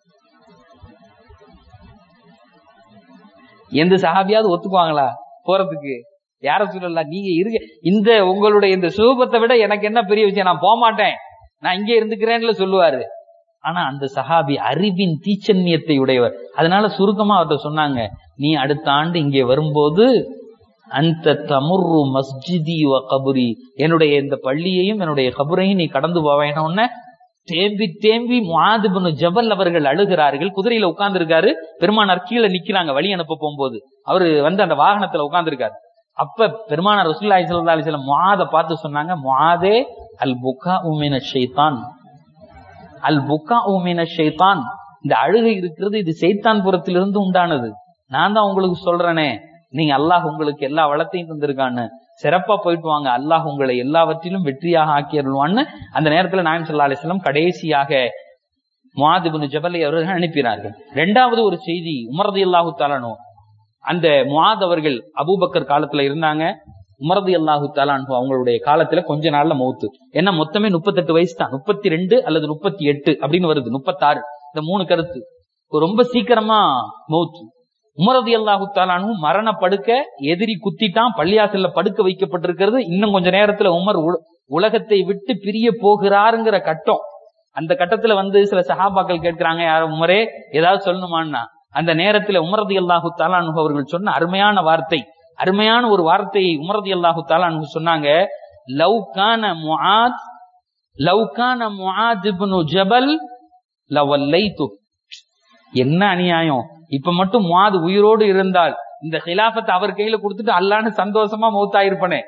எந்த சஹாபியாவது ஒத்துக்குவாங்களா போறதுக்கு யார சொல்லலாம் நீங்க இருக்க இந்த உங்களுடைய இந்த சுகபத்தை விட எனக்கு என்ன பெரிய விஷயம் நான் போக மாட்டேன் நான் இங்கே இருந்துக்கிறேன்ல சொல்லுவாரு ஆனா அந்த சஹாபி அறிவின் தீச்சன்யத்தை உடையவர் அதனால சுருக்கமா அவர்கிட்ட சொன்னாங்க நீ அடுத்த ஆண்டு இங்கே வரும்போது அந்த தமுர்ரு மஸ்ஜிதி வ கபுரி என்னுடைய இந்த பள்ளியையும் என்னுடைய கபுரையும் நீ கடந்து போவேன தேம்பி தேம்பி முஆதுபனு ஜபல் அவர்கள் அழுகிறார்கள் குதிரையில உட்கார்ந்து இருக்காரு பெருமானார் கீழே நிக்கிறாங்க வழி அனுப்ப போகும்போது அவரு வந்து அந்த வாகனத்துல உட்கார்ந்து இருக்காரு அப்ப பெருமானார் ரசூலுல்லாஹி ஸல்லல்லாஹு அலைஹி வஸல்லம் முஆத பார்த்து சொன்னாங்க முஆதே அல் புகா உமின ஷைத்தான் அல் புக்கா உமின ஷைத்தான் இந்த அழுகை இருக்கிறது இது சைத்தான் புறத்திலிருந்து உண்டானது நான் தான் உங்களுக்கு சொல்றேனே நீங்க அல்லாஹ் உங்களுக்கு எல்லா வளத்தையும் தந்திருக்கான்னு சிறப்பா போயிட்டு வாங்க அல்லாஹ் உங்களை எல்லாவற்றிலும் வெற்றியாக ஆக்கியருள்வான்னு அந்த நேரத்துல நாயம் சல்லா அலிஸ்லாம் கடைசியாக முவாதிபின் ஜபலை அவர்கள் அனுப்பினார்கள் இரண்டாவது ஒரு செய்தி உமரது அல்லாஹு தாலானோ அந்த முவாத் அவர்கள் அபூபக்கர் காலத்துல இருந்தாங்க உமரது அல்லாஹு தாலான்ஹு அவங்களுடைய காலத்துல கொஞ்ச நாள்ல மௌத்து ஏன்னா மொத்தமே முப்பத்தெட்டு வயசு தான் முப்பத்தி ரெண்டு அல்லது முப்பத்தி எட்டு அப்படின்னு வருது முப்பத்தாறு இந்த மூணு கருத்து ரொம்ப சீக்கிரமா மௌத்து உமரது அல்லாஹு தாலானு மரண படுக்க எதிரி குத்திட்டான் பள்ளியாசல்ல படுக்க வைக்கப்பட்டிருக்கிறது இன்னும் கொஞ்ச நேரத்துல உமர் உலகத்தை விட்டு பிரிய போகிறாருங்கிற கட்டம் அந்த கட்டத்துல வந்து சில சஹாபாக்கள் கேட்கிறாங்க யார உமரே ஏதாவது சொல்லணுமான்னா அந்த நேரத்துல உமரது அல்லாஹு தாலானு அவர்கள் சொன்ன அருமையான வார்த்தை அருமையான ஒரு வார்த்தையை உமரதி அல்லாஹு தாலானு சொன்னாங்க லவ் கான முஆத் லவ் கான முஆத் இப்னு ஜபல் லவல்லைது என்ன அநியாயம் இப்ப மட்டும் முஆத் உயிரோடு இருந்தால் இந்த ஹிலாபத்தை அவர் கையில கொடுத்துட்டு அல்லான்னு சந்தோஷமா மௌத்தாயிருப்பனே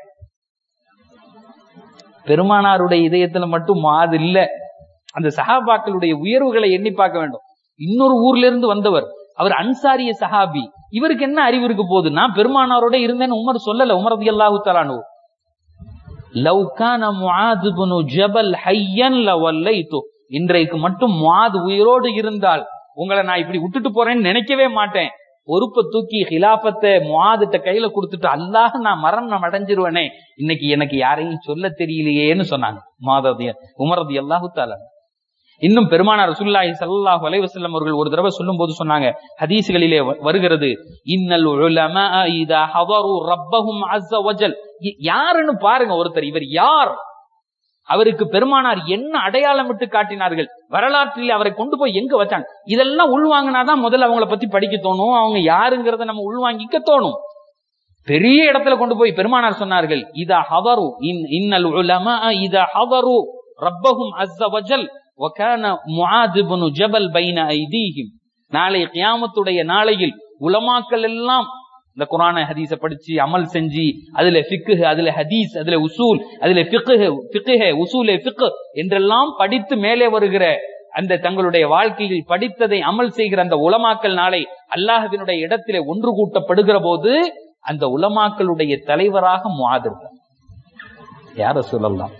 பெருமானாருடைய இதயத்துல மட்டும் முஆத் இல்ல அந்த சஹாபாக்களுடைய உயர்வுகளை எண்ணி பார்க்க வேண்டும் இன்னொரு ஊர்ல இருந்து வந்தவர் அவர் அன்சாரிய சஹாபி இவருக்கு என்ன அறிவு இருக்க போகுது நான் பெருமானாரோட இருந்தேன்னு உமர் சொல்லல உமர் ரதி அல்லாஹு தலானு லவ் கான முஆத் இப்னு ஜபல் ஹய்யன் லவல்லைது இன்றைக்கு மட்டும் முஆத் உயிரோடு இருந்தால் உங்களை நான் இப்படி விட்டுட்டு போறேன்னு நினைக்கவே மாட்டேன் பொறுப்பை தூக்கி ஹிலாபத்தை முஆதிட்ட கையில கொடுத்துட்டு அல்லாஹ் நான் மரணம் அடைஞ்சிருவேனே இன்னைக்கு எனக்கு யாரையும் சொல்ல தெரியலையேன்னு சொன்னாங்க மாதவிய உமரதி அல்லாஹு தாலான் இன்னும் பெருமானார் ரசூலுல்லாஹி ஸல்லல்லாஹு அலைஹி வஸல்லம் அவர்கள் ஒரு தடவை சொல்லும்போது சொன்னாங்க ஹதீஸ்களிலே வருகிறது இன்னல் உலமா இதா ஹதரு ரப்பஹும் அஸ்ஸ வஜல் யாருன்னு பாருங்க ஒருத்தர் இவர் யார் அவருக்கு பெருமானார் என்ன அடையாளம் விட்டு காட்டினார்கள் வரலாற்றில் அவரை கொண்டு போய் எங்க வச்சாங்க இதெல்லாம் உள்வாங்கினாதான் முதல்ல அவங்கள பத்தி படிக்க தோணும் அவங்க யாருங்கிறத நம்ம உள்வாங்கிக்க தோணும் பெரிய இடத்துல கொண்டு போய் பெருமானார் சொன்னார்கள் இதா ஹவரு இன்னல் உலமா இதா ஹவரு ரப்பஹும் அஸ்ஸ வஜல் وكان معاذ بن جبل بين ايديهم நாளை கியாமத்துடைய நாளையில் உலமாக்கள் எல்லாம் இந்த குரான ஹதீஸ படிச்சு அமல் செஞ்சு அதுல ஃபிக்கு அதுல ஹதீஸ் அதுல உசூல் அதுல ஃபிக்கு ஃபிக்கு உசூலே ஃபிக்கு என்றெல்லாம் படித்து மேலே வருகிற அந்த தங்களுடைய வாழ்க்கையில் படித்ததை அமல் செய்கிற அந்த உலமாக்கல் நாளை அல்லாஹ்வினுடைய இடத்திலே ஒன்று கூட்டப்படுகிற போது அந்த உலமாக்களுடைய தலைவராக முஆதிருக்கார் யார சொல்லலாம்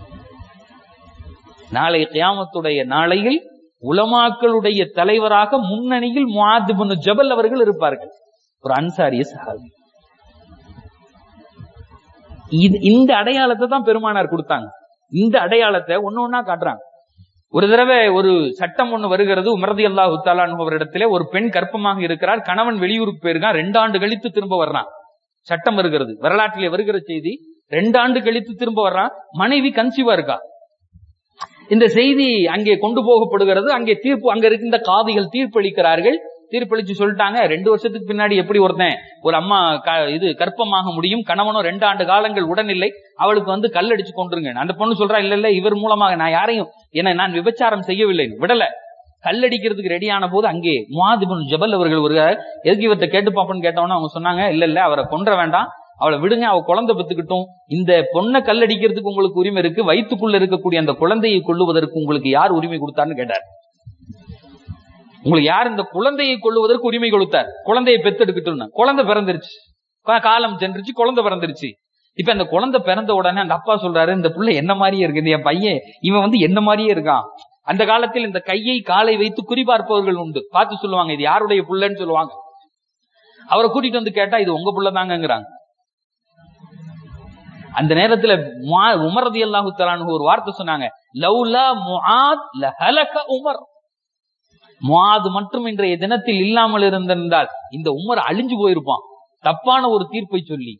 நாளை கியாமத்துடைய நாளையில் உலமாக்களுடைய தலைவராக முன்னணியில் முஆதிபுன் ஜபல் அவர்கள் இருப்பார்கள் ஒரு அன்சாரிய சஹாபி இது இந்த அடையாளத்தை தான் பெருமானார் கொடுத்தாங்க இந்த அடையாளத்தை ஒண்ணு ஒண்ணா காட்டுறாங்க ஒரு தடவை ஒரு சட்டம் ஒண்ணு வருகிறது உமரதி அல்லாஹு அவரிடத்திலே ஒரு பெண் கர்ப்பமாக இருக்கிறார் கணவன் வெளியூருக்கு போயிருக்கான் ரெண்டு ஆண்டு கழித்து திரும்ப வர்றான் சட்டம் வருகிறது வரலாற்றிலே வருகிற செய்தி ரெண்டு ஆண்டு கழித்து திரும்ப வர்றான் மனைவி கன்சீவா இருக்கா இந்த செய்தி அங்கே கொண்டு போகப்படுகிறது அங்கே தீர்ப்பு அங்க இருக்கின்ற காதிகள் தீர்ப்பளிக்கிறார்கள் தீர்ப்பளிச்சு சொல்லிட்டாங்க ரெண்டு வருஷத்துக்கு பின்னாடி எப்படி ஒருத்தன் ஒரு அம்மா க- இது கற்பமாக முடியும் கணவனும் ரெண்டு ஆண்டு காலங்கள் உடன் இல்லை அவளுக்கு வந்து கல்லடிச்சு கொண்டுருங்க அந்த பொண்ணு சொல்றா இல்ல இல்ல இவர் மூலமாக நான் யாரையும் என்ன நான் விபச்சாரம் செய்யவில்லை விடல கல்லடிக்கிறதுக்கு ரெடியான போது அங்கே முவாதிபன் ஜபல் அவர்கள் ஒரு எதுக்கு இவர்கிட்ட கேட்டு பாப்போன்னு கேட்டவொன்னே அவங்க சொன்னாங்க இல்ல இல்ல அவரை கொன்ற வேண்டாம் அவளை விடுங்க அவ குழந்தை பெத்துக்கிட்டும் இந்த பொண்ணை கல்லடிக்கிறதுக்கு உங்களுக்கு உரிமை இருக்கு வயிற்றுக்குள்ள இருக்கக்கூடிய அந்த குழந்தையை கொள்ளுவதற்கு உங்களுக்கு யார் உரிமை கொடுத்தாருன்னு கேட்டார் உங்களுக்கு யார் இந்த குழந்தையை கொள்ளுவதற்கு உரிமை கொடுத்தார் குழந்தையை பெத்தெடுக்கட்டும்னு குழந்தை பிறந்துருச்சு கா- காலம் சென்றுச்சு குழந்தை பிறந்துருச்சு இப்ப அந்த குழந்தை பிறந்த உடனே அந்த அப்பா சொல்றாரு இந்த புள்ள என்ன மாதிரியே இருக்கு இந்த என் பையன் இவன் வந்து என்ன மாதிரியே இருக்கான் அந்த காலத்தில் இந்த கையை காலை வைத்து குறிபார்ப்பவர்கள் உண்டு பார்த்து சொல்லுவாங்க இது யாருடைய புள்ளன்னு சொல்லுவாங்க அவரை கூட்டிட்டு வந்து கேட்டா இது உங்க புள்ள தாங்கங்கிறாங்க அந்த நேரத்துல முஆ- உமர் ரலியல்லாஹு தஆலாஹு ஒரு வார்த்தை சொன்னாங்க லவ்லா முஆத் லஹலக உமர் முஆத் மட்டும் இன்றைய தினத்தில் இல்லாமல் இருந்திருந்தால் இந்த உமர் அழிஞ்சு போயிருப்பான் தப்பான ஒரு தீர்ப்பை சொல்லி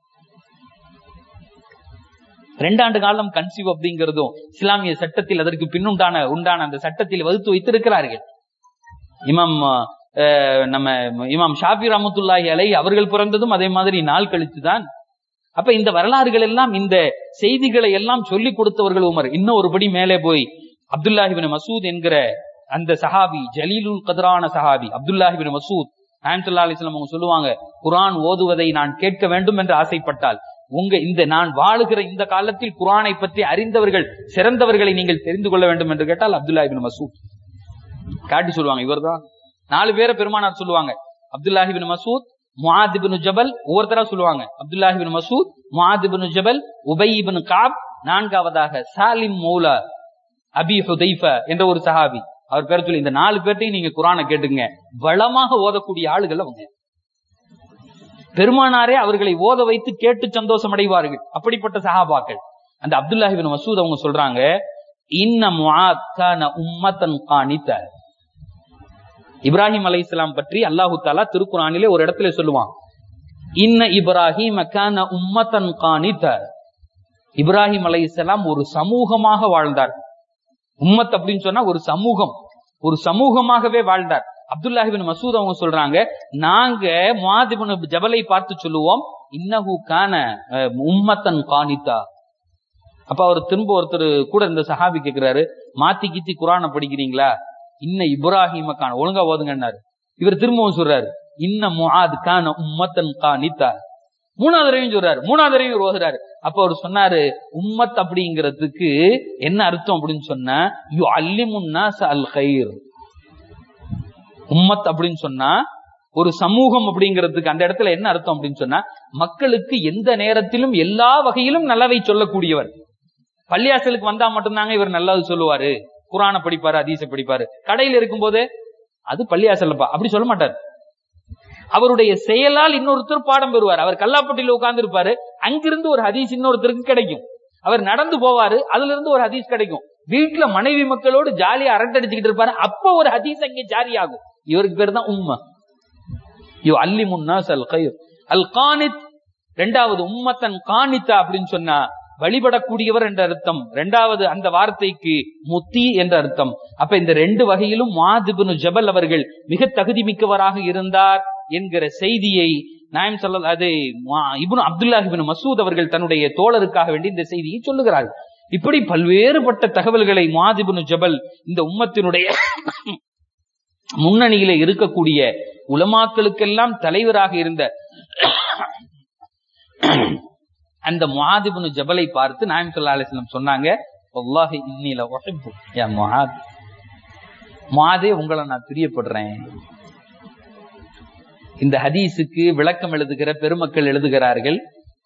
ரெண்டாண்டு காலம் கன்சீவ் அப்படிங்கிறதும் இஸ்லாமிய சட்டத்தில் அதற்கு பின்னுண்டான உண்டான அந்த சட்டத்தில் வகுத்து வைத்திருக்கிறார்கள் இமாம் அஹ், நம்ம இமாம் ஷாஃபி ரஹமத்துல்லாஹி அலை அவர்கள் பிறந்ததும் அதே மாதிரி நாள் கழித்துதான் அப்ப இந்த வரலாறுகள் எல்லாம் இந்த செய்திகளை எல்லாம் சொல்லிக் கொடுத்தவர்கள் உமர் இன்னும் ஒரு படி மேலே போய் அப்துல்லாஹிபின் மசூத் என்கிற அந்த சஹாபி ஜலீலுல் கதரான சஹாபி அப்துல்லாஹிபின் மசூத் நாயம்சல்லா அலிஸ்லாம் அவங்க சொல்லுவாங்க குர்ஆன் ஓதுவதை நான் கேட்க வேண்டும் என்று ஆசைப்பட்டால் உங்க இந்த நான் வாழுகிற இந்த காலத்தில் குர்ஆனை பற்றி அறிந்தவர்கள் சிறந்தவர்களை நீங்கள் தெரிந்து கொள்ள வேண்டும் என்று கேட்டால் அப்துல்லாஹிபின் மசூத் காட்டி சொல்லுவாங்க இவர்தான் நாலு பேரை பெருமானார் சொல்லுவாங்க அப்துல்லாஹிபின் மசூத் முஆதிபின் ஜபல் ஒவ்வொருத்தரா சொல்லுவாங்க அப்துல்லாஹிபின் மசூத் முஆதிபின் ஜபல் உபைபின் காப் நான்காவதாக சாலிம் மௌலா அபி ஹுதைஃப என்ற ஒரு சஹாபி அவர் பேர் சொல்லி இந்த நாலு பேர்ட்டையும் நீங்க குரானை கேட்டுங்க வளமாக ஓதக்கூடிய ஆளுகள் அவங்க பெருமானாரே அவர்களை ஓத வைத்து கேட்டு சந்தோஷம் அடைவார்கள் அப்படிப்பட்ட சஹாபாக்கள் அந்த அப்துல்லாஹிபின் மசூத் அவங்க சொல்றாங்க இன்ன முஆத் கான உம்மத்தன் காணித்த இப்ராஹிம் அலைஹிஸ்ஸலாம் பற்றி அல்லாஹு தாலா திருக்குறானிலே ஒரு இடத்துல சொல்லுவான் இன்ன இப்ராஹிம் கான உம்மத்தன் காணித்த இப்ராஹிம் அலைஹிஸ்ஸலாம் ஒரு சமூகமாக வாழ்ந்தார் உம்மத் அப்படின்னு சொன்னா ஒரு சமூகம் ஒரு சமூகமாகவே வாழ்ந்தார் அப்துல்லாஹிபின் மசூத் அவங்க சொல்றாங்க நாங்க முஆதிபின் ஜபலை பார்த்து சொல்லுவோம் இன்னஹு கான அஹ், உம்மத்தன் காணித்தா அப்ப அவர் திரும்ப ஒருத்தர் கூட இந்த சஹாபி கேக்குறாரு மாத்தி கீத்தி குரானை படிக்கிறீங்களா இன்ன இப்ராஹிம கான ஒழுங்கா ஓதுங்கன்னாரு இவர் திரும்பவும் சொல்றாரு இன்ன முஆத் கான உம்மத்தன் காணித்தா மூணாவது தடவையும் சொல்றாரு மூணாவது தடவையும் இவர் ஓதுறாரு அப்ப அவர் சொன்னாரு உம்மத் அப்படிங்கிறதுக்கு என்ன அர்த்தம் அப்படின்னு சொன்னா யு அல்லிமுன்னாஸ் அல் கயிர் உம்மத் அப்படின்னு சொன்னா ஒரு சமூகம் அப்படிங்கிறதுக்கு அந்த இடத்துல என்ன அர்த்தம் அப்படின்னு சொன்னா மக்களுக்கு எந்த நேரத்திலும் எல்லா வகையிலும் நல்லவை சொல்லக்கூடியவர் பள்ளியாசலுக்கு வந்தா மட்டும்தாங்க இவர் நல்லது சொல்லுவாரு குரானை படிப்பாரு அதீச படிப்பாரு கடையில இருக்கும்போது அது பள்ளியாசல்லப்பா அப்படி சொல்ல மாட்டார் அவருடைய செயலால் இன்னொருத்தர் பாடம் பெறுவார் அவர் கல்லாப்பட்டியில உட்கார்ந்து இருப்பாரு அங்கிருந்து ஒரு ஹதீஸ் இன்னொருத்தருக்கு கிடைக்கும் அவர் நடந்து போவாரு அதுல இருந்து ஒரு ஹதீஸ் கிடைக்கும் வீட்டுல மனைவி மக்களோடு ஜாலியா அரட்டடிச்சுக்கிட்டு இருப்பாரு அப்ப ஒரு ஹதீஸ் அங்கே ஜாரி ஆகும் இவருக்கு பேர் தான் உம்மா யோ அல்லி முன்னாஸ் அல் கயிர் அல் கானித் ரெண்டாவது உம்மத்தன் காணித்தா அப்படின்னு சொன்னா வழிபடக்கூடியவர் என்ற அர்த்தம் ரெண்டாவது அந்த வார்த்தைக்கு முத்தி என்ற அர்த்தம் அப்ப இந்த ரெண்டு வகையிலும் மாதிபுனு ஜபல் அவர்கள் மிக தகுதி மிக்கவராக இருந்தார் என்கிற செய்தியை நாயம் சொல்ல அது இப்னு அப்துல்லாஹிபின் மசூத் அவர்கள் தன்னுடைய தோழருக்காக வேண்டி இந்த செய்தியை சொல்லுகிறார்கள் இப்படி பல்வேறுபட்ட தகவல்களை மாதிபுனு ஜபல் இந்த உம்மத்தினுடைய முன்னணியில இருக்கக்கூடிய உலமாக்களுக்கெல்லாம் தலைவராக இருந்த அந்த முஹாதிபுனு ஜபலை பார்த்து நாயம் சொல்லா அலிஸ்லாம் சொன்னாங்க வல்லாஹி இன்னில உஹிப்பு யா முஹாத் முஹாதே உங்களை நான் பிரியப்படுறேன் இந்த ஹதீஸுக்கு விளக்கம் எழுதுகிற பெருமக்கள் எழுதுகிறார்கள்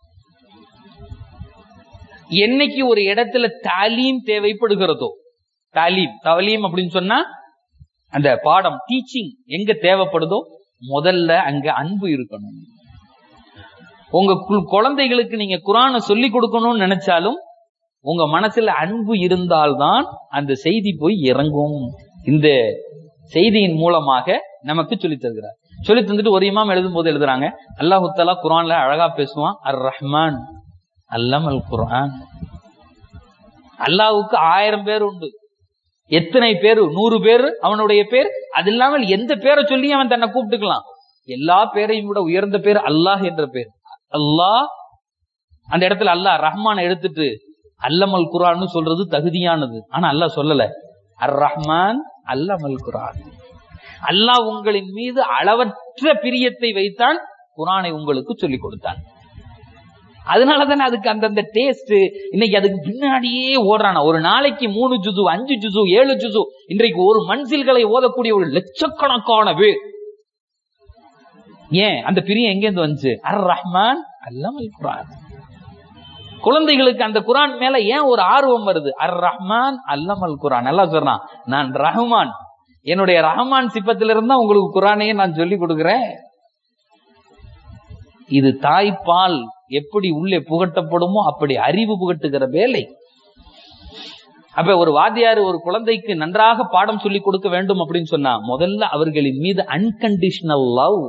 என்னைக்கு ஒரு இடத்துல தாலீம் தேவைப்படுகிறதோ தாலீம் தவலீம் அப்படின்னு சொன்னா அந்த பாடம் டீச்சிங் எங்க தேவைப்படுதோ முதல்ல அங்க அன்பு இருக்கணும் உங்க கு- குழந்தைகளுக்கு நீங்க குரானை சொல்லி கொடுக்கணும்னு நினைச்சாலும் உங்க மனசுல அன்பு இருந்தால்தான் அந்த செய்தி போய் இறங்கும் இந்த செய்தியின் மூலமாக நமக்கு சொல்லித் தருகிறார் சொல்லி தந்துட்டு ஒரு இமாம் எழுதும் போது எழுதுறாங்க அல்லாஹு தஆலா குரான்ல அழகா பேசுவான் அர் ரஹ்மான் அல்லம் அல் குர்ஆன் அல்லாஹ்வுக்கு ஆயிரம் பேர் உண்டு எத்தனை பேரு நூறு பேர் அவனுடைய பேர் அது இல்லாமல் எந்த பேரை சொல்லி அவன் தன்னை கூப்பிட்டுக்கலாம் எல்லா பேரையும் விட உயர்ந்த பேர் அல்லாஹ் என்ற பேர் அல்லாஹ் அந்த இடத்துல அல்லாஹ் ரஹ்மான் எடுத்துட்டு அல்லமல் குரான்னு சொல்றது தகுதியானது ஆனா அல்லாஹ் சொல்லல அர் ரஹ்மான் அல்லமல் குரான் அல்லாஹ் உங்களின் மீது அளவற்ற பிரியத்தை வைத்தான் குரானை உங்களுக்கு சொல்லிக் கொடுத்தான் அதனாலதானே அதுக்கு அந்தந்த டேஸ்ட் இன்னைக்கு அதுக்கு பின்னாடியே ஓடுறானா ஒரு நாளைக்கு மூணு ஜுசு அஞ்சு ஜுசு ஏழு ஜுசு இன்றைக்கு ஒரு மன்சில்களை ஓதக்கூடிய ஒரு லட்சக்கணக்கான பேர் ஏன் அந்த பிரியம் எங்கேருந்து வந்துச்சு அர் ரஹ்மான் அல்லமல் குரான் குழந்தைகளுக்கு அந்த குரான் மேல ஏன் ஒரு ஆர்வம் வருது அர் ரஹ்மான் அல்லமல் குரான் நல்லா சொல்றான் நான் ரஹ்மான் என்னுடைய ரஹ்மான் சிப்பத்திலிருந்து தான் உங்களுக்கு குரானையே நான் சொல்லி கொடுக்கிறேன் இது தாய்ப்பால் எப்படி உள்ளே புகட்டப்படுமோ அப்படி அறிவு புகட்டுகிற வேலை அப்ப ஒரு வாத்தியார் ஒரு குழந்தைக்கு நன்றாக பாடம் சொல்லி கொடுக்க வேண்டும் அப்படின்னு சொன்னா முதல்ல அவர்களின் மீது அன்கண்டிஷனல் லவ்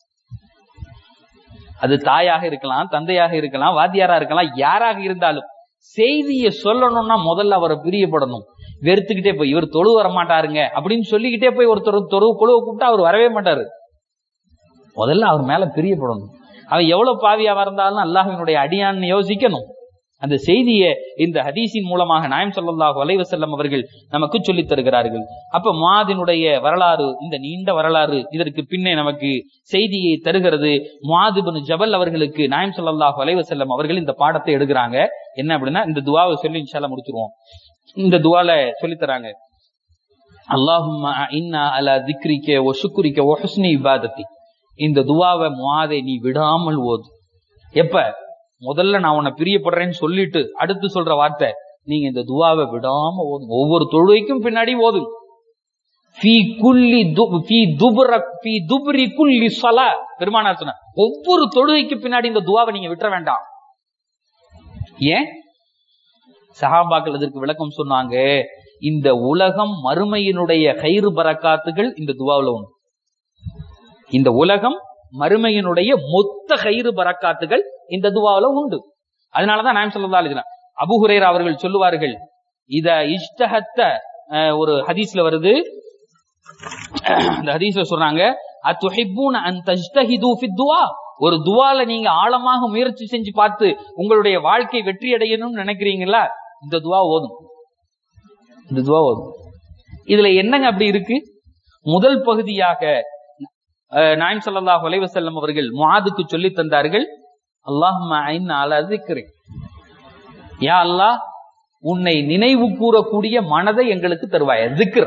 அது தாயாக இருக்கலாம் தந்தையாக இருக்கலாம் வாத்தியாரா இருக்கலாம் யாராக இருந்தாலும் செய்தியை சொல்லணும்னா முதல்ல அவரை பிரியப்படணும் வெறுத்துக்கிட்டே போய் இவர் தொழு வர மாட்டாருங்க அப்படின்னு சொல்லிக்கிட்டே போய் ஒருத்தர் தொழு குழுவை கூப்பிட்டா அவர் வரவே மாட்டாரு முதல்ல அவர் மேல பிரியப்படணும் அவன் எவ்வளவு பாவியாவா இருந்தாலும் அல்லாஹினுடைய அடியான்னு யோசிக்கணும் அந்த செய்தியை இந்த ஹதீஸின் மூலமாக நாயம் ஸல்லல்லாஹு அலைஹி வஸல்லம் அவர்கள் நமக்கு சொல்லித் தருகிறார்கள் அப்ப முஆதினுடைய வரலாறு இந்த நீண்ட வரலாறு இதற்கு பின்னே நமக்கு செய்தியை தருகிறது முஆது இப்னு ஜபல் அவர்களுக்கு நாயம் ஸல்லல்லாஹு அலைஹி வஸல்லம் அவர்கள் இந்த பாடத்தை எடுக்கிறாங்க என்ன அப்படின்னா இந்த துவாவை சொல்லி இன்ஷால்லா முடிச்சிருவோம் இந்த துவால சொல்லி தராங்க அல்லாஹும்ம இன்னா அலா திக்ரிக்க ஒ சுக்குரிக்க ஒ ஹுஸ்னி இபாதத்தி இந்த துவாவை முஆதை நீ விடாமல் ஓது எப்ப முதல்ல நான் உன்னை பிரியப்படுறேன்னு சொல்லிட்டு அடுத்து சொல்ற வார்த்தை நீங்க இந்த துவாவை விடாம ஓதுங்க ஒவ்வொரு தொழுகைக்கும் பின்னாடி ஓதுங்க ஃபீ குல்லி து- ஃபீ துபுர ஃபீ துபுரி குல்லி ஸலா பெருமானார் சொன்னார் ஒவ்வொரு தொழுகைக்கு பின்னாடி இந்த துவாவை நீங்க விட்டுற வேண்டாம் ஏன் சஹாபாக்கள் இதற்கு விளக்கம் சொன்னாங்க இந்த உலகம் மறுமையினுடைய கயிறு பரக்காத்துகள் இந்த துவாவுல உண்டு இந்த உலகம் மறுமையினுடைய மொத்த கயிறு பரக்காத்துகள் இந்த துவாவுல உண்டு அதனாலதான் நாயம் சொல்லா அலிஸ்லாம் அபு ஹுரேரா அவர்கள் சொல்லுவார்கள் இத இஷ்டஹத்த அஹ், ஒரு ஹதீஸ்ல வருது அந்த ஹதீஸ்ல சொல்றாங்க அத்துஹிப்பூன அன் தஜ்தஹிது ஃபி துஆ ஒரு துவால நீங்க ஆழமாக முயற்சி செஞ்சு பார்த்து உங்களுடைய வாழ்க்கை வெற்றி அடையணும்னு நினைக்கிறீங்களா இந்த துவா ஓதும் இந்த துவா ஓதும் இதுல என்னங்க அப்படி இருக்கு முதல் பகுதியாக அஹ், நாயம் ஸல்லல்லாஹு அலைஹி வஸல்லம் அவர்கள் முஆதுக்கு சொல்லி தந்தார்கள் அல்லாஹும்ம ஐன் அலா திக்ரி யா அல்லாஹ் உன்னை நினைவு கூறக்கூடிய மனதை எங்களுக்கு தருவாய் திக்ர்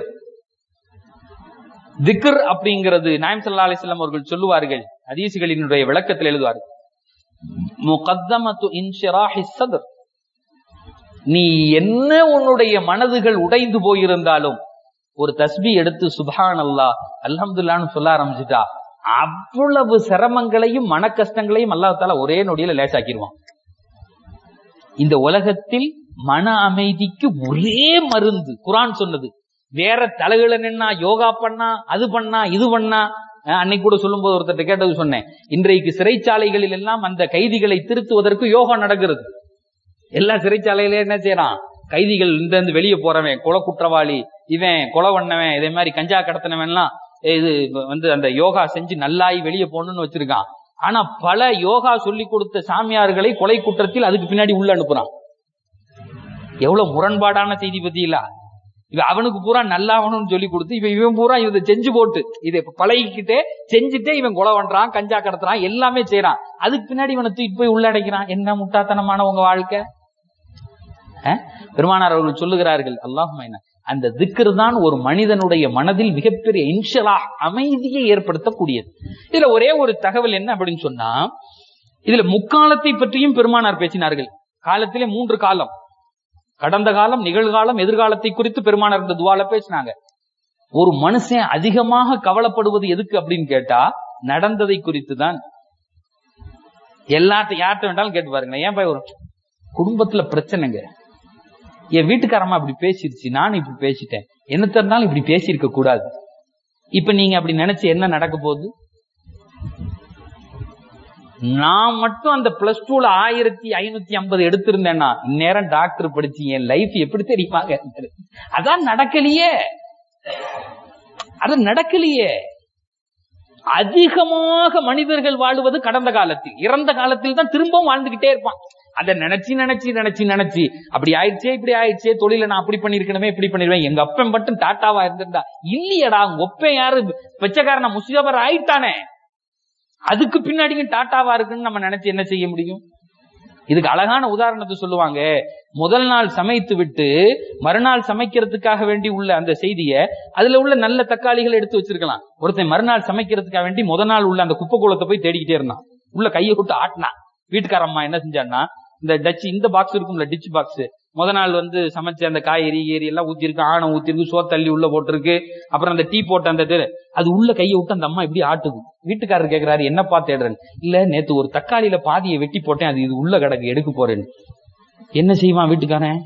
திக்ர் அப்படிங்கிறது நாயம் ஸல்லல்லாஹு அலைஹி வஸல்லம் அவர்கள் சொல்லுவார்கள் ஹதீசுகளினுடைய விளக்கத்தில் எழுதுவார்கள் முகத்தமத்து இன்ஷிராஹி சத்ர் நீ என்ன உன்னுடைய மனதுகள் உடைந்து போயிருந்தாலும் ஒரு தஸ்பி எடுத்து சுபான் அல்லா அல்ஹம்துல்லான்னு சொல்ல ஆரம்பிச்சுட்டா அவ்வளவு சிரமங்களையும் மன கஷ்டங்களையும் அல்லாஹால ஒரே நொடியில லேசாக்கிடுவான் இந்த உலகத்தில் மன அமைதிக்கு ஒரே மருந்து குரான் சொன்னது வேற தலைகளை நின்னா யோகா பண்ணா அது பண்ணா இது பண்ணா அஹ் அன்னைக்கு கூட சொல்லும்போது ஒருத்தர் கேட்டது சொன்னேன் இன்றைக்கு சிறைச்சாலைகளில் எல்லாம் அந்த கைதிகளை திருத்துவதற்கு யோகா நடக்கிறது எல்லா சிறைச்சாலையில என்ன செய்யறான் கைதிகள் இந்த இருந்து வெளியே போறவன் கொலை குற்றவாளி இவன் கொலை பண்ணவன் இதே மாதிரி கஞ்சா கடத்தினவன் எல்லாம் இது வந்து அந்த யோகா செஞ்சு நல்லாயி வெளியே போகணும்னு வச்சிருக்கான் ஆனா பல யோகா சொல்லி கொடுத்த சாமியார்களை கொலை குற்றத்தில் அதுக்கு பின்னாடி உள்ள அனுப்புறான் எவ்வளவு முரண்பாடான செய்தி பத்தியில இவன் அவனுக்கு பூரா நல்லாவணும்னு சொல்லி கொடுத்து இவன் இவன் பூரா இதை செஞ்சு போட்டு இதை இப்ப பழகிக்கிட்டே செஞ்சுட்டே இவன் கொலை பண்றான் கஞ்சா கடத்துறான் எல்லாமே செய்யறான் அதுக்கு பின்னாடி இவனை தூக்கி போய் உள்ளடக்கிறான் என்ன முட்டாத்தனமான உங்க வாழ்க்கை அஹ்? பெருமானார் அவர்கள் சொல்லுகிறார்கள் அல்லாஹ் அந்த திக்ரு தான் ஒரு மனிதனுடைய மனதில் மிகப்பெரிய இன்ஷலா அமைதியை ஏற்படுத்தக்கூடியது இதுல ஒரே ஒரு தகவல் என்ன அப்படின்னு சொன்னா இதுல முக்காலத்தை பற்றியும் பெருமானார் பேசினார்கள் காலத்திலே மூன்று காலம் கடந்த காலம் நிகழ்காலம் எதிர்காலத்தை குறித்து பெருமானார் இந்த துவால பேசினாங்க ஒரு மனுஷன் அதிகமாக கவலைப்படுவது எதுக்கு அப்படின்னு கேட்டா நடந்ததை குறித்து தான் எல்லாத்த யார்கிட்ட வேண்டாலும் கேட்டு பாருங்க ஏன் போய் வரும் குடும்பத்துல பிரச்சனைங்க என் வீட்டுக்காரமா இப்படி பேசிருச்சு நானும் இப்படி பேசிட்டேன் என்ன இருந்தாலும் இப்படி பேசியிருக்க கூடாது இப்ப நீங்க அப்படி நினைச்சு என்ன நடக்க போகுது நான் மட்டும் அந்த பிளஸ் டூல ஆயிரத்தி ஐநூத்தி ஐம்பது எடுத்திருந்தேன்னா இந்நேரம் டாக்டர் படிச்சு என் லைஃப் எப்படி தெரியுமாங்க அதான் நடக்கலையே அது நடக்கலையே அதிகமாக மனிதர்கள் வாழுவது கடந்த காலத்தில் இறந்த காலத்தில் தான் திரும்பவும் வாழ்ந்துகிட்டே இருப்பான் அதை நினைச்சு நினைச்சு நினைச்சு நினைச்சு அப்படி ஆயிடுச்சே இப்படி ஆயிடுச்சே தொழில நான் அப்படி பண்ணிருக்கணுமே இப்படி பண்ணிருவேன் எங்க அப்பன் மட்டும் டாட்டாவா இருந்திருந்தா இல்லையடா உங்க ஒப்பன் யாரு பிச்சைக்காரன முசிதபர் ஆயிட்டானே அதுக்கு பின்னாடியும் டாட்டாவா இருக்குன்னு நம்ம நினைச்சு என்ன செய்ய முடியும் இதுக்கு அழகான உதாரணத்தை சொல்லுவாங்க முதல் நாள் சமைத்து விட்டு மறுநாள் சமைக்கிறதுக்காக வேண்டி உள்ள அந்த செய்திய அதுல உள்ள நல்ல தக்காளிகளை எடுத்து வச்சிருக்கலாம் ஒருத்தன் மறுநாள் சமைக்கிறதுக்காக வேண்டி முத நாள் உள்ள அந்த குப்பை கூலத்தை போய் தேடிக்கிட்டே இருந்தான் உள்ள கையை விட்டு ஆட்டினான் வீட்டுக்காரம்மா என்ன செஞ்சான்னா இந்த டச் இந்த பாக்ஸ் இருக்கும்ல டிச் பாக்ஸ் முத நாள் வந்து சமைச்ச அந்த காய்கறி ஏரி எல்லாம் ஊத்திருக்கு ஆணம் ஊத்திருக்கு சோறு தள்ளி உள்ள போட்டிருக்கு அப்புறம் அந்த டீ போட்ட அந்த இது அது உள்ள கையை விட்டு அந்த அம்மா இப்படி ஆட்டுது வீட்டுக்காரர் கேக்குறாரு என்னப்பா தேடுறேன் இல்ல நேத்து ஒரு தக்காளியில பாதியை வெட்டி போட்டேன் அது இது உள்ள கிடக்கு எடுக்க போறேன் என்ன செய்வான் வீட்டுக்காரன்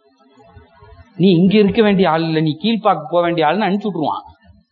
நீ இங்க இருக்க வேண்டிய ஆள் இல்ல நீ கீழ்பாக்கு போக வேண்டிய ஆள்னு அனுப்பிச்சு விட்டுருவான்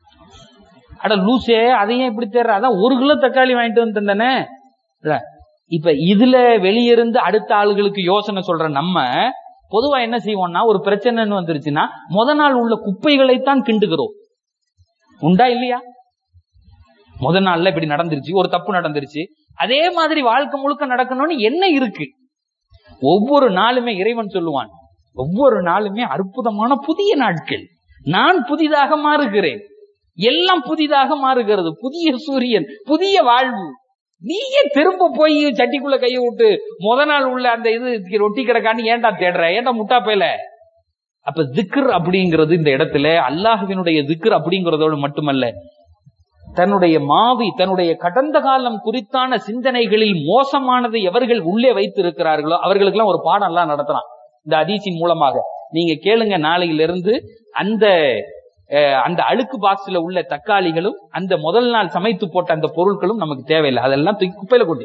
அட லூசே அதையும் இப்படி தேடுற அதான் ஒரு கிலோ தக்காளி வாங்கிட்டு வந்திருந்தானே இப்ப இதுல வெளியிருந்து அடுத்த ஆளுகளுக்கு யோசனை சொல்ற நம்ம பொதுவா என்ன செய்வோம்னா ஒரு பிரச்சனைன்னு வந்துருச்சுன்னா முத நாள் உள்ள குப்பைகளைத்தான் கிண்டுகிறோம் உண்டா இல்லையா முத நாள்ல இப்படி நடந்துருச்சு ஒரு தப்பு நடந்துருச்சு அதே மாதிரி வாழ்க்கை முழுக்க நடக்கணும்னு என்ன இருக்கு ஒவ்வொரு நாளுமே இறைவன் சொல்லுவான் ஒவ்வொரு நாளுமே அற்புதமான புதிய நாட்கள் நான் புதிதாக மாறுகிறேன் எல்லாம் புதிதாக மாறுகிறது புதிய சூரியன் புதிய வாழ்வு நீயே திரும்ப போய் சட்டிக்குள்ள கையை விட்டு முத நாள் உள்ள அந்த இது ரொட்டி கிடக்கான்னு ஏன்டா தேடுற ஏன்டா முட்டா போயல அப்ப திக்ர் அப்படிங்கிறது இந்த இடத்துல அல்லாஹுவினுடைய திக்ர் அப்படிங்கிறதோடு மட்டுமல்ல தன்னுடைய மாவி தன்னுடைய கடந்த காலம் குறித்தான சிந்தனைகளில் மோசமானதை எவர்கள் உள்ளே வைத்திருக்கிறார்களோ அவர்களுக்கெல்லாம் ஒரு பாடம் எல்லாம் நடத்துறான் இந்த அதிசின் மூலமாக நீங்க கேளுங்க நாளையிலிருந்து அந்த அந்த அழுக்கு பாக்ஸ்ல உள்ள தக்காளிகளும் அந்த முதல் நாள் சமைத்து போட்ட அந்த பொருட்களும் நமக்கு தேவையில்லை அதெல்லாம் தூக்கி குப்பையில கொண்டு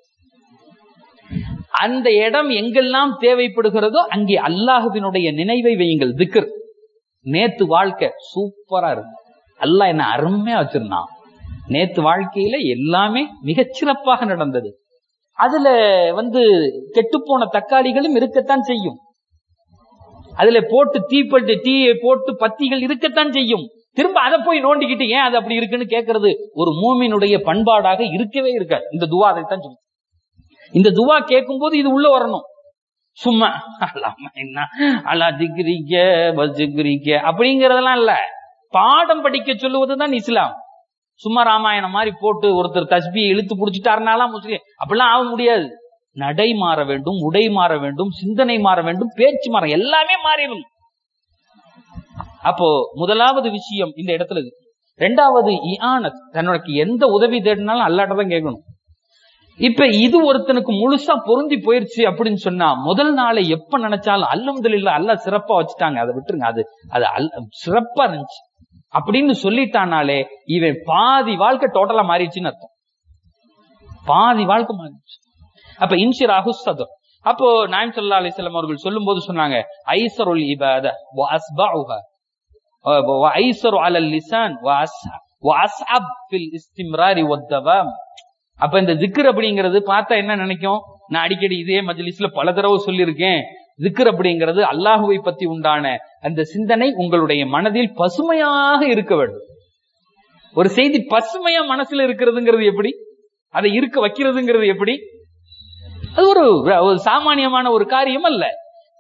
அந்த இடம் எங்கெல்லாம் தேவைப்படுகிறதோ அங்கே அல்லாஹுவினுடைய நினைவை வையுங்கள் திக்கர் நேத்து வாழ்க்கை சூப்பரா இருக்கு அல்லாஹ் என்ன அருமையா வச்சிருந்தான் நேத்து வாழ்க்கையில எல்லாமே மிகச் சிறப்பாக நடந்தது அதுல வந்து கெட்டுப்போன தக்காளிகளும் இருக்கத்தான் செய்யும் அதுல போட்டு தீப்பட்டு தீயை போட்டு பத்திகள் இருக்கத்தான் செய்யும் திரும்ப அதை போய் நோண்டிக்கிட்டு ஏன் அது அப்படி இருக்குன்னு கேட்கறது ஒரு மூமினுடைய பண்பாடாக இருக்கவே இருக்க இந்த துவா அதைத்தான் சொல்லும் இந்த துவா கேட்கும் போது இது உள்ள வரணும் சும்மா அல்லாம என்ன அல்லா திக்ரிக்க பஸ்திக்ரிக்க அப்படிங்கறதெல்லாம் இல்ல பாடம் படிக்க சொல்லுவதுதான் இஸ்லாம் சும்மா ராமாயணம் மாதிரி போட்டு ஒருத்தர் தஸ்பியை இழுத்து புடிச்சிட்டாருனாலாம் முஸ்லீம் அப்படிலாம் ஆக முடியாது நடை மாற வேண்டும் உடை மாற வேண்டும் சிந்தனை மாற வேண்டும் பேச்சு மாற எல்லாமே மாறிடும் அப்போ முதலாவது விஷயம் இந்த இடத்துல ரெண்டாவது இயானத் தன்னுக்கு எந்த உதவி தேடினாலும் அல்லாட்ட தான் கேட்கணும் இப்ப இது ஒருத்தனுக்கு முழுசா பொருந்தி போயிருச்சு அப்படின்னு சொன்னா முதல் நாளை எப்ப நினைச்சாலும் அல்லமுதலில்ல அல்ல சிறப்பா வச்சுட்டாங்க அதை விட்டுருங்க அது அது அல்ல சிறப்பா இருந்துச்சு அப்படின்னு சொல்லிட்டானாலே இவன் பாதி வாழ்க்கை டோட்டலா மாறிடுச்சுன்னு அர்த்தம் பாதி வாழ்க்கை மாறிடுச்சு அப்ப இன்ஷிராஹு சதர் அப்போ நாயம் சல்லா அலிஸ்லாம் அவர்கள் சொல்லும் போது சொன்னாங்க ஐசருல் இபாத அஸ்பாஉஹா ஐசரு அலல் லிசான் وأصعب في الاستمرار والدوام அப்ப இந்த திக்ர் அப்படிங்கிறது பார்த்தா என்ன நினைக்கும் நான் அடிக்கடி இதே மஜ்லிஸ்ல பல தடவை சொல்லியிருக்கேன் திக்ர் அப்படிங்கிறது அல்லாஹுவை பத்தி உண்டான அந்த சிந்தனை உங்களுடைய மனதில் பசுமையாக இருக்க வேண்டும் ஒரு செய்தி பசுமையா மனசுல இருக்கிறதுங்கிறது எப்படி அதை இருக்க வைக்கிறதுங்கிறது எப்படி அது ஒரு ஒரு சாமானியமான ஒரு காரியம் அல்ல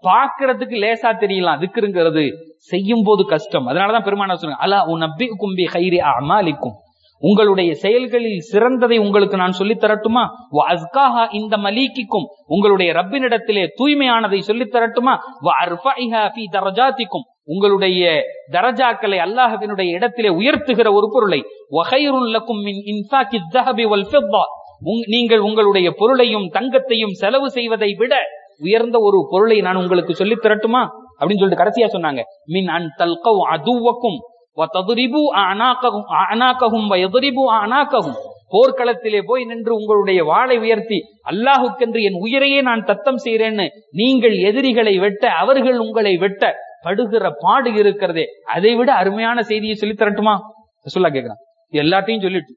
பாக்குறதுக்கு லேசா தெரியலாம் திக்ருங்கிறது செய்யும் போது கஷ்டம் அதனாலதான் பெருமானா சொல்லுங்க அலா உன் நம்பி கும்பி ஹைரி அமாலிக்கும் உங்களுடைய செயல்களில் சிறந்ததை உங்களுக்கு நான் சொல்லித் தரட்டுமா வ அஸ்காஹா இந்த மலீக்கிக்கும் உங்களுடைய ரப்பினிடத்திலே தூய்மையானதை சொல்லித் தரட்டுமா வ அர்ஃபைஹா ஃபீ தரஜாத்திக்கும் உங்களுடைய தரஜாக்களை அல்லாஹ்வினுடைய இடத்திலே உயர்த்துகிற ஒரு பொருளை வகைருல் லக்கும் மின் இன்ஃபாக்கி ذهب والفضة உங்- நீங்கள் உங்களுடைய பொருளையும் தங்கத்தையும் செலவு செய்வதை விட உயர்ந்த ஒரு பொருளை நான் உங்களுக்கு சொல்லித் தரட்டுமா அப்படின்னு சொல்லிட்டு கடைசியா சொன்னாங்க மின் அன் தல்கவ் அதுவக்கும் وَتَضْرِبُوا أَعْنَاقَهُمْ أَعْنَاقَهُمْ وَيَضْرِبُوا أَعْنَاقَهُمْ போர்க்களத்திலே போய் நின்று உங்களுடைய வாளை உயர்த்தி அல்லாஹுக்கென்று என் உயிரையே நான் தத்தம் செய்கிறேன்னு நீங்கள் எதிரிகளை வெட்ட அவர்கள் உங்களை வெட்ட படுகிற பாடு இருக்கிறதே அதை விட அருமையான செய்தியை சொல்லித் தரட்டுமா சொல்ல கேக்குறான் எல்லாத்தையும் சொல்லிட்டு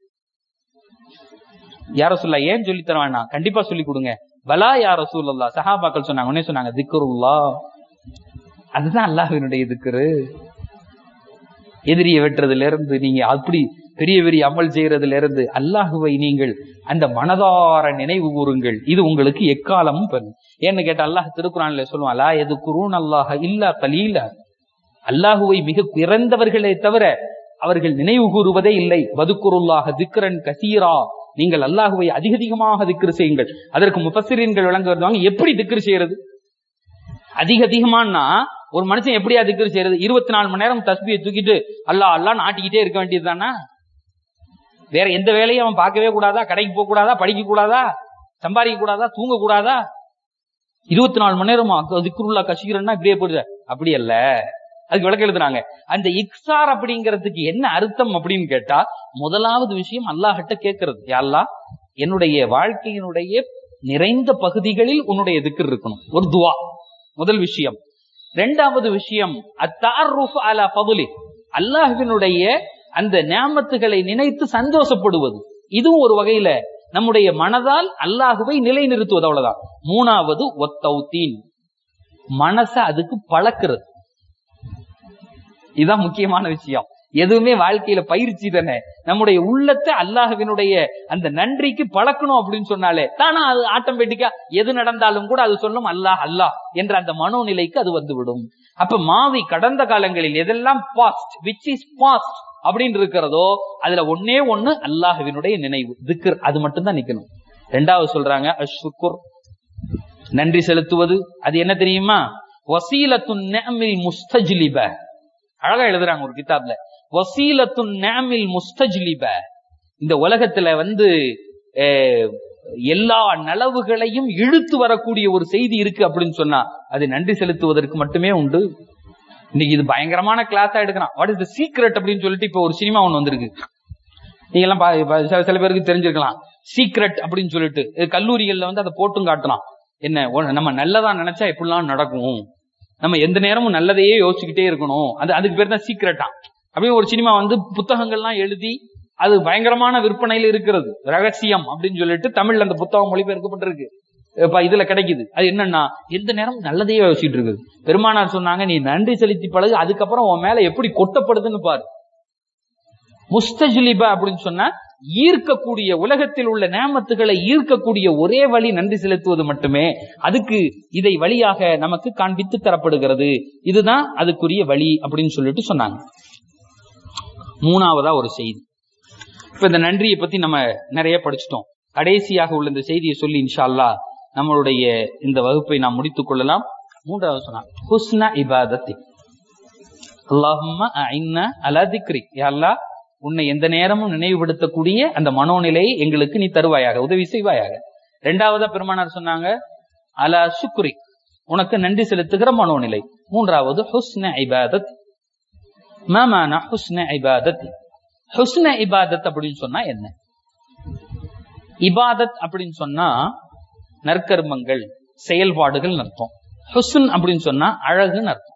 யார சொல்ல ஏன் சொல்லி தர வேணாம் கண்டிப்பா சொல்லி கொடுங்க பலா யார சூழல்லா சஹாபாக்கள் சொன்னாங்க உடனே சொன்னாங்க திக்ருல்லா அதுதான் அல்லாஹ்வினுடைய திக்ரு எதிரியை வெட்டுறதுல இருந்து நீங்க அப்படி பெரிய பெரிய அமல் செய்யறதுல இருந்து அல்லாஹுவை நீங்கள் அந்த மனதார நினைவு கூறுங்கள் இது உங்களுக்கு எக்காலமும் பெறும் ஏன்னு கேட்டா அல்லாஹ் திருக்குறான்ல சொல்லுவான் லா எது குரூன் அல்லாஹ இல்லா கலீல அல்லாஹுவை மிக பிறந்தவர்களே தவிர அவர்கள் நினைவு கூறுவதே இல்லை வதுக்குருல்லாக திக்ரன் கசீரா நீங்கள் அல்லாஹுவை அதிக அதிகமாக திக்ரு செய்யுங்கள் அதற்கு முஃபஸ்ஸிரீன்கள் விளங்க வருவாங்க எப்படி திக்ரு செய்யறது அதிக அதிகமானா ஒரு மனுஷன் எப்படியா திக்ரு செய்யறது இருபத்தி நாலு மணி நேரம் தஸ்பியை தூக்கிட்டு அல்லா அல்லான்னு ஆட்டிக்கிட்டே இருக்க வேண்டியது தானே வேற எந்த வேலையும் அவன் பார்க்கவே கூடாதா கடைக்கு போக கூடாதா படிக்க கூடாதா சம்பாதிக்க கூடாதா தூங்க கூடாதா இருபத்தி நாலு மணி நேரம் திக்ருல்லா கஷீரன்னா இப்படியே போடுத அப்படி அல்ல அதுக்கு விளக்க எழுதுறாங்க அந்த இக்ஸார் அப்படிங்கிறதுக்கு என்ன அர்த்தம் அப்படின்னு கேட்டா முதலாவது விஷயம் அல்லாஹ்கிட்ட கேட்கறது யாழ்லா என்னுடைய வாழ்க்கையினுடைய நிறைந்த பகுதிகளில் உன்னுடைய திக்ர் இருக்கணும் ஒரு துவா முதல் விஷயம் ரெண்டாவது விஷயம் அத்தாருஃப் அலா பதுலி அல்லாஹ்வினுடைய அந்த நியாமத்துகளை நினைத்து சந்தோஷப்படுவது இதுவும் ஒரு வகையில நம்முடைய மனதால் அல்லாஹுவை நிலைநிறுத்துவது அவ்வளவுதான் மூணாவது ஒத்தௌத்தீன் மனச அதுக்கு பழக்கிறது இதுதான் முக்கியமான விஷயம் எதுவுமே வாழ்க்கையில பயிற்சி தானே நம்முடைய உள்ளத்தை அல்லாஹ்வினுடைய அந்த நன்றிக்கு பழக்கணும் அப்படின்னு சொன்னாலே தானா அது ஆட்டோமேட்டிக்கா எது நடந்தாலும் கூட அது சொல்லும் அல்லாஹ் அல்லாஹ் என்ற அந்த மனோநிலைக்கு அது வந்துவிடும் அப்ப மாவி கடந்த காலங்களில் எதெல்லாம் பாஸ்ட் விச் இஸ் பாஸ்ட் அப்படின்னு இருக்கிறதோ அதுல ஒன்னே ஒண்ணு அல்லாஹ்வினுடைய நினைவு திக்ர் அது மட்டும் தான் நிக்கணும் ரெண்டாவது சொல்றாங்க அஷ்குர் நன்றி செலுத்துவது அது என்ன தெரியுமா வசீலத்துன் நிஅமில் முஸ்தஜ்லிப அழகா எழுதுறாங்க ஒரு கிதாப்ல வசீலத்துன் நிஅமில் முஸ்தஜ்லிப இந்த உலகத்துல வந்து அஹ், எல்லா நலவுகளையும் இழுத்து வரக்கூடிய ஒரு செய்தி இருக்கு அப்படின்னு சொன்னா அது நன்றி செலுத்துவதற்கு மட்டுமே உண்டு இன்னைக்கு இது பயங்கரமான கிளாஸா எடுக்கிறான் வாட் இஸ் த சீக்ரெட் அப்படின்னு சொல்லிட்டு இப்ப ஒரு சினிமா ஒண்ணு வந்திருக்கு நீங்க எல்லாம் பா- பா- சில- சில பேருக்கு தெரிஞ்சிருக்கலாம் சீக்ரெட் அப்படின்னு சொல்லிட்டு இது கல்லூரிகள்ல வந்து அதை போட்டும் காட்டலாம் என்ன ஒ- நம்ம நல்லதா நினைச்சா எப்படிலாம் நடக்கும் நம்ம எந்த நேரமும் நல்லதையே யோசிச்சுக்கிட்டே இருக்கணும் அது அதுக்கு பேர் தான் சீக்ரெட்டா அப்படியே ஒரு சினிமா வந்து புத்தகங்கள்லாம் எழுதி அது பயங்கரமான விற்பனையில இருக்கிறது ரகசியம் அப்படின்னு சொல்லிட்டு தமிழ்ல அந்த புத்தகம் மொழிபெயர்க்கப்பட்டிருக்கு இப்ப இதுல கிடைக்குது அது என்னன்னா எந்த நேரமும் நல்லதையே யோசிச்சுட்டு இருக்குது பெருமானார் சொன்னாங்க நீ நன்றி செலுத்தி பழகு அதுக்கப்புறம் உன் மேல எப்படி கொட்டப்படுதுன்னு பாரு முஸ்தஜ்லிபா அப்படின்னு சொன்னா ஈர்க்கக்கூடிய உலகத்தில் உள்ள நேமத்துகளை ஈர்க்கக்கூடிய ஒரே வழி நன்றி செலுத்துவது மட்டுமே அதுக்கு இதை வழியாக நமக்கு காண்பித்து தரப்படுகிறது இதுதான் அதுக்குரிய வழி அப்படின்னு சொல்லிட்டு சொன்னாங்க மூணாவதா ஒரு செய்தி இப்ப இந்த நன்றியை பத்தி நம்ம நிறைய படிச்சிட்டோம் கடைசியாக உள்ள இந்த செய்தியை சொல்லி இன்ஷா அல்லாஹ் நம்மளுடைய இந்த வகுப்பை நாம் முடித்துக் கொள்ளலாம் மூன்றாவது சொன்னாங்க ஹுஸ்ன இபாதத்தி அல்லாஹும்ம அஇன்னா அலா திக்ரிக் யா அல்லாஹ் உன்னை எந்த நேரமும் நினைவுபடுத்தக்கூடிய அந்த மனோநிலையை எங்களுக்கு நீ தருவாயாக உதவி செய்வாயாக இரண்டாவதா பெருமானார் சொன்னாங்க அலா சுக்ரி உனக்கு நன்றி செலுத்துகிற மனோநிலை மூன்றாவது ஹுஸ்ன இபாதத் மாமான ஹுஸ்ன இபாதத் ஹுஸ்ன இபாதத் அப்படின்னு சொன்னா என்ன இபாதத் அப்படின்னு சொன்னா நற்கர்மங்கள் செயல்பாடுகள் அர்த்தம் ஹுசுன் அப்படின்னு சொன்னா அழகுன்னு அர்த்தம்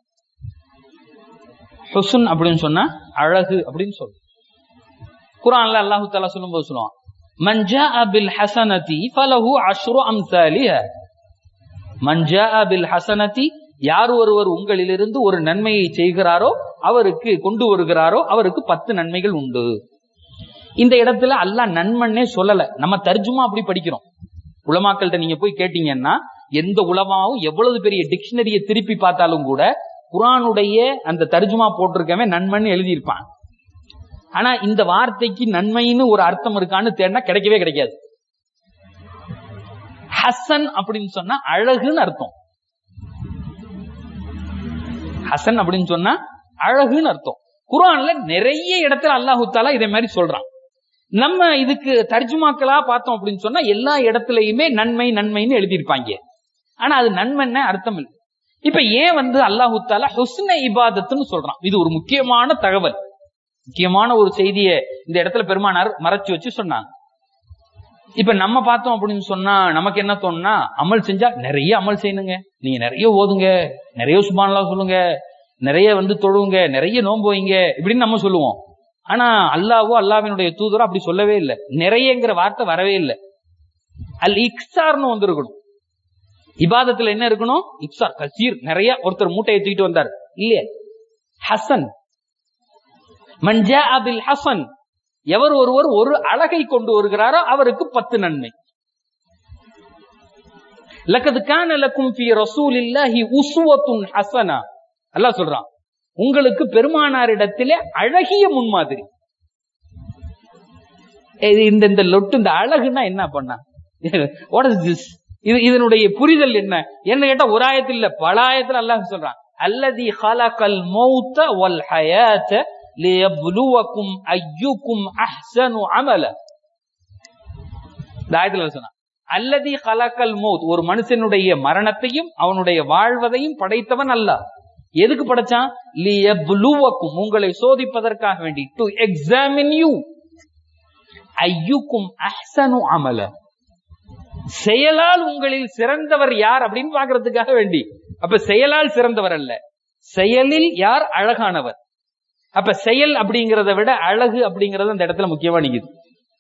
ஹுசுன் அப்படின்னு சொன்னா அழகு அப்படின்னு சொல்லும் குரான்ல அல்லாஹு தாலா சொல்லும்போது சொல்லுவான் மஞ்சா அபில் ஹசனதி ஃபலஹு அஷ்ரு அம்சாலிஹ மஞ்சா அபில் ஹசனதி யார் ஒருவர் உங்களிலிருந்து ஒரு நன்மையை செய்கிறாரோ அவருக்கு கொண்டு வருகிறாரோ அவருக்கு பத்து நன்மைகள் உண்டு இந்த இடத்துல அல்லாஹ் நன்மன்னே சொல்லல நம்ம தர்ஜுமா அப்படி படிக்கிறோம் உலமாக்கள்கிட்ட நீங்க போய் கேட்டீங்கன்னா எந்த உலமாவும் எவ்வளவு பெரிய டிக்ஷனரியை திருப்பி பார்த்தாலும் கூட குரானுடைய அந்த தர்ஜுமா போட்டிருக்கவன் நன்மைன்னு எழுதியிருப்பான் ஆனா இந்த வார்த்தைக்கு நன்மைன்னு ஒரு அர்த்தம் இருக்கான்னு தேடினா கிடைக்கவே கிடைக்காது ஹசன் அப்படின்னு சொன்னா அழகுன்னு அர்த்தம் ஹசன் அப்படின்னு சொன்னா அழகுன்னு அர்த்தம் குரான்ல நிறைய இடத்துல அல்லாஹு தாலா இதே மாதிரி சொல்றான் நம்ம இதுக்கு தர்ஜுமாக்களா பார்த்தோம் அப்படின்னு சொன்னா எல்லா இடத்துலயுமே நன்மை நன்மைன்னு எழுதியிருப்பாங்க ஆனா அது நன்மைன்னு அர்த்தம் இல்லை இப்ப ஏன் வந்து அல்லாஹு தாலா ஹுஸ்ன இபாதத்துன்னு சொல்றான் இது ஒரு முக்கியமான தகவல் முக்கியமான ஒரு செய்தியை இந்த இடத்துல பெருமானார் மறைச்சு வச்சு சொன்னாங்க இப்ப நம்ம பார்த்தோம் அப்படின்னு சொன்னா நமக்கு என்ன தோணுனா அமல் செஞ்சா நிறைய அமல் செய்யணுங்க நீங்க நிறைய ஓதுங்க நிறைய சுபானலா சொல்லுங்க நிறைய வந்து தொழுவுங்க நிறைய நோன்பு வைங்க இப்படின்னு நம்ம சொல்லுவோம் ஆனா அல்லாவோ அல்லாவினுடைய தூதரோ அப்படி சொல்லவே இல்லை நிறையங்கிற வார்த்தை வரவே இல்லை அல் இக்ஸார்னு வந்திருக்கணும் இபாதத்துல என்ன இருக்கணும் இக்ஸார் கசீர் நிறைய ஒருத்தர் மூட்டையை தூக்கிட்டு வந்தார் இல்லையே ஹசன் மஞ்சா அபில் ஹசன் எவர் ஒருவர் ஒரு அழகை கொண்டு வருகிறாரோ அவருக்கு பத்து நன்மை லக்கது கான லக்கும் ஃபி ரசூலில்லாஹி உஸ்வத்துன் ஹசனா அல்லாஹ் சொல்றான் உங்களுக்கு பெருமானாரிடத்திலே அழகிய முன்மாதிரி இது இந்த இந்த லொட்டு இந்த அழகுன்னா என்ன பண்ணா வாட் இஸ் திஸ் இது இதனுடைய புரிதல் என்ன என்ன கேட்டா ஒரு ஆயத்தில் இல்ல பல ஆயத்துல அல்லாஹ் சொல்றான் அல்லதி ஹலகல் மௌத்த வல் ஹயாத்த லியப்லுவக்கும் ஐயுக்கும் அஹ்சனு அமல இந்த ஆயத்துல சொன்னான் அல்லதி ஹலக்கல் மௌத் ஒரு மனுஷனுடைய மரணத்தையும் அவனுடைய வாழ்வதையும் படைத்தவன் அல்ல எதுக்கு படைச்சான் லியப்லுவக்கும் உங்களை சோதிப்பதற்காக வேண்டி டு எக்ஸாமின் யூ ஐயுக்கும் அஹ்சனு அமல செயலால் உங்களில் சிறந்தவர் யார் அப்படின்னு பாக்குறதுக்காக வேண்டி அப்ப செயலால் சிறந்தவர் அல்ல செயலில் யார் அழகானவர் அப்ப செயல் அப்படிங்கறத விட அழகு அப்படிங்கறது அந்த இடத்துல முக்கியமா நிக்குது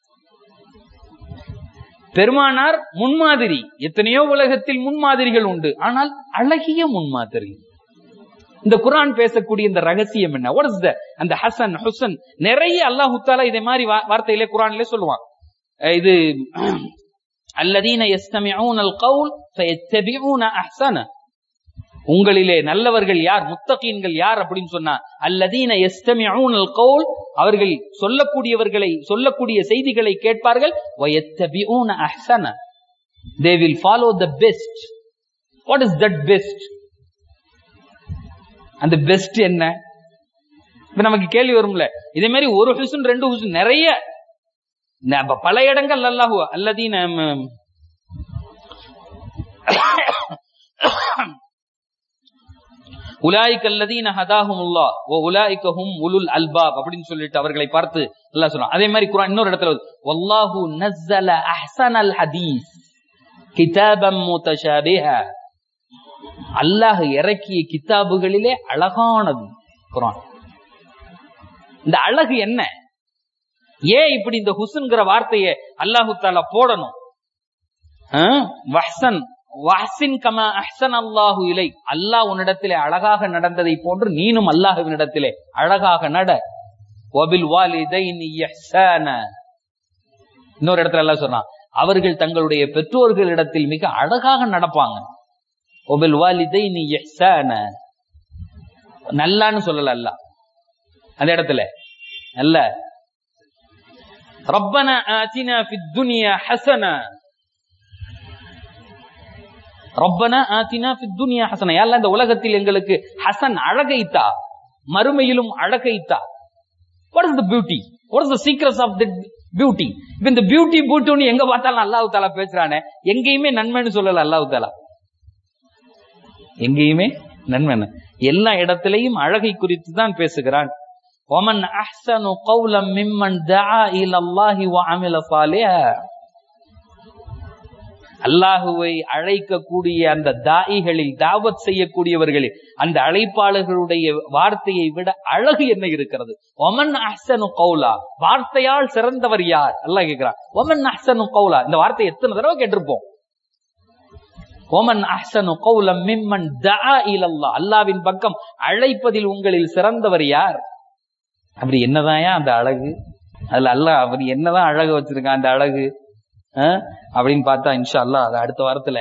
பெருமானார் முன்மாதிரி எத்தனையோ உலகத்தில் முன்மாதிரிகள் உண்டு ஆனால் அழகிய முன்மாதிரி இந்த குரான் பேசக்கூடிய இந்த ரகசியம் என்ன வாட் இஸ் த அந்த ஹசன் ஹுசன் நிறைய அல்லாஹு தாலா இதே மாதிரி வார்த்தையிலே குரான்ல சொல்லுவான் இது அல்லதீன எஸ்தமிஊன அல் கவுல் ஃபயத்தபிஊன அஹ்சன உங்களிலே நல்லவர்கள் யார் முத்தகீன்கள் யார் அப்படின்னு சொன்னா அல்லதீன எஸ்தமிஊன அல் கவுல் அவர்கள் சொல்லக்கூடியவர்களை சொல்லக்கூடிய செய்திகளை கேட்பார்கள் வயத்தபிஊன அஹ்சன they will follow the best what is that best அந்த பெஸ்ட் என்ன இப்ப நமக்கு கேள்வி வரும்ல இதே மாதிரி ஒரு ஹுசன் ரெண்டு ஹுசன் நிறைய பல இடங்கள் அல்லாஹு அல்லதீன உலாய்க் அல்லதீன ஹதாஹுமுல்லா ஓ உலாய்கஹும் உலுல் அல்பாப் அப்படின்னு சொல்லிட்டு அவர்களை பார்த்து அல்லாஹ் சொல்றான் அதே மாதிரி குரான் இன்னொரு இடத்துல வல்லாஹு நஸ்ஸல அஹ்சனல் ஹதீஸ் கிதாபம் முத்தஷாபிஹா அல்லாஹ் இறக்கிய கிதாபுகளிலே அழகானது குரான் இந்த அழகு என்ன ஏன் இப்படி இந்த ஹுசன்கிற வார்த்தையை அல்லாஹு தாலா போடணும் வஹ்சன் வஹ்சின் கமா அஹ்சன் அல்லாஹு இலை அல்லாஹ் உன்னிடத்திலே அழகாக நடந்ததை போன்று நீனும் அல்லாஹுவினிடத்திலே அழகாக நட வபில் வாலிதைன் இஹ்சான இன்னொரு இடத்துல எல்லாம் சொன்னான் அவர்கள் தங்களுடைய பெற்றோர்களிடத்தில் மிக அழகாக நடப்பாங்க ஒபில் வாலிதைன் இஹ்சான நல்லான்னு சொல்லல அல்ல அந்த இடத்துல நல்ல ரப்பன ஆத்தினா ஃபித் துனியா ஹசனா ரப்பன ஆத்தினா ஃபித் துனியா ஹசனா யாரெல்லாம் இந்த உலகத்தில் எங்களுக்கு ஹசன் அழகைத்தா மறுமையிலும் அழகைத்தா what is the beauty what is the secrets of the beauty இப்ப இந்த பியூட்டி பியூட்டின்னு எங்க பார்த்தாலும் அல்லாஹு தாலா பேசுறானே எங்கேயுமே நன்மைன்னு சொல்லல அல்லாஹு தாலா எங்கேயுமே நன்மை எல்லா இடத்திலையும் அழகை குறித்து தான் பேசுகிறான் ஒமன் அஹ்சனு கௌலம் மிம்மன் தஆ இலல்லாஹி வஅமில சாலிஹா அல்லாஹுவை அழைக்கக்கூடிய அந்த தாயிகளில் தாவத் செய்யக்கூடியவர்களில் அந்த அழைப்பாளர்களுடைய வார்த்தையை விட அழகு என்ன இருக்கிறது ஒமன் அஹ்சனு கௌலா வார்த்தையால் சிறந்தவர் யார் அல்லாஹ் கேட்கிறான் ஒமன் அஹ்சனு கௌலா இந்த வார்த்தை எத்தனை தடவை கேட்டிருப்போம் ஓமன் அஹ்சனு கௌலம் மிம்மன் தஆ இலல்லாஹ் அல்லாவின் பக்கம் அழைப்பதில் உங்களில் சிறந்தவர் யார் அப்படி என்னதான் அந்த அழகு அதுல அல்லாஹ் அவர் என்னதான் அழகு வச்சிருக்கான் அந்த அழகு அப்படின்னு பார்த்தா இன்ஷா அல்லா அது அடுத்த வாரத்துல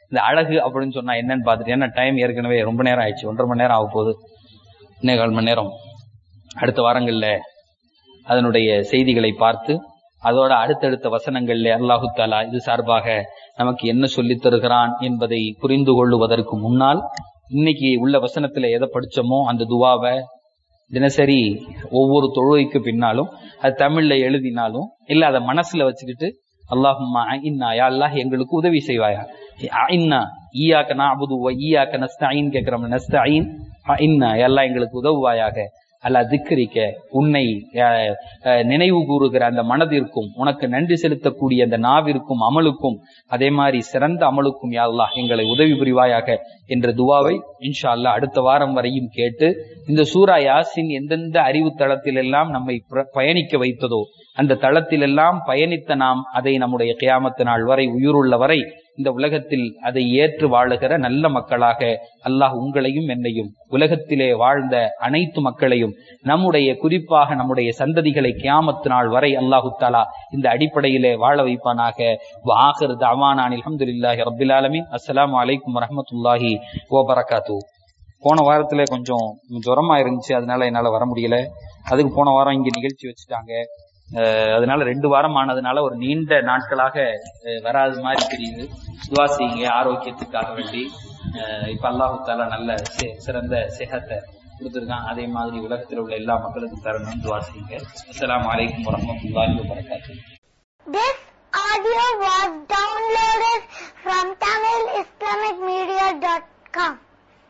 இந்த அழகு அப்படின்னு சொன்னா என்னன்னு பார்த்துட்டு ஏன்னா டைம் ஏற்கனவே ரொம்ப நேரம் ஆயிடுச்சு ஒன்றரை மணி நேரம் ஆக போகுது இன்னே கால் மணி நேரம் அடுத்த வாரங்கள்ல அதனுடைய செய்திகளை பார்த்து அதோட அடுத்தடுத்த வசனங்கள்ல அல்லாஹு தாலா இது சார்பாக நமக்கு என்ன சொல்லித் தருகிறான் என்பதை புரிந்து கொள்ளுவதற்கு முன்னால் இன்னைக்கு உள்ள வசனத்துல எதை படிச்சோமோ அந்த துவாவை தினசரி ஒவ்வொரு தொழுகைக்கு பின்னாலும் அது தமிழ்ல எழுதினாலும் இல்ல அதை மனசுல வச்சுக்கிட்டு அல்லாஹும்மா இன்னா யா அல்லாஹ் எங்களுக்கு உதவி செய்வாயா இன்னா ஈயாக்க நாபுது ஈயாக்க நஸ்தாயின் கேட்கிறோம் நஸ்தாயின் இன்னா எல்லாம் எங்களுக்கு உதவுவாயாக அல்ல திக்கரிக்க உன்னை அஹ், அஹ், நினைவு கூறுகிற அந்த மனதிற்கும் உனக்கு நன்றி செலுத்தக்கூடிய அந்த நாவிற்கும் அமலுக்கும் அதே மாதிரி சிறந்த அமலுக்கும் யா அல்லாஹ் எங்களை உதவி புரிவாயாக என்ற துவாவை இன்ஷா அல்லாஹ் அடுத்த வாரம் வரையும் கேட்டு இந்த சூரா யாசின் எந்தெந்த அறிவு தளத்திலெல்லாம் நம்மை பிர- பயணிக்க வைத்ததோ அந்த தளத்திலெல்லாம் பயணித்த நாம் அதை நம்முடைய கியாமத்து நாள் வரை உயிருள்ள வரை இந்த உலகத்தில் அதை ஏற்று வாழுகிற நல்ல மக்களாக அல்லாஹ் உங்களையும் என்னையும் உலகத்திலே வாழ்ந்த அனைத்து மக்களையும் நம்முடைய குறிப்பாக நம்முடைய சந்ததிகளை கியாமத்து நாள் வரை அல்லாஹு தாலா இந்த அடிப்படையிலே வாழ வைப்பானாக வாஹர் தவானான் அல்ஹம்துலில்லாஹி ரப்பில் ஆலமீன் அஸ்ஸலாமு அலைக்கும் வரஹ்மத்துல்லாஹி வபரகாத்து போன வாரத்துல கொஞ்சம் ஜுரமா இருந்துச்சு அதனால என்னால வர முடியல அதுக்கு போன வாரம் இங்க நிகழ்ச்சி வச்சுட்டாங்க அஹ் அதனால ரெண்டு வாரம் ஆனதுனால ஒரு நீண்ட நாட்களாக அஹ் வராத மாதிரி தெரியுது துவா செய்யுங்க ஆரோக்கியத்துக்காக வேண்டி அஹ் இப்ப அல்லாஹு தாலா நல்ல சி- சிறந்த சிகத்தை கொடுத்துருக்கான் அதே மாதிரி உலகத்தில் உள்ள எல்லா மக்களுக்கும் தரணும் துவா செய்யுங்க அஸ்ஸலாமு அலைக்கும் வரஹ்மத்துல்லாஹி வபரகாத்துஹு This audio was downloaded from TamilIslamicMedia.com.